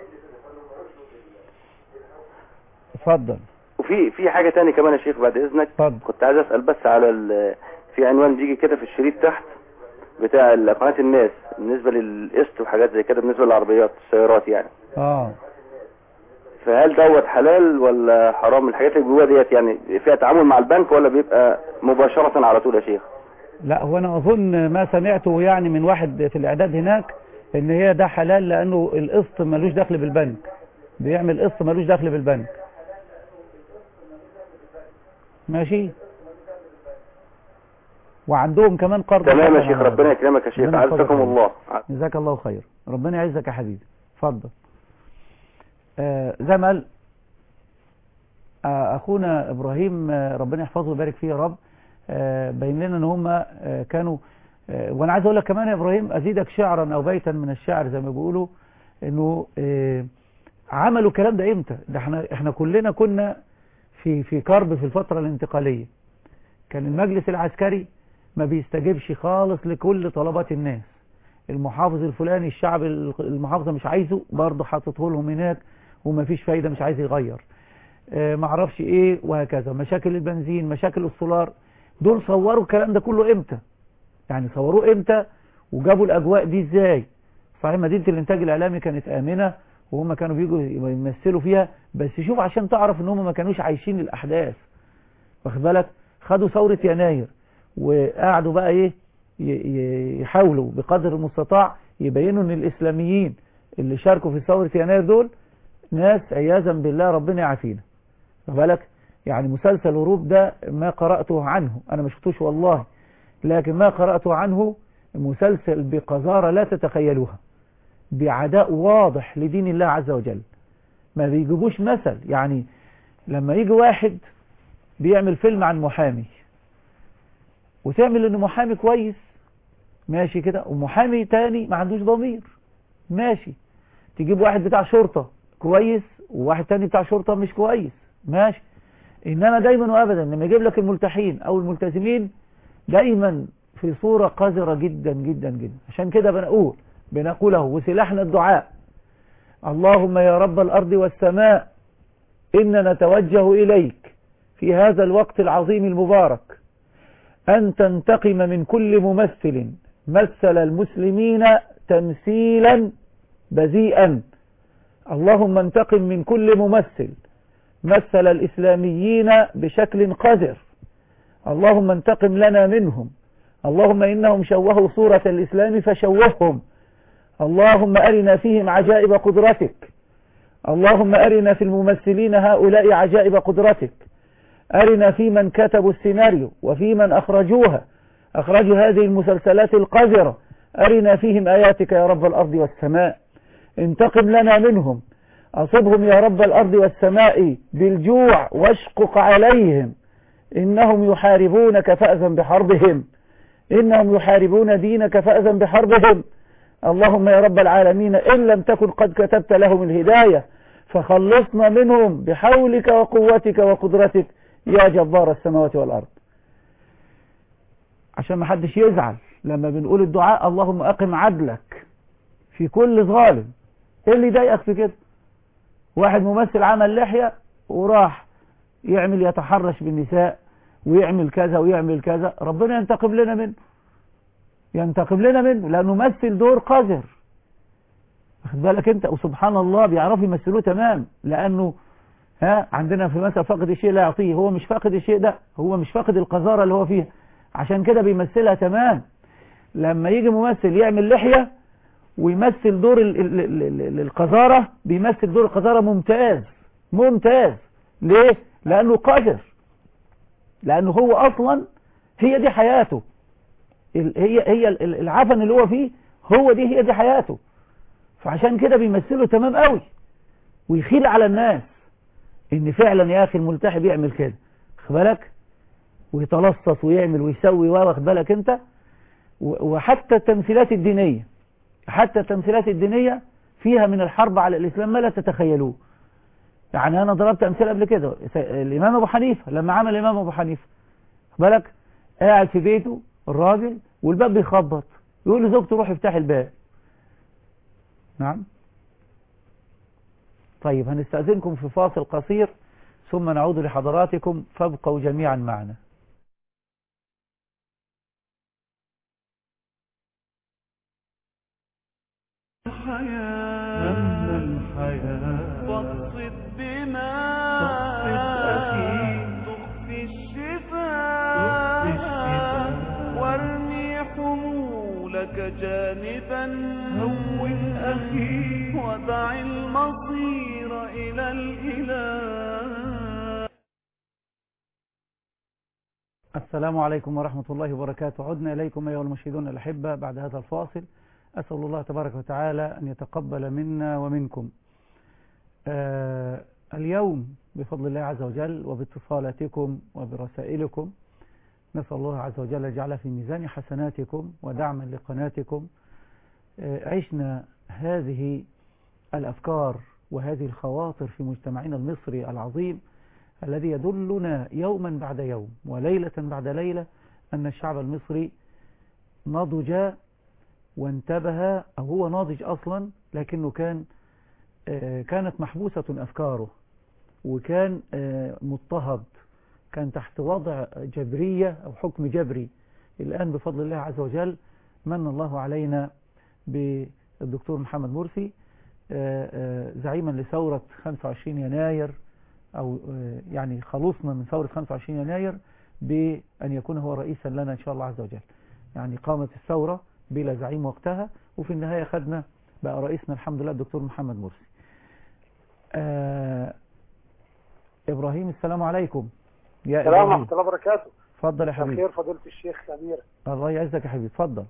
اتفضل وفي في حاجه تاني كمان يا شيخ بعد اذنك اتفضل كنت عايز اسال بس على ال- في عنوان بيجي كده في الشريط تحت بتاع ال- قناه الناس بالنسبه للقسط وحاجات زي كده بالنسبه للعربيات السيارات يعني اه فهل دوت حلال ولا حرام الحاجات اللي جوه ديت يعني فيها تعامل مع البنك ولا بيبقى مباشره على طول يا شيخ لا هو انا اظن ما سمعته يعني من واحد في الاعداد هناك ان هي ده حلال لانه القسط ملوش دخل بالبنك بيعمل قسط ملوش دخل بالبنك ماشي وعندهم كمان قرض تمام يا حسن شيخ على ربنا هذا. يكرمك يا شيخ ربنا يحفظك عزكم يا الله حبيبي. جزاك الله خير ربنا يعزك يا حبيبي اتفضل آه زي ما قال آه اخونا ابراهيم آه ربنا يحفظه ويبارك فيه يا رب آه بين لنا ان هم آه كانوا آه وانا عايز اقول لك كمان يا ابراهيم ازيدك شعرا او بيتا من الشعر زي ما بيقولوا انه آه عملوا الكلام ده امتى ده احنا احنا كلنا كنا في في كرب في الفتره الانتقاليه كان المجلس العسكري ما بيستجيبش خالص لكل طلبات الناس المحافظ الفلاني الشعب المحافظة مش عايزه برضه حاططه لهم هناك ومفيش فايدة مش عايز يغير آه، معرفش ايه وهكذا مشاكل البنزين مشاكل السولار دول صوروا الكلام ده كله امتى يعني صوروه امتى وجابوا الاجواء دي ازاي صحيح مدينة الانتاج الاعلامي كانت امنة وهم كانوا بيجوا يمثلوا فيها بس شوف عشان تعرف ان هم ما كانوش عايشين الاحداث واخد بالك خدوا ثورة يناير وقعدوا بقى ايه ي- ي- يحاولوا بقدر المستطاع يبينوا ان الاسلاميين اللي شاركوا في ثورة يناير دول ناس عياذا بالله ربنا يعافينا بالك يعني مسلسل هروب ده ما قرأته عنه أنا ما شفتوش والله لكن ما قرأته عنه مسلسل بقذارة لا تتخيلوها بعداء واضح لدين الله عز وجل ما بيجيبوش مثل يعني لما يجي واحد بيعمل فيلم عن محامي وتعمل انه محامي كويس ماشي كده ومحامي تاني ما عندوش ضمير ماشي تجيب واحد بتاع شرطة كويس وواحد تاني بتاع شرطة مش كويس ماشي انما دايما وابدا لما يجيب لك الملتحين او الملتزمين دايما في صورة قذرة جدا جدا جدا عشان كده بنقول بنقوله وسلاحنا الدعاء اللهم يا رب الأرض والسماء إننا نتوجه إليك في هذا الوقت العظيم المبارك أن تنتقم من كل ممثل مثل المسلمين تمثيلا بذيئا اللهم انتقم من كل ممثل مثل الإسلاميين بشكل قذر اللهم انتقم لنا منهم اللهم إنهم شوهوا صورة الإسلام فشوههم اللهم أرنا فيهم عجائب قدرتك اللهم أرنا في الممثلين هؤلاء عجائب قدرتك أرنا في من كتبوا السيناريو وفي من أخرجوها أخرجوا هذه المسلسلات القذرة أرنا فيهم آياتك يا رب الأرض والسماء انتقم لنا منهم أصبهم يا رب الأرض والسماء بالجوع واشقق عليهم إنهم يحاربونك فأذن بحربهم إنهم يحاربون دينك فأذن بحربهم اللهم يا رب العالمين إن لم تكن قد كتبت لهم الهداية فخلصنا منهم بحولك وقوتك وقدرتك يا جبار السماوات والأرض عشان ما حدش يزعل لما بنقول الدعاء اللهم أقم عدلك في كل ظالم ايه اللي يضايقك في كده واحد ممثل عمل لحية وراح يعمل يتحرش بالنساء ويعمل كذا ويعمل كذا ربنا ينتقم لنا منه ينتقم لنا منه لأنه مثل دور قذر واخد بالك انت وسبحان الله بيعرفوا يمثلوه تمام لأنه ها عندنا في مثل فقد الشيء لا يعطيه هو مش فاقد الشيء ده هو مش فاقد القذارة اللي هو فيها عشان كده بيمثلها تمام لما يجي ممثل يعمل لحية ويمثل دور ال ال ال ال القذارة بيمثل دور القذارة ممتاز ممتاز ليه لأنه قذر لأنه هو أصلا هي دي حياته هي هي العفن اللي هو فيه هو دي هي دي حياته فعشان كده بيمثله تمام قوي ويخيل على الناس ان فعلا يا اخي الملتحي بيعمل كده خد بالك ويتلصص ويعمل ويسوي واخد بالك انت وحتى التمثيلات الدينية حتى التمثيلات الدينية فيها من الحرب على الإسلام ما لا تتخيلوه يعني أنا ضربت أمثلة قبل كده الإمام أبو حنيفة لما عمل الإمام أبو حنيفة بالك قاعد في بيته الراجل والباب بيخبط يقول لزوجته روح افتح الباب نعم طيب هنستأذنكم في فاصل قصير ثم نعود لحضراتكم فابقوا جميعا معنا الحياة هم الحياة فاقصد دماء فاقصد أخي تخفي الشفاء وارمي حمولك جانبا هون أخي ودع المصير إلى الإله السلام عليكم ورحمة الله وبركاته عدنا إليكم أيها المشاهدون الأحبة بعد هذا الفاصل أسأل الله تبارك وتعالى أن يتقبل منا ومنكم آه اليوم بفضل الله عز وجل وباتصالاتكم وبرسائلكم نسأل الله عز وجل يجعل في ميزان حسناتكم ودعما لقناتكم آه عشنا هذه الأفكار وهذه الخواطر في مجتمعنا المصري العظيم الذي يدلنا يوما بعد يوم وليلة بعد ليلة أن الشعب المصري نضج وانتبه أو هو ناضج أصلا لكنه كان كانت محبوسة أفكاره وكان مضطهد كان تحت وضع جبرية أو حكم جبري الآن بفضل الله عز وجل من الله علينا بالدكتور محمد مرسي زعيما لثورة 25 يناير أو يعني خلصنا من ثورة 25 يناير بأن يكون هو رئيسا لنا إن شاء الله عز وجل يعني قامت الثورة بلا زعيم وقتها وفي النهاية خدنا بقى رئيسنا الحمد لله الدكتور محمد مرسي آه ابراهيم السلام عليكم يا السلام ابراهيم ورحمة الله وبركاته اتفضل يا حبيبي بخير فضيلة الشيخ أمير الله يعزك يا حبيبي اتفضل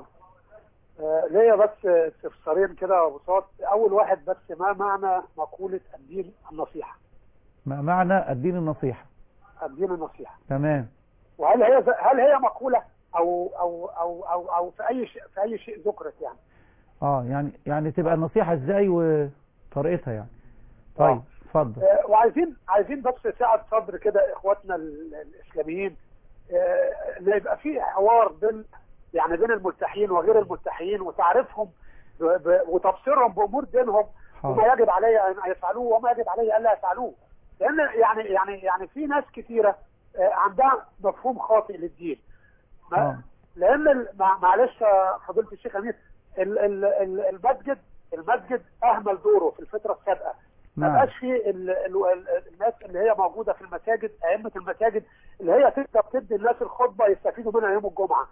آه ليا بس استفسارين كده ببساط أول واحد بس ما معنى مقولة الدين النصيحة ما معنى الدين النصيحة الدين النصيحة تمام وهل هي هل هي مقولة أو أو أو أو, أو في أي شيء في أي شيء ذكرت يعني اه يعني يعني تبقى النصيحة ازاي وطريقتها يعني طيب اتفضل آه وعايزين عايزين بس سعة صدر كده إخواتنا ال- الإسلاميين آه، ان يبقى في حوار بين يعني بين الملتحين وغير الملتحين وتعريفهم ب- ب- وتبصيرهم بامور دينهم وما يجب علي ان يفعلوه وما يجب علي الا يفعلوه لان يعني يعني يعني في ناس كثيره آه، عندها مفهوم خاطئ للدين ما- لان ال- مع- معلش يا فضيله الشيخ امير ال- ال- ال- المسجد المسجد اهمل دوره في الفتره السابقه ما نعم. بقاش في ال- ال- ال- الناس اللي هي موجوده في المساجد ائمه المساجد اللي هي تقدر تدي الناس الخطبه يستفيدوا منها يوم الجمعه.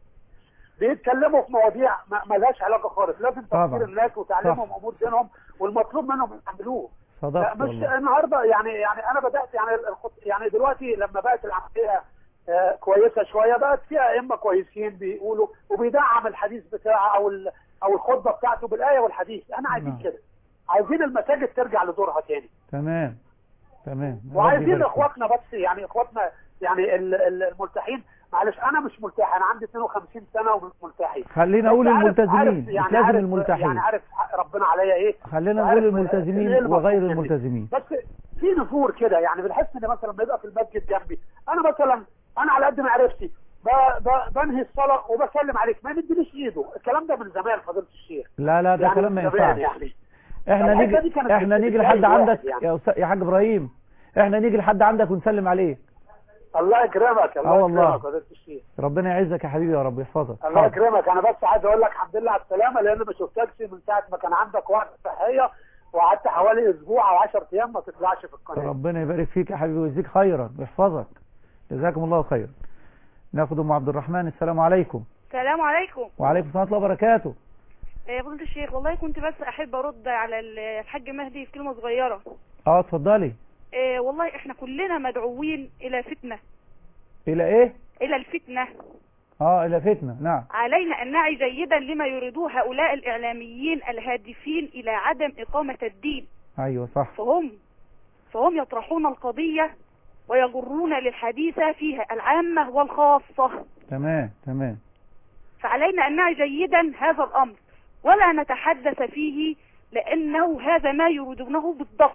بيتكلموا في مواضيع ما ما لهاش علاقه خالص، لازم طبعا. تفكير الناس وتعليمهم صح. امور دينهم والمطلوب منهم يعملوه. لا صدقت مش والله النهارده يعني يعني انا بدات يعني الخط يعني دلوقتي لما بقت العمليه آه، كويسه شويه بقت فيها ائمه كويسين بيقولوا وبيدعم الحديث بتاعه او ال- او الخطبه بتاعته بالايه والحديث، انا عايزين نعم. كده. عايزين المساجد ترجع لدورها تاني. تمام تمام ربي وعايزين يبارك فيك. اخواتنا بس يعني اخواتنا يعني ال- ال- الملتحين معلش انا مش ملتحي انا عندي 52 سنه ومش ملتحي خلينا بس نقول عارف- الملتزمين، عارف مش يعني لازم عارف الملتحين. يعني عارف حق ربنا عليا ايه خلينا وعارف نقول الملتزمين إيه المطلوب وغير مني. الملتزمين بس في نفور كده يعني بنحس ان مثلا لما يبقى في المسجد جنبي انا مثلا انا على قد معرفتي ب- ب- بنهي الصلاه وبسلم عليك ما يمدليش ايده الكلام ده من زمان فضيله الشيخ لا لا ده يعني كلام ما من زمان ينفعش يعني احنا الحتة نيجي دي كانت احنا نيجي بتتضايق لحد الواحد عندك يعني. يا أستاذ- يا حاج ابراهيم احنا نيجي لحد عندك ونسلم عليك الله يكرمك آه الله والله. يكرمك فضيله الشيخ ربنا يعزك يا حبيبي يا رب يحفظك الله حاضر. يكرمك انا بس عايز اقول لك الحمد لله على السلامه لان ما شفتكش من ساعه ما كان عندك وقت صحيه وقعدت حوالي اسبوع او 10 ايام ما تطلعش في القناه ربنا يبارك فيك يا حبيبي ويجزيك خيرا ويحفظك جزاكم الله خيرا ناخد ام عبد الرحمن السلام عليكم السلام عليكم وعليكم السلام ورحمه الله وبركاته آه، فضيلة الشيخ والله كنت بس احب ارد على ال- الحاج مهدي في كلمة صغيرة اه اتفضلي آه، والله احنا كلنا مدعوين الى فتنة الى ايه الى الفتنة اه الى فتنه نعم علينا ان نعي جيدا لما يريدوه هؤلاء الاعلاميين الهادفين الى عدم اقامة الدين ايوه صح فهم فهم يطرحون القضية ويجرون للحديث فيها العامة والخاصة تمام تمام فعلينا أن نعي جيدا هذا الأمر ولا نتحدث فيه لأنه هذا ما يريدونه بالضبط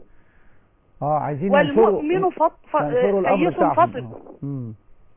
اه عايزين والمؤمن ينشروا فط... ف... ينشروا الامر سيف بتاعهم فطر آه. مم.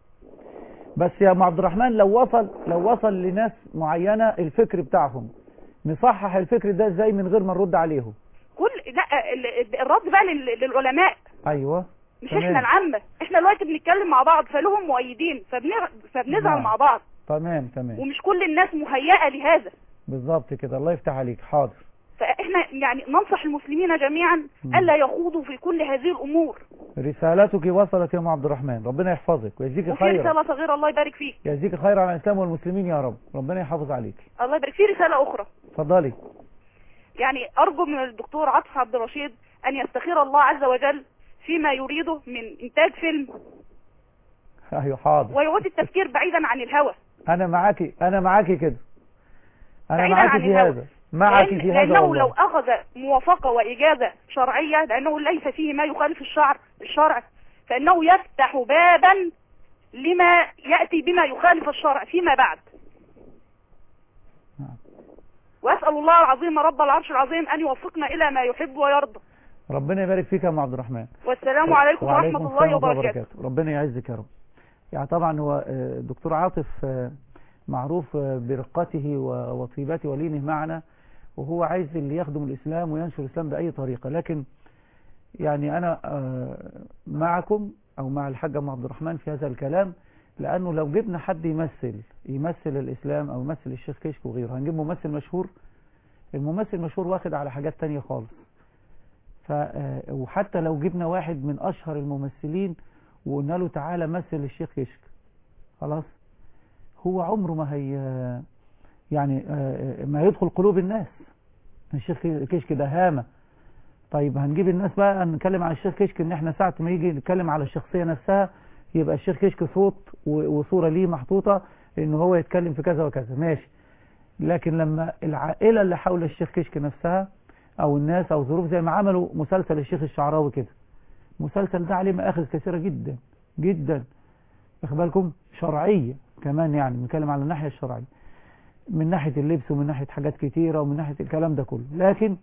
بس يا ام عبد الرحمن لو وصل لو وصل لناس معينه الفكر بتاعهم نصحح الفكر ده ازاي من غير ما نرد عليهم كل لا ال- الرد بقى لل- للعلماء ايوه مش تمام. احنا العامة احنا دلوقتي بنتكلم مع بعض فلهم مؤيدين فبنر... فبنزعل نعم. مع بعض تمام تمام ومش كل الناس مهيئة لهذا بالظبط كده الله يفتح عليك حاضر فاحنا يعني ننصح المسلمين جميعا مم. الا يخوضوا في كل هذه الامور رسالتك وصلت يا ام عبد الرحمن ربنا يحفظك ويجزيك وفي خيرا رسالة صغيرة الله يبارك فيك يجزيك خير على الاسلام والمسلمين يا رب ربنا يحافظ عليك الله يبارك في رسالة اخرى اتفضلي يعني أرجو من الدكتور عاطف عبد الرشيد أن يستخير الله عز وجل فيما يريده من إنتاج فيلم ايوه حاضر ويعود التفكير بعيدا عن الهوى انا معاكي انا معاكي كده انا بعيدا معاكي عن في الهوى. هذا معاكي لأن في هذا لأنه لو والله أخذ موافقة وإجازة شرعية لأنه ليس فيه ما يخالف الشرع الشرع فإنه يفتح بابا لما يأتي بما يخالف الشرع فيما بعد وأسأل الله العظيم رب العرش العظيم أن يوفقنا إلى ما يحب ويرضى ربنا يبارك فيك يا ام عبد الرحمن والسلام عليكم وعليكم ورحمة السلام الله وبركاته ربنا يعزك يا رب يعني طبعا هو آه، دكتور عاطف آه، معروف آه، برقته و- وطيبته ولينه معنا وهو عايز اللي يخدم الإسلام وينشر الإسلام بأي طريقة لكن يعني أنا آه، معكم أو مع الحاج أم عبد الرحمن في هذا الكلام لأنه لو جبنا حد يمثل يمثل الإسلام أو يمثل الشيخ كشك وغيره هنجيب ممثل مشهور الممثل المشهور واخد على حاجات تانية خالص ف آه، وحتى لو جبنا واحد من أشهر الممثلين وقلنا له تعالى مثل الشيخ كشك خلاص هو عمره ما هي يعني آه، ما يدخل قلوب الناس الشيخ كشك ده هامة طيب هنجيب الناس بقى نتكلم على الشيخ كشك ان احنا ساعة ما يجي نتكلم على الشخصية نفسها يبقى الشيخ كشك صوت و- وصورة ليه محطوطة ان هو يتكلم في كذا وكذا ماشي لكن لما العائلة اللي حول الشيخ كشك نفسها او الناس او ظروف زي ما عملوا مسلسل الشيخ الشعراوي كده المسلسل ده عليه مآخذ كثيرة جدا جدا واخد بالكم شرعية كمان يعني بنتكلم على الناحية الشرعية من ناحية اللبس ومن ناحية حاجات كتيرة ومن ناحية الكلام ده كله لكن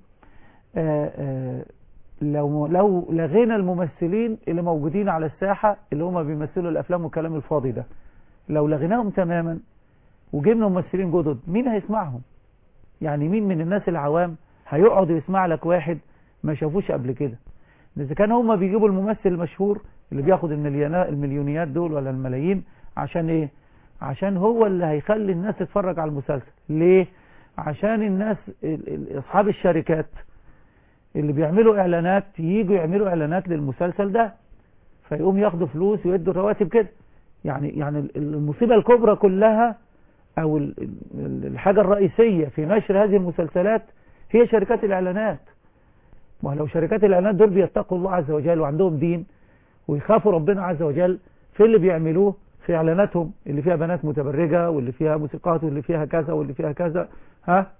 آآ آآ لو لو لغينا الممثلين اللي موجودين على الساحة اللي هم بيمثلوا الأفلام والكلام الفاضي ده لو لغيناهم تماما وجبنا ممثلين جدد مين هيسمعهم يعني مين من الناس العوام هيقعد يسمع لك واحد ما شافوش قبل كده إذا كان هم بيجيبوا الممثل المشهور اللي بياخد المليونات المليونيات دول ولا الملايين عشان ايه عشان هو اللي هيخلي الناس تتفرج على المسلسل ليه عشان الناس ال- ال- اصحاب الشركات اللي بيعملوا اعلانات ييجوا يعملوا اعلانات للمسلسل ده فيقوم ياخدوا فلوس ويدوا الرواتب كده يعني يعني ال- المصيبة الكبرى كلها او ال- ال- الحاجة الرئيسية في نشر هذه المسلسلات هي شركات الاعلانات ما لو شركات الاعلانات دول بيتقوا الله عز وجل وعندهم دين ويخافوا ربنا عز وجل في اللي بيعملوه في اعلاناتهم اللي فيها بنات متبرجة واللي فيها موسيقات واللي فيها كذا واللي فيها كذا ها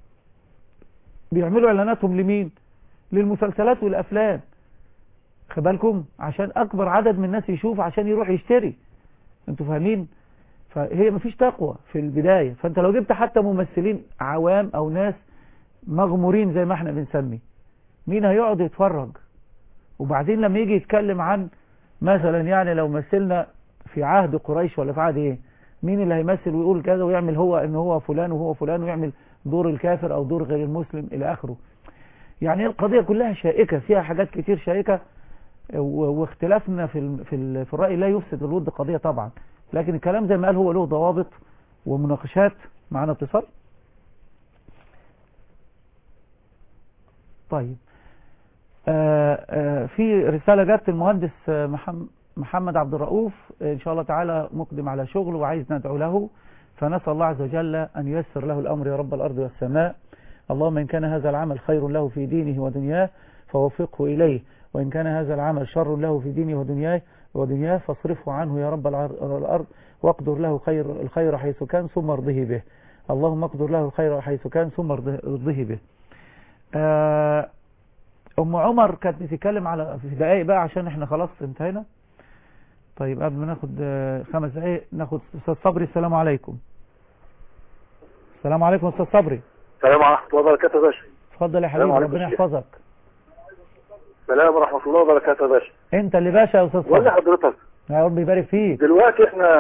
بيعملوا اعلاناتهم لمين للمسلسلات والافلام خد بالكم عشان اكبر عدد من الناس يشوف عشان يروح يشتري انتوا فاهمين فهي مفيش تقوى في البداية فانت لو جبت حتى ممثلين عوام او ناس مغمورين زي ما احنا بنسمي مين هيقعد يتفرج وبعدين لما يجي يتكلم عن مثلا يعني لو مثلنا في عهد قريش ولا في عهد ايه مين اللي هيمثل ويقول كذا ويعمل هو ان هو فلان وهو فلان ويعمل دور الكافر او دور غير المسلم الى اخره يعني القضية كلها شائكة فيها حاجات كتير شائكة و- واختلافنا في ال- في ال- في الرأي لا يفسد الود قضية طبعا لكن الكلام زي ما قال هو له ضوابط ومناقشات معنا اتصال طيب آه، آه، في رسالة جت المهندس آه، محم- محمد عبد الرؤوف آه، إن شاء الله تعالى مقدم على شغل وعايز ندعو له فنسأل الله عز وجل أن ييسر له الأمر يا رب الأرض والسماء اللهم إن كان هذا العمل خير له في دينه ودنياه فوفقه إليه وإن كان هذا العمل شر له في دينه ودنياه ودنياه فاصرفه عنه يا رب العر- الأرض واقدر له خير الخير حيث كان ثم ارضه به اللهم اقدر له الخير حيث كان ثم ارضه ارضه به آه، ام عمر كانت بتتكلم على في دقايق بقى عشان احنا خلاص انتهينا طيب قبل ما ناخد آه، خمس دقايق ناخد استاذ صبري السلام عليكم السلام عليكم استاذ صبري السلام ورحمة الله وبركاته يا باشا اتفضل يا السلام حبيبي عليكم ربنا شيخ. يحفظك السلام ورحمة الله وبركاته يا باشا انت اللي باشا يا استاذ ولا صبري حضرتك يا رب يبارك فيك دلوقتي احنا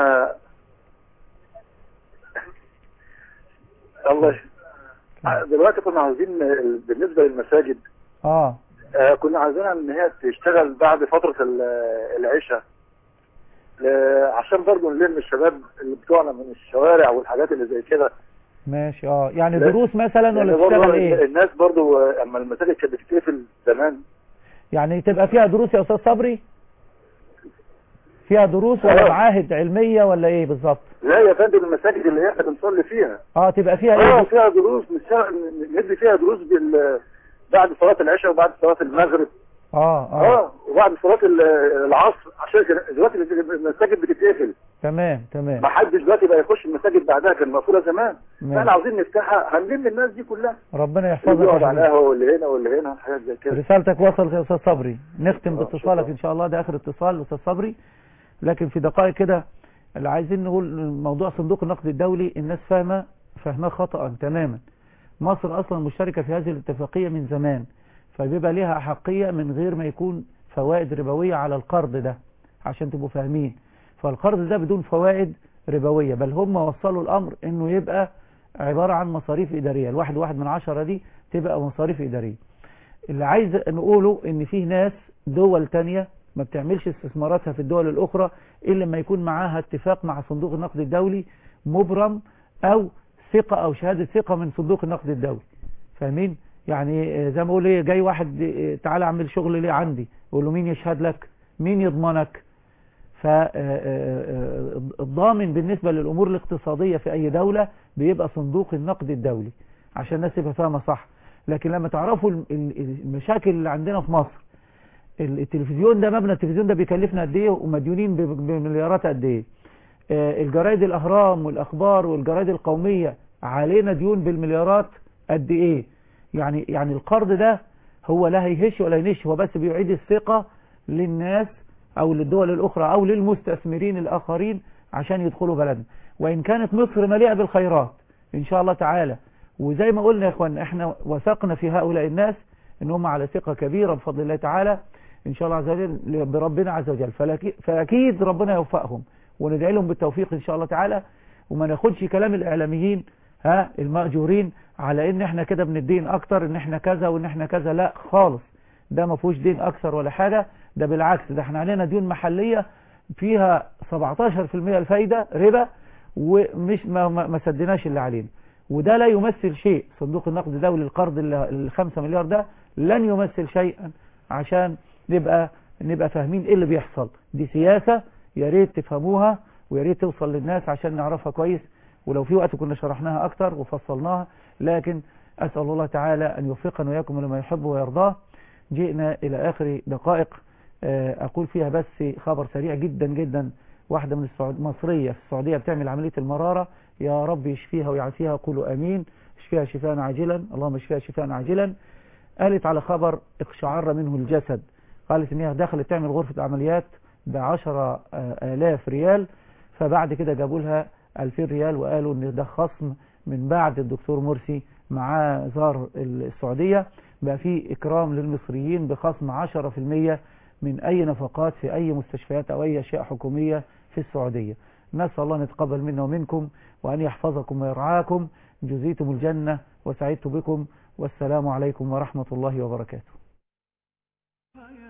الله يش- دلوقتي كنا عاوزين ال- بالنسبة للمساجد اه آه، كنا عاوزينها ان هي تشتغل بعد فترة ال- العشاء ل- عشان برضو نلم الشباب اللي بتوعنا من الشوارع والحاجات اللي زي كده ماشي اه يعني لا. دروس مثلا ولا لأن برضو تشتغل ايه الناس برضو آه، اما المساجد كانت بتتقفل زمان يعني تبقى فيها دروس يا استاذ صبري فيها دروس ولا آه. معاهد علمية ولا ايه بالظبط لا يا فندم المساجد اللي احنا بنصلي فيها اه تبقى فيها اه ايه فيها دروس نشتغل- ندي فيها دروس بال بعد صلاة العشاء وبعد صلاة المغرب اه اه اه وبعد صلاة ال- العصر عشان كده دلوقتي المساجد بتتقفل تمام تمام ما حدش دلوقتي بقى يخش المساجد بعدها كان مقفولة زمان تمام. فاحنا عاوزين نفتحها هنلم الناس دي كلها ربنا اللي يحفظك بيقعد يا على حبيبي. القهوة واللي هنا واللي هنا حاجات زي كده رسالتك وصلت يا استاذ صبري نختم باتصالك ان شاء الله ده اخر اتصال استاذ صبري لكن في دقائق كده اللي عايزين نقول موضوع صندوق النقد الدولي الناس فاهمه فاهماه خطأ تماما مصر اصلا مشتركة في هذه الاتفاقية من زمان فبيبقى ليها احقية من غير ما يكون فوائد ربوية على القرض ده عشان تبقوا فاهمين فالقرض ده بدون فوائد ربوية بل هم وصلوا الامر انه يبقى عبارة عن مصاريف ادارية الواحد واحد من عشرة دي تبقى مصاريف ادارية اللي عايز نقوله ان فيه ناس دول تانية ما بتعملش استثماراتها في الدول الاخرى الا لما يكون معاها اتفاق مع صندوق النقد الدولي مبرم او ثقة او شهادة ثقة من صندوق النقد الدولي فاهمين يعني آه، زي ما اقول ايه جاي واحد آه، تعالى اعمل شغل ليه عندي يقول له مين يشهد لك مين يضمنك فالضامن بالنسبة للأمور الاقتصادية في أي دولة بيبقى صندوق النقد الدولي عشان الناس تبقى فاهمة صح لكن لما تعرفوا ال- ال- المشاكل اللي عندنا في مصر ال- التلفزيون ده مبنى التلفزيون ده بيكلفنا قد ايه ومديونين ب- بمليارات قد ايه آه، الجرايد الاهرام والاخبار والجرايد القوميه علينا ديون بالمليارات قد ايه يعني يعني القرض ده هو لا هيهش ولا ينش هو بس بيعيد الثقه للناس او للدول الاخرى او للمستثمرين الاخرين عشان يدخلوا بلدنا وان كانت مصر مليئه بالخيرات ان شاء الله تعالى وزي ما قلنا يا اخوان احنا وثقنا في هؤلاء الناس ان هم على ثقه كبيره بفضل الله تعالى ان شاء الله عز وجل بربنا عز وجل فلك- فاكيد ربنا يوفقهم وندعي لهم بالتوفيق ان شاء الله تعالى وما ناخدش كلام الاعلاميين ها المأجورين على ان احنا كده بندين اكتر ان احنا كذا وان احنا كذا لا خالص ده ما فيهوش دين اكثر ولا حاجة ده بالعكس ده احنا علينا ديون محلية فيها 17% الفايدة ربا ومش ما, ما ما سدناش اللي علينا وده لا يمثل شيء صندوق النقد الدولي القرض ال 5 مليار ده لن يمثل شيئا عشان نبقى نبقى فاهمين ايه اللي بيحصل دي سياسة يا ريت تفهموها ويا ريت توصل للناس عشان نعرفها كويس ولو في وقت كنا شرحناها اكتر وفصلناها لكن اسال الله تعالى ان يوفقنا واياكم لما يحب ويرضاه جئنا الى اخر دقائق آه، اقول فيها بس خبر سريع جدا جدا واحدة من السعود مصرية في السعودية بتعمل عملية المرارة يا رب يشفيها ويعافيها قولوا امين اشفيها شفاء عاجلا اللهم اشفيها شفاء عاجلا قالت على خبر اقشعر منه الجسد قالت ان هي دخلت تعمل غرفة عمليات بعشرة آه، آلاف ريال فبعد كده جابوا لها 2000 ريال وقالوا ان ده خصم من بعد الدكتور مرسي معاه زار السعودية بقى في اكرام للمصريين بخصم 10% من اي نفقات في اي مستشفيات او اي اشياء حكومية في السعودية نسأل الله ان يتقبل منا ومنكم وان يحفظكم ويرعاكم جزيتم الجنة وسعدت بكم والسلام عليكم ورحمة الله وبركاته